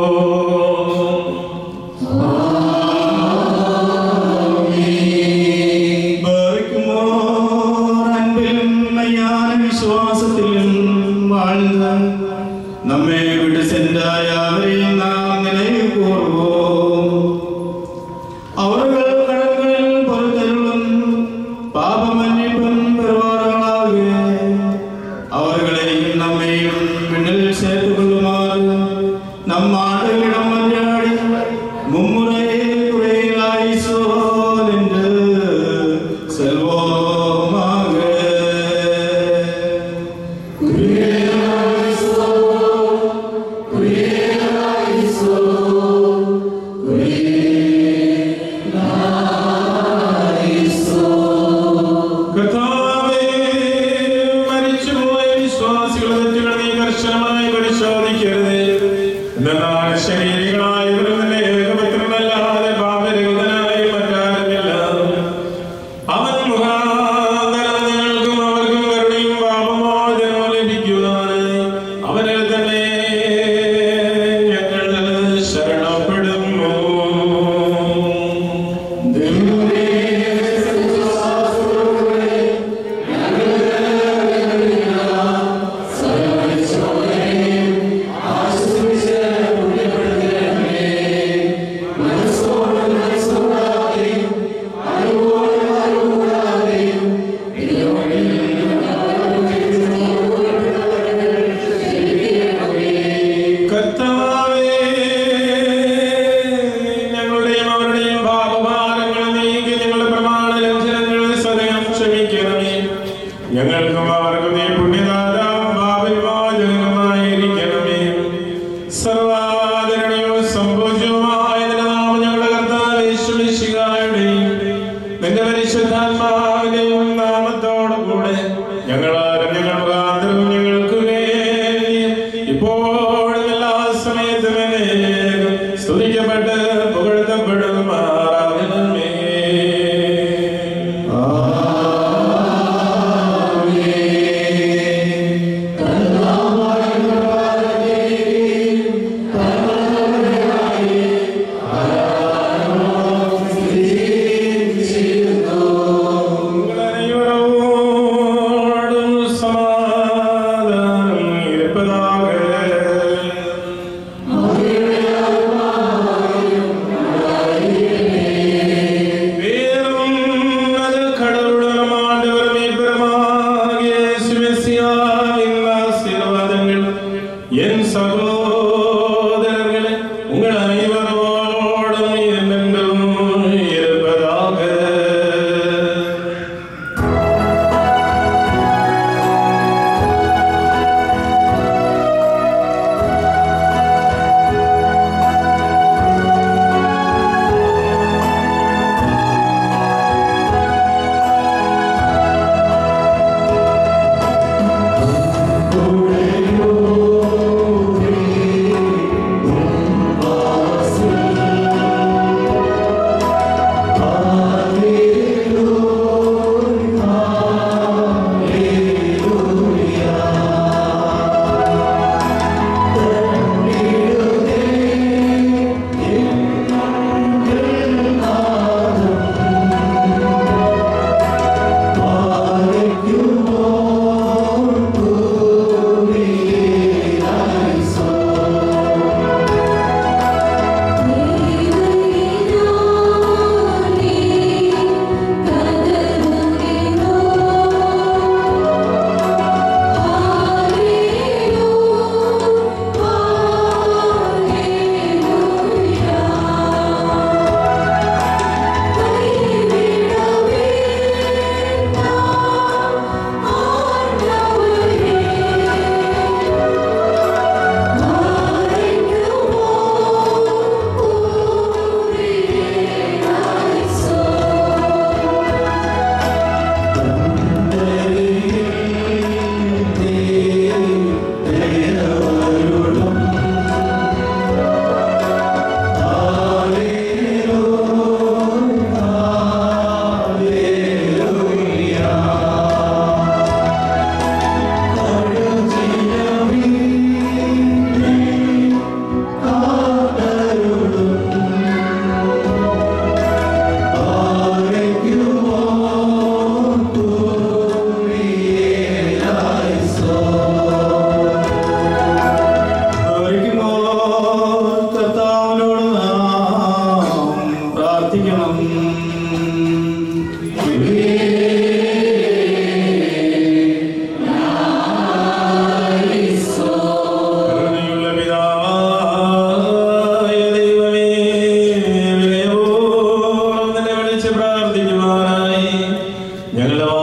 അൻപിലും നയ്യാന വിശ്വാസത്തിലും വാഴ്ന്ന നമ്മെ വിടുസെന്റായവരെയും നാം നിലയിൽ കൂറുவோம் அவர்கள் கடன்களில் பொறுத்தருளும் பாப மன்னிப்பும் பெறுவார்களாக அவர்களையும் நம்மையும் விண்ணில் சேர்த்துக் கொள்ளுமாறு நம் ஆண்டுகளிடம் மன்றாடி மும்முறை குறையிலாயிசோ என்று செல்வோமாக കർത്താവേ, മരിച്ചുപോയ വിശ്വാസികളുടെ തെറ്റുകൾ നീ കർശനമായി പരിശോധിക്കരുതേ. എന്തെന്നാൽ ശരീരികളായവരും നിന്നെ ഏകപുത്രനല്ലാതെ പാപരഹിതനായി മറ്റാരുമില്ല. അവൻ മുഖാന്തരം ഞങ്ങൾക്കും അവർക്കും കരുണയും പാപമോചനവും ലഭിക്കുവാനായി അവനിൽ തന്നെ ഞങ്ങൾ ശരണപ്പെടുന്നു കർത്താവേ, ഞങ്ങളുടെയും അവരുടെയും പാപഭാരങ്ങൾ നീക്കി ഞങ്ങളുടെ പ്രമാണ ലംഘനങ്ങൾ സദയം ക്ഷമിക്കണമേ ഞങ്ങൾക്കും അവർക്കും നീ പുണ്യദാതാവും പാപവിമോചകനുമായിരിക്കണമേ സർവാദരണീയവും സംപൂജ്യവുമായ നിന്റെ നാമം ഞങ്ങളുടെ കർത്താവ് യേശുമിശിഹായുടെയും നിന്റെ പരിശുദ്ധാത്മാവിന്റെയും നാമത്തോടു കൂടെ ഞങ്ങളാരും ഞങ്ങൾ മുഖാന്തരവും ഞങ്ങൾക്ക് വേണ്ടി ഇപ്പോഴും എല്ലാ സമയത്തും എന്നേക്കും സ്തുതിക്കപ്പെട്ട് പുകഴ്ത്തപ്പെടുമാറാകണമേ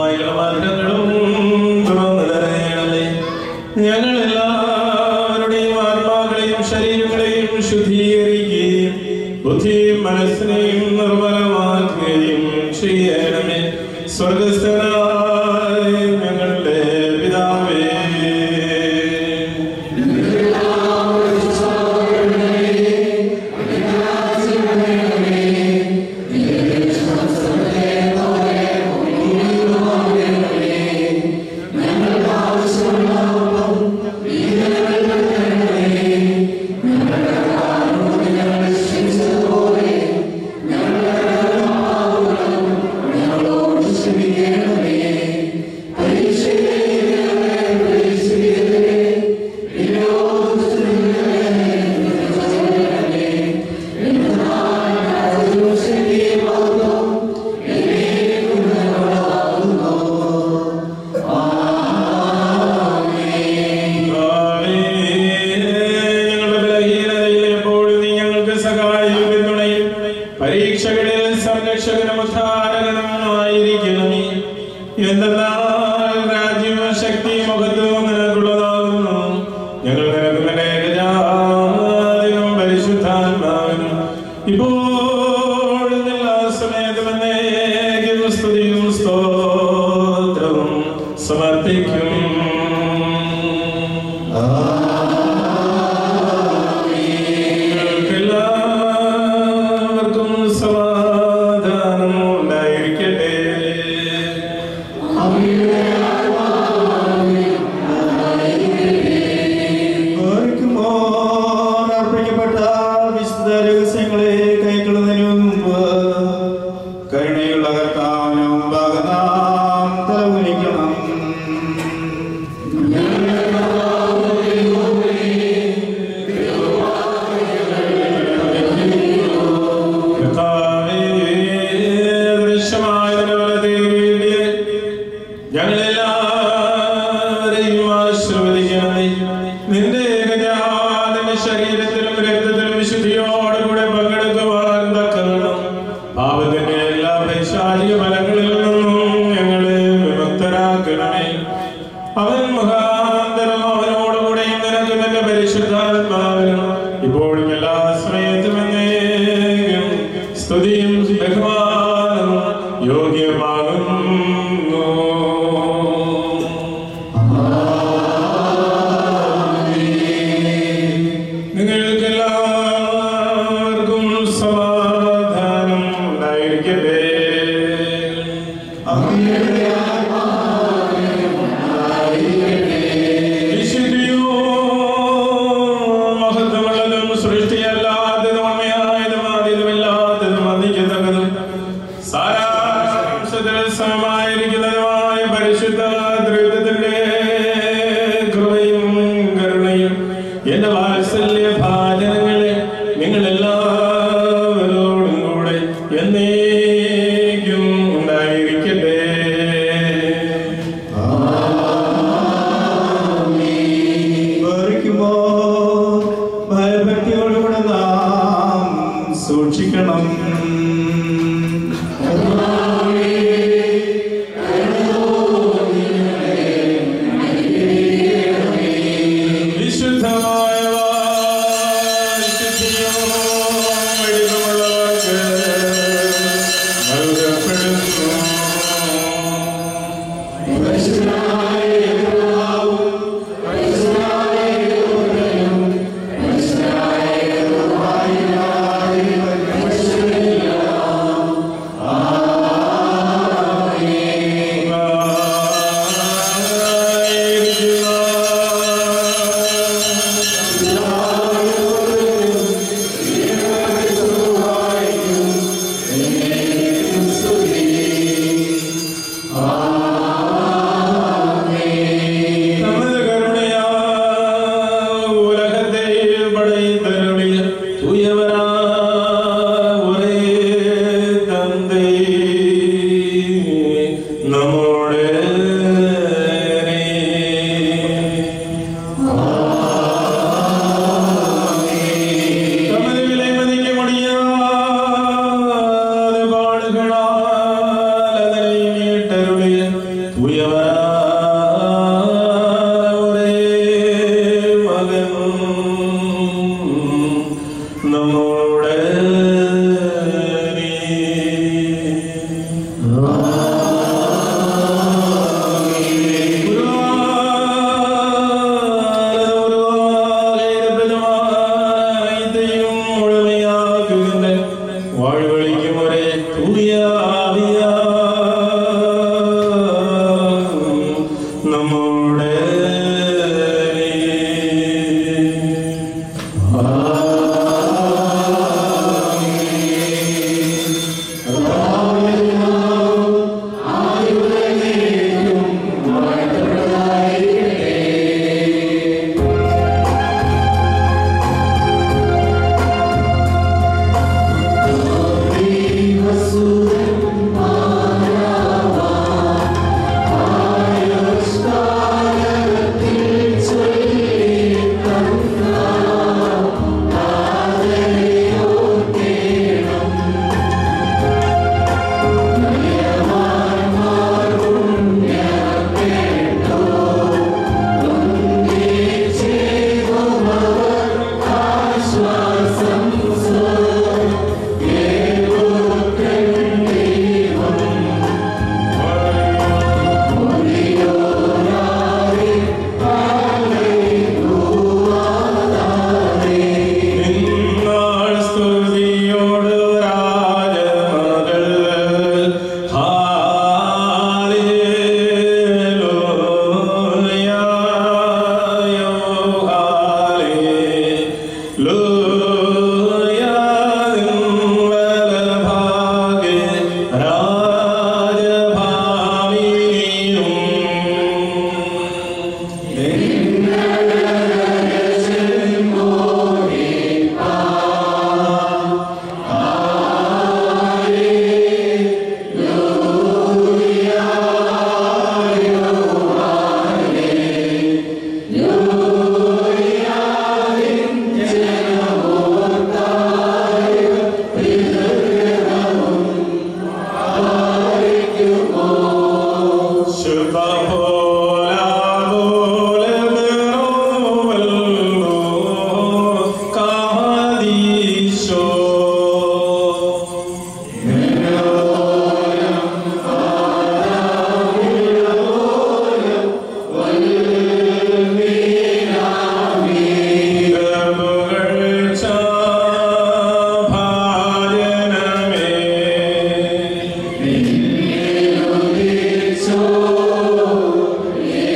വായികളും അധരങ്ങളും തുറന്നു തരണമേ ഞങ്ങളെല്ലാവരുടെയും ആത്മാക്കളെയും ശരീരങ്ങളെയും ശുദ്ധീകരിക്കുകയും ബുദ്ധിയും മനസ്സിനെയും നിർമ്മലമാക്കുകയും ചെയ്യണമേ സ്വർഗസ്ഥനായ ഞങ്ങളുടെ പിതാവേ കർത്താവേ, ഞങ്ങളുടെ ബലഹീനതയിൽ എപ്പോഴും നീ ഞങ്ങൾക്ക് സഹായിയും പിന്തുണയും പരീക്ഷകളിൽ സംരക്ഷകനും ഉദ്ധാരകനും ആയിരിക്കണമേ എന്തെന്നാൽ രാജ്യവും ശക്തിയും മഹത്വവും നിനക്കുള്ളതാകുന്നു ഞങ്ങൾ നിനക്ക് നിന്റെ ഏകജാതിയും പരിശുദ്ധാത്മാവിനും ഇപ്പോഴും എല്ലാ സമയത്തും എന്നേക്കും സ്തുതിയും സ്തോത്രവും സമർപ്പിക്കും എല്ലാവർക്കും സമാധാനം ഉണ്ടായിരിക്കട്ടെ ഓർക്കുമ്പോൾ അർപ്പിക്കപ്പെട്ട വിശുദ്ധ രഹസ്യങ്ങളെ കൈക്കൊള്ളുന്നതിന് മുമ്പ് കരുണയുള്ള കർത്താവിന് മുമ്പാകെ നാം തലകുനിക്കണം കർത്താവേ, ദൃശ്യമായതിന് വലതുകൈയിലെ ഞങ്ങളെല്ലാവരെയും ആശീർവദിക്കണമേ. നിന്റെ ഏകജാതന്റെ ശരീരത്തിലും രക്തത്തിലും വിശുദ്ധിയോടുകൂടെ പങ്കെടുക്കുവാൻ തക്കവണ്ണം പാപത്തിന്റെ എല്ലാ പൈശാചിക ഫലങ്ങളിൽ നിന്നും ഞങ്ങളെ വിമുക്തരാക്കണമേ അവൻ മുഖാന്തരം അവനോടുകൂടെയും നിനക്ക് നിന്റെ പരിശുദ്ധാത്മാവിനും ഇപ്പോഴും എല്ലാ സമയത്തും എന്നേക്കും സ്തുതിയും ബഹുമാനവും യോഗ്യമാകുന്നു നിങ്ങൾക്കെല്ലാവർക്കും സമാധാനം ഉണ്ടായിരിക്കട്ടെ വിശുദ്ധിയോ മഹത്വമുള്ളതും സൃഷ്ടിയല്ലാത്തതും ഉണ്മയായതും ആദ്യതുമില്ലാത്തതും വന്ദിക്കത്തക്കതും സാരാംശത്തിൽ സമമായിരിക്കുന്നതുമായ പരിശുദ്ധ ദ്രവ്യത്തിന്റെ കൃപയും കരുണയും എന്റെ വാത്സല്യ ഭാജനങ്ങളെ നിങ്ങളെല്ലാവരോടും കൂടെ എന്നേക്കും ഉണ്ടായിരിക്കട്ടെ ഓർക്കുമ്പോൾ ഭയഭക്തിയോടുകൂടെ നാം സൂക്ഷിക്കണം വിശുദ്ധമായ വിശുദ്ധിയോ വെളിവുള്ളവർക്ക് നൽകപ്പെടുന്നു ആ ഉയവരുടെ മകൻ നമ്മുടെ வாழ்வழிக்கும் ஒரே தூய ஆவியா നമ്മുടെ നിന്നാൾ സ്തുതിയോട് രാജമകൾ ഹാലേലൂയ ഹാലേലൂയ നിൻവലഭാഗേ രാജഭാമിനിയും ഭാജനമേ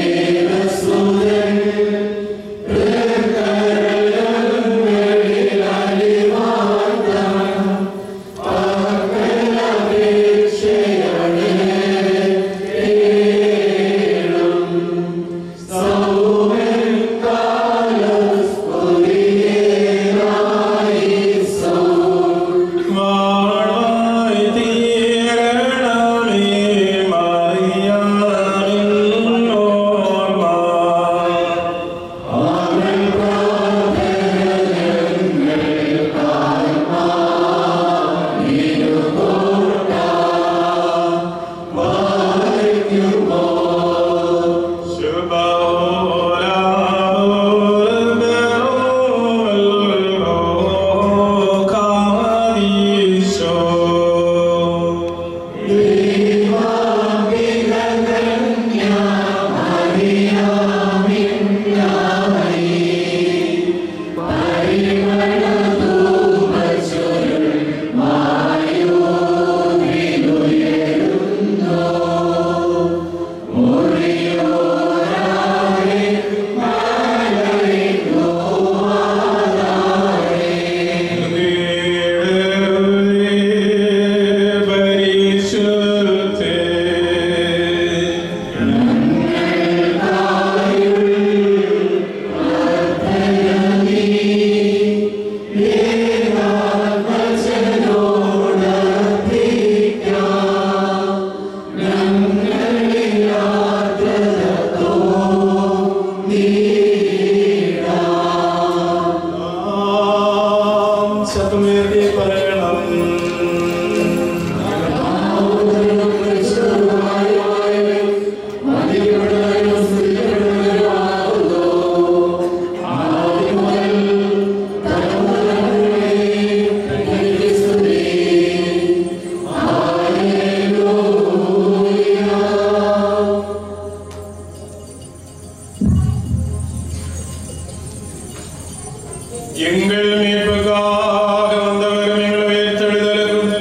எங்கள் மீட்புக்காக வந்தவரும் எங்கள் உயிர்த்தெழுதலுக்கும்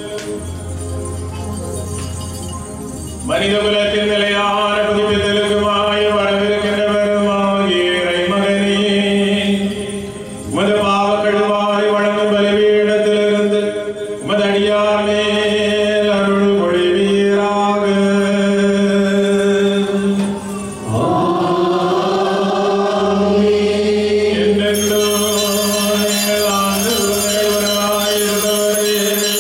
மனித குலத்தின் நிலையான புதுப்பித்தலுக்குமாய் வரவிருக்கின்றவருமாகிய இறைமகனே உமது பாவக்கழுவாய் வழங்கும் பலிபீடத்திலிருந்து உமது அடியார் மேல் அருள் பொழிவீராக என்றென்றும் எங்கள் ஆண்டவரை வரவாயிருப்பவரே,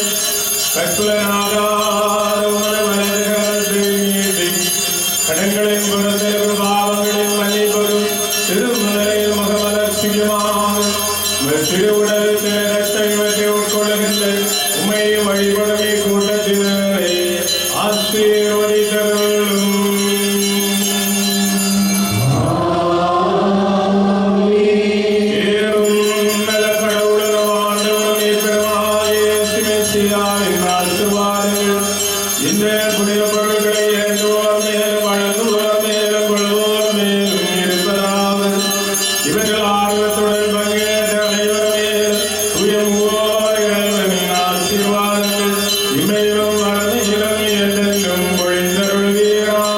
கற்புலனாகாத உமது மனிதர்கள் நீட்டி, கடன்களின் குணத்திலும் பாவங்களின் மன்னிப்பதும் திருமுறையில் முகமலர்ச்சியுமாக உமது திருவுடல் திரட்டை இவற்றை உட்கொள்ளுகின்ற உம்மை வழிபடும் கூட்டத்தினரை ஆசீர்வதித்தருளும் இந்த புனித பொருட்களை ஏற்றுவோர் மேலும் வழங்குவோர் மேலும் கொள்வோர் மேலும் இருப்பதாக இவர்கள் ஆர்வத்துடன் பங்கேற்ற அனைவர் மேலும் உயர்வோர் இறைவனின் ஆசீர்வாதங்கள் இமையிலும் மறதியிலும் என்றென்றும் பொழிந்தருள்வீராக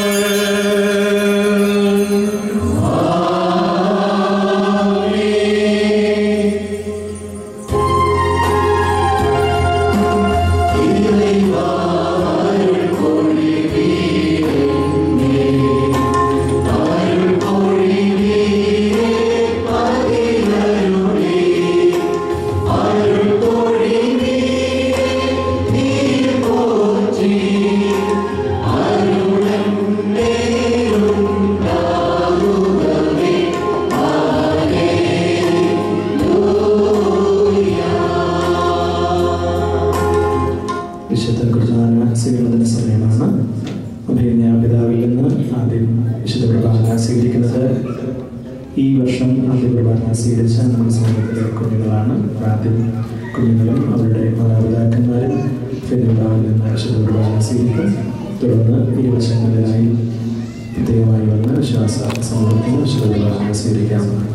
വിശുദ്ധ കുർബാന സ്വീകരണത്തിന് സമയമാണ് അഭിനയ പിതാവിൽ നിന്ന് ആദ്യം വിശുദ്ധ കുർബാന സ്വീകരിക്കുന്നത് ഈ വർഷം ആദ്യ കുർബാന സ്വീകരിച്ച നമ്മുടെ സമൂഹത്തിലെ കുഞ്ഞുങ്ങളാണ് ആദ്യം കുഞ്ഞുങ്ങളും അവരുടെ മാതാപിതാക്കന്മാരും പിതാവിൽ നിന്ന് വിശുദ്ധ കുർബാന സ്വീകരിക്കും തുടർന്ന് ഈ വർഷങ്ങളിലായി പ്രത്യേകമായി വന്ന് വിശ്വാസ സമൂഹത്തിന് വിശുദ്ധ കുർബാന സ്വീകരിക്കാവുന്നതാണ്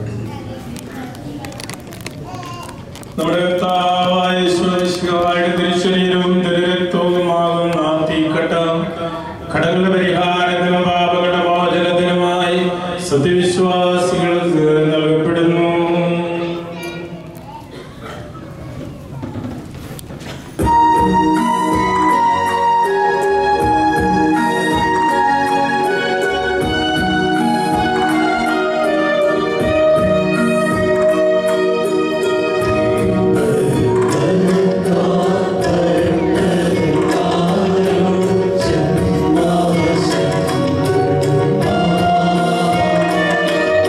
നമ്മുടെ കർത്താവായ യേശുമിശിഹായുടെ തിരുശരീരവും തിരുരക്തവുമാകുന്ന ആ തീക്കട്ട കടങ്ങളുടെ പരിഹാരത്തിനും പാപങ്ങളുടെ മോചനത്തിനുമായി സത്യവിശ്വാസികൾക്ക് നൽകപ്പെടുന്നു ും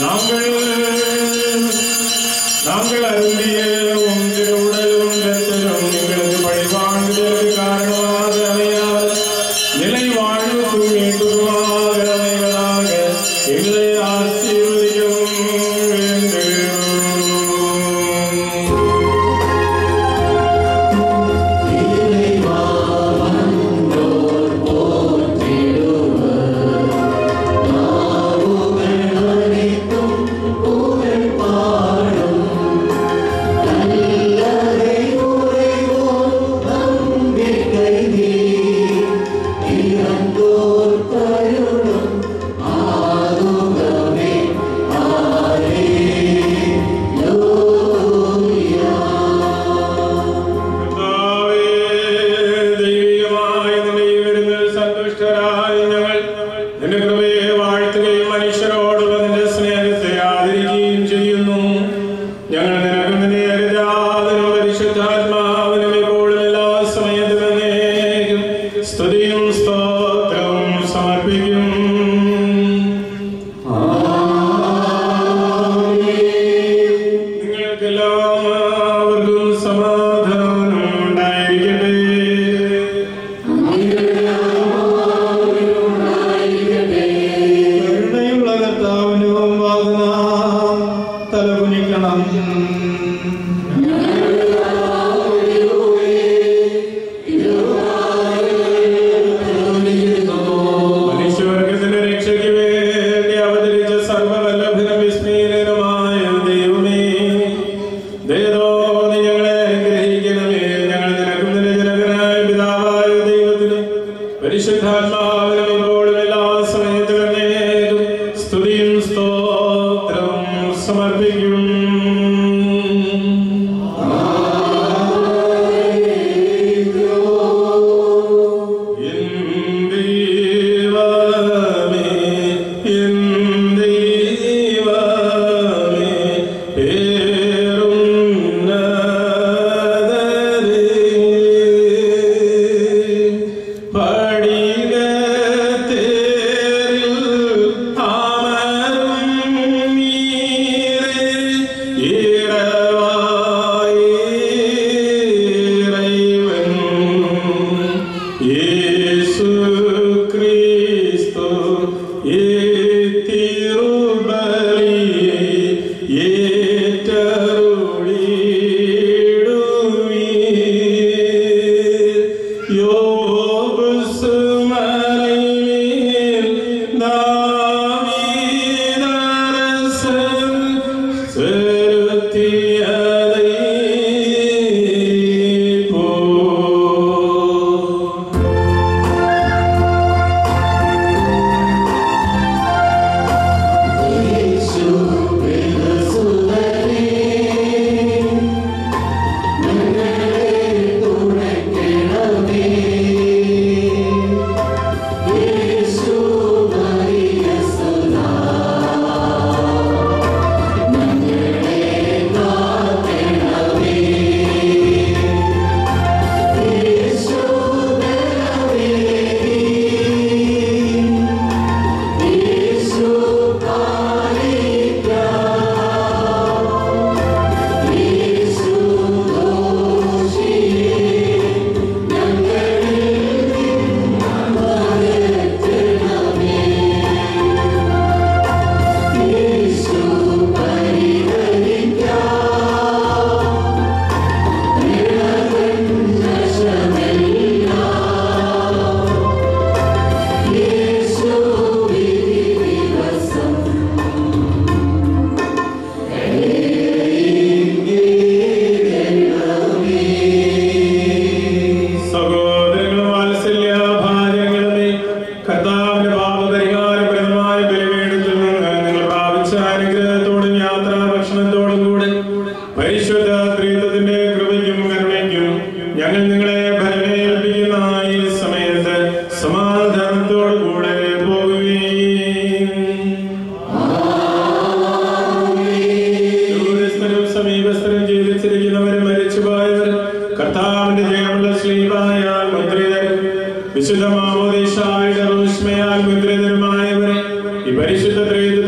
நாங்கள் நாங்கள் அருந்திய உங்கள் உடலும் இரத்தலும் எங்களது பழிவாங்குதலுக்கு காரணமாக அமையாது நிலை வாழ்வுக்கும் மீட்புக்குமாக அமைவதாக எங்களை ஆசீர்வதிக்கவும் வேண்டுகிறோம் കർത്താവേ, ദൈവികമായ നിലയിൽ വരുന്ന സന്തുഷ്ടരായ ഞങ്ങൾ നിന്റെ കൃപയെ വാഴ്ത്തുകയും മനുഷ്യരോടുള്ള നിന്റെ സ്നേഹത്തെ ആദരിക്കുകയും ചെയ്യുന്നു ഞങ്ങൾ നിനക്ക് നിന്റെ ഏകജാതനും പരിശുദ്ധാത്മാവിനും ഇപ്പോഴും എല്ലാ സമയത്തും എന്നേക്കും സ്തുതിയും സ്തോത്രവും സമർപ്പിക്കും നിങ്ങൾക്കെല്ലാവർക്കും സമാധാനം ഉണ്ടായിരിക്കട്ടെ കരുണയുള്ള കർത്താവിന് മുമ്പാകെ നാം തലകുനിക്കണം മനുഷ്യവർഗത്തിന്റെ രക്ഷയ്ക്ക് വേണ്ടി അവതരിച്ച സർവവല്ലഭനും വിസ്മീലനുമായ ദൈവമേ ദൈവമേ ഞങ്ങളെ അനുഗ്രഹിക്കണമേ ഞങ്ങൾ നിനക്കും നിന്റെ ജനകനായ പിതാവായ ദൈവത്തിന് പരിശുദ്ധാത്മാവിനും ഇപ്പോഴും എല്ലാ സമയത്തും എന്നേക്കും സ്തുതിയും സ്തോത്രവും സമർപ്പിക്കും ദൈവമേ എൻ ദൈവമേ പേരുന്നതരേ പടികത്തേരിൽ അമരും നീരേ ഇറവായി ഇറൈവൻ യേശു ക്രിസ്തു ഏത്തിരുബലിയെ ഏറ്റരുളിടുവീർ യോബ് സുമരയിൽ ദാവീദരസൻ സെരുത്തിയതൈ പോ സഹോദരങ്ങളും വാത്സല്യ ഭാര്യങ്ങളുമേ കർത്താവിന്റെ പാപപരിഹാരപ്രദമായ ബലിപീഠത്തിൽ നിന്ന് നിങ്ങൾ പ്രാപിച്ച അനുഗ്രഹത്തോടും യാത്രാ ഭക്ഷണത്തോടും കൂടെ പരിശുദ്ധ ത്രിത്വത്തിന്റെ കൃപയ്ക്കും കരുണയ്ക്കും ഞങ്ങൾ നിങ്ങളെ ഭരമേൽപ്പിക്കുന്ന ഈ സമയത്ത് സമാധാനത്തോടു കൂടെ പോകുകയും ദൂരസ്ഥരും സമീപസ്ഥരും ജീവിച്ചിരിക്കുന്നവരും മരിച്ചുപോയവരും കർത്താവിന്റെ ജയമുള്ള ശ്രീപായാൽ മുദ്രിതരും വിശുദ്ധ മാമോദീശായുടെ റോഷ്മയാൽ മുദ്രിതരുമായവരെ ഈ പരിശുദ്ധ ത്രിത്വ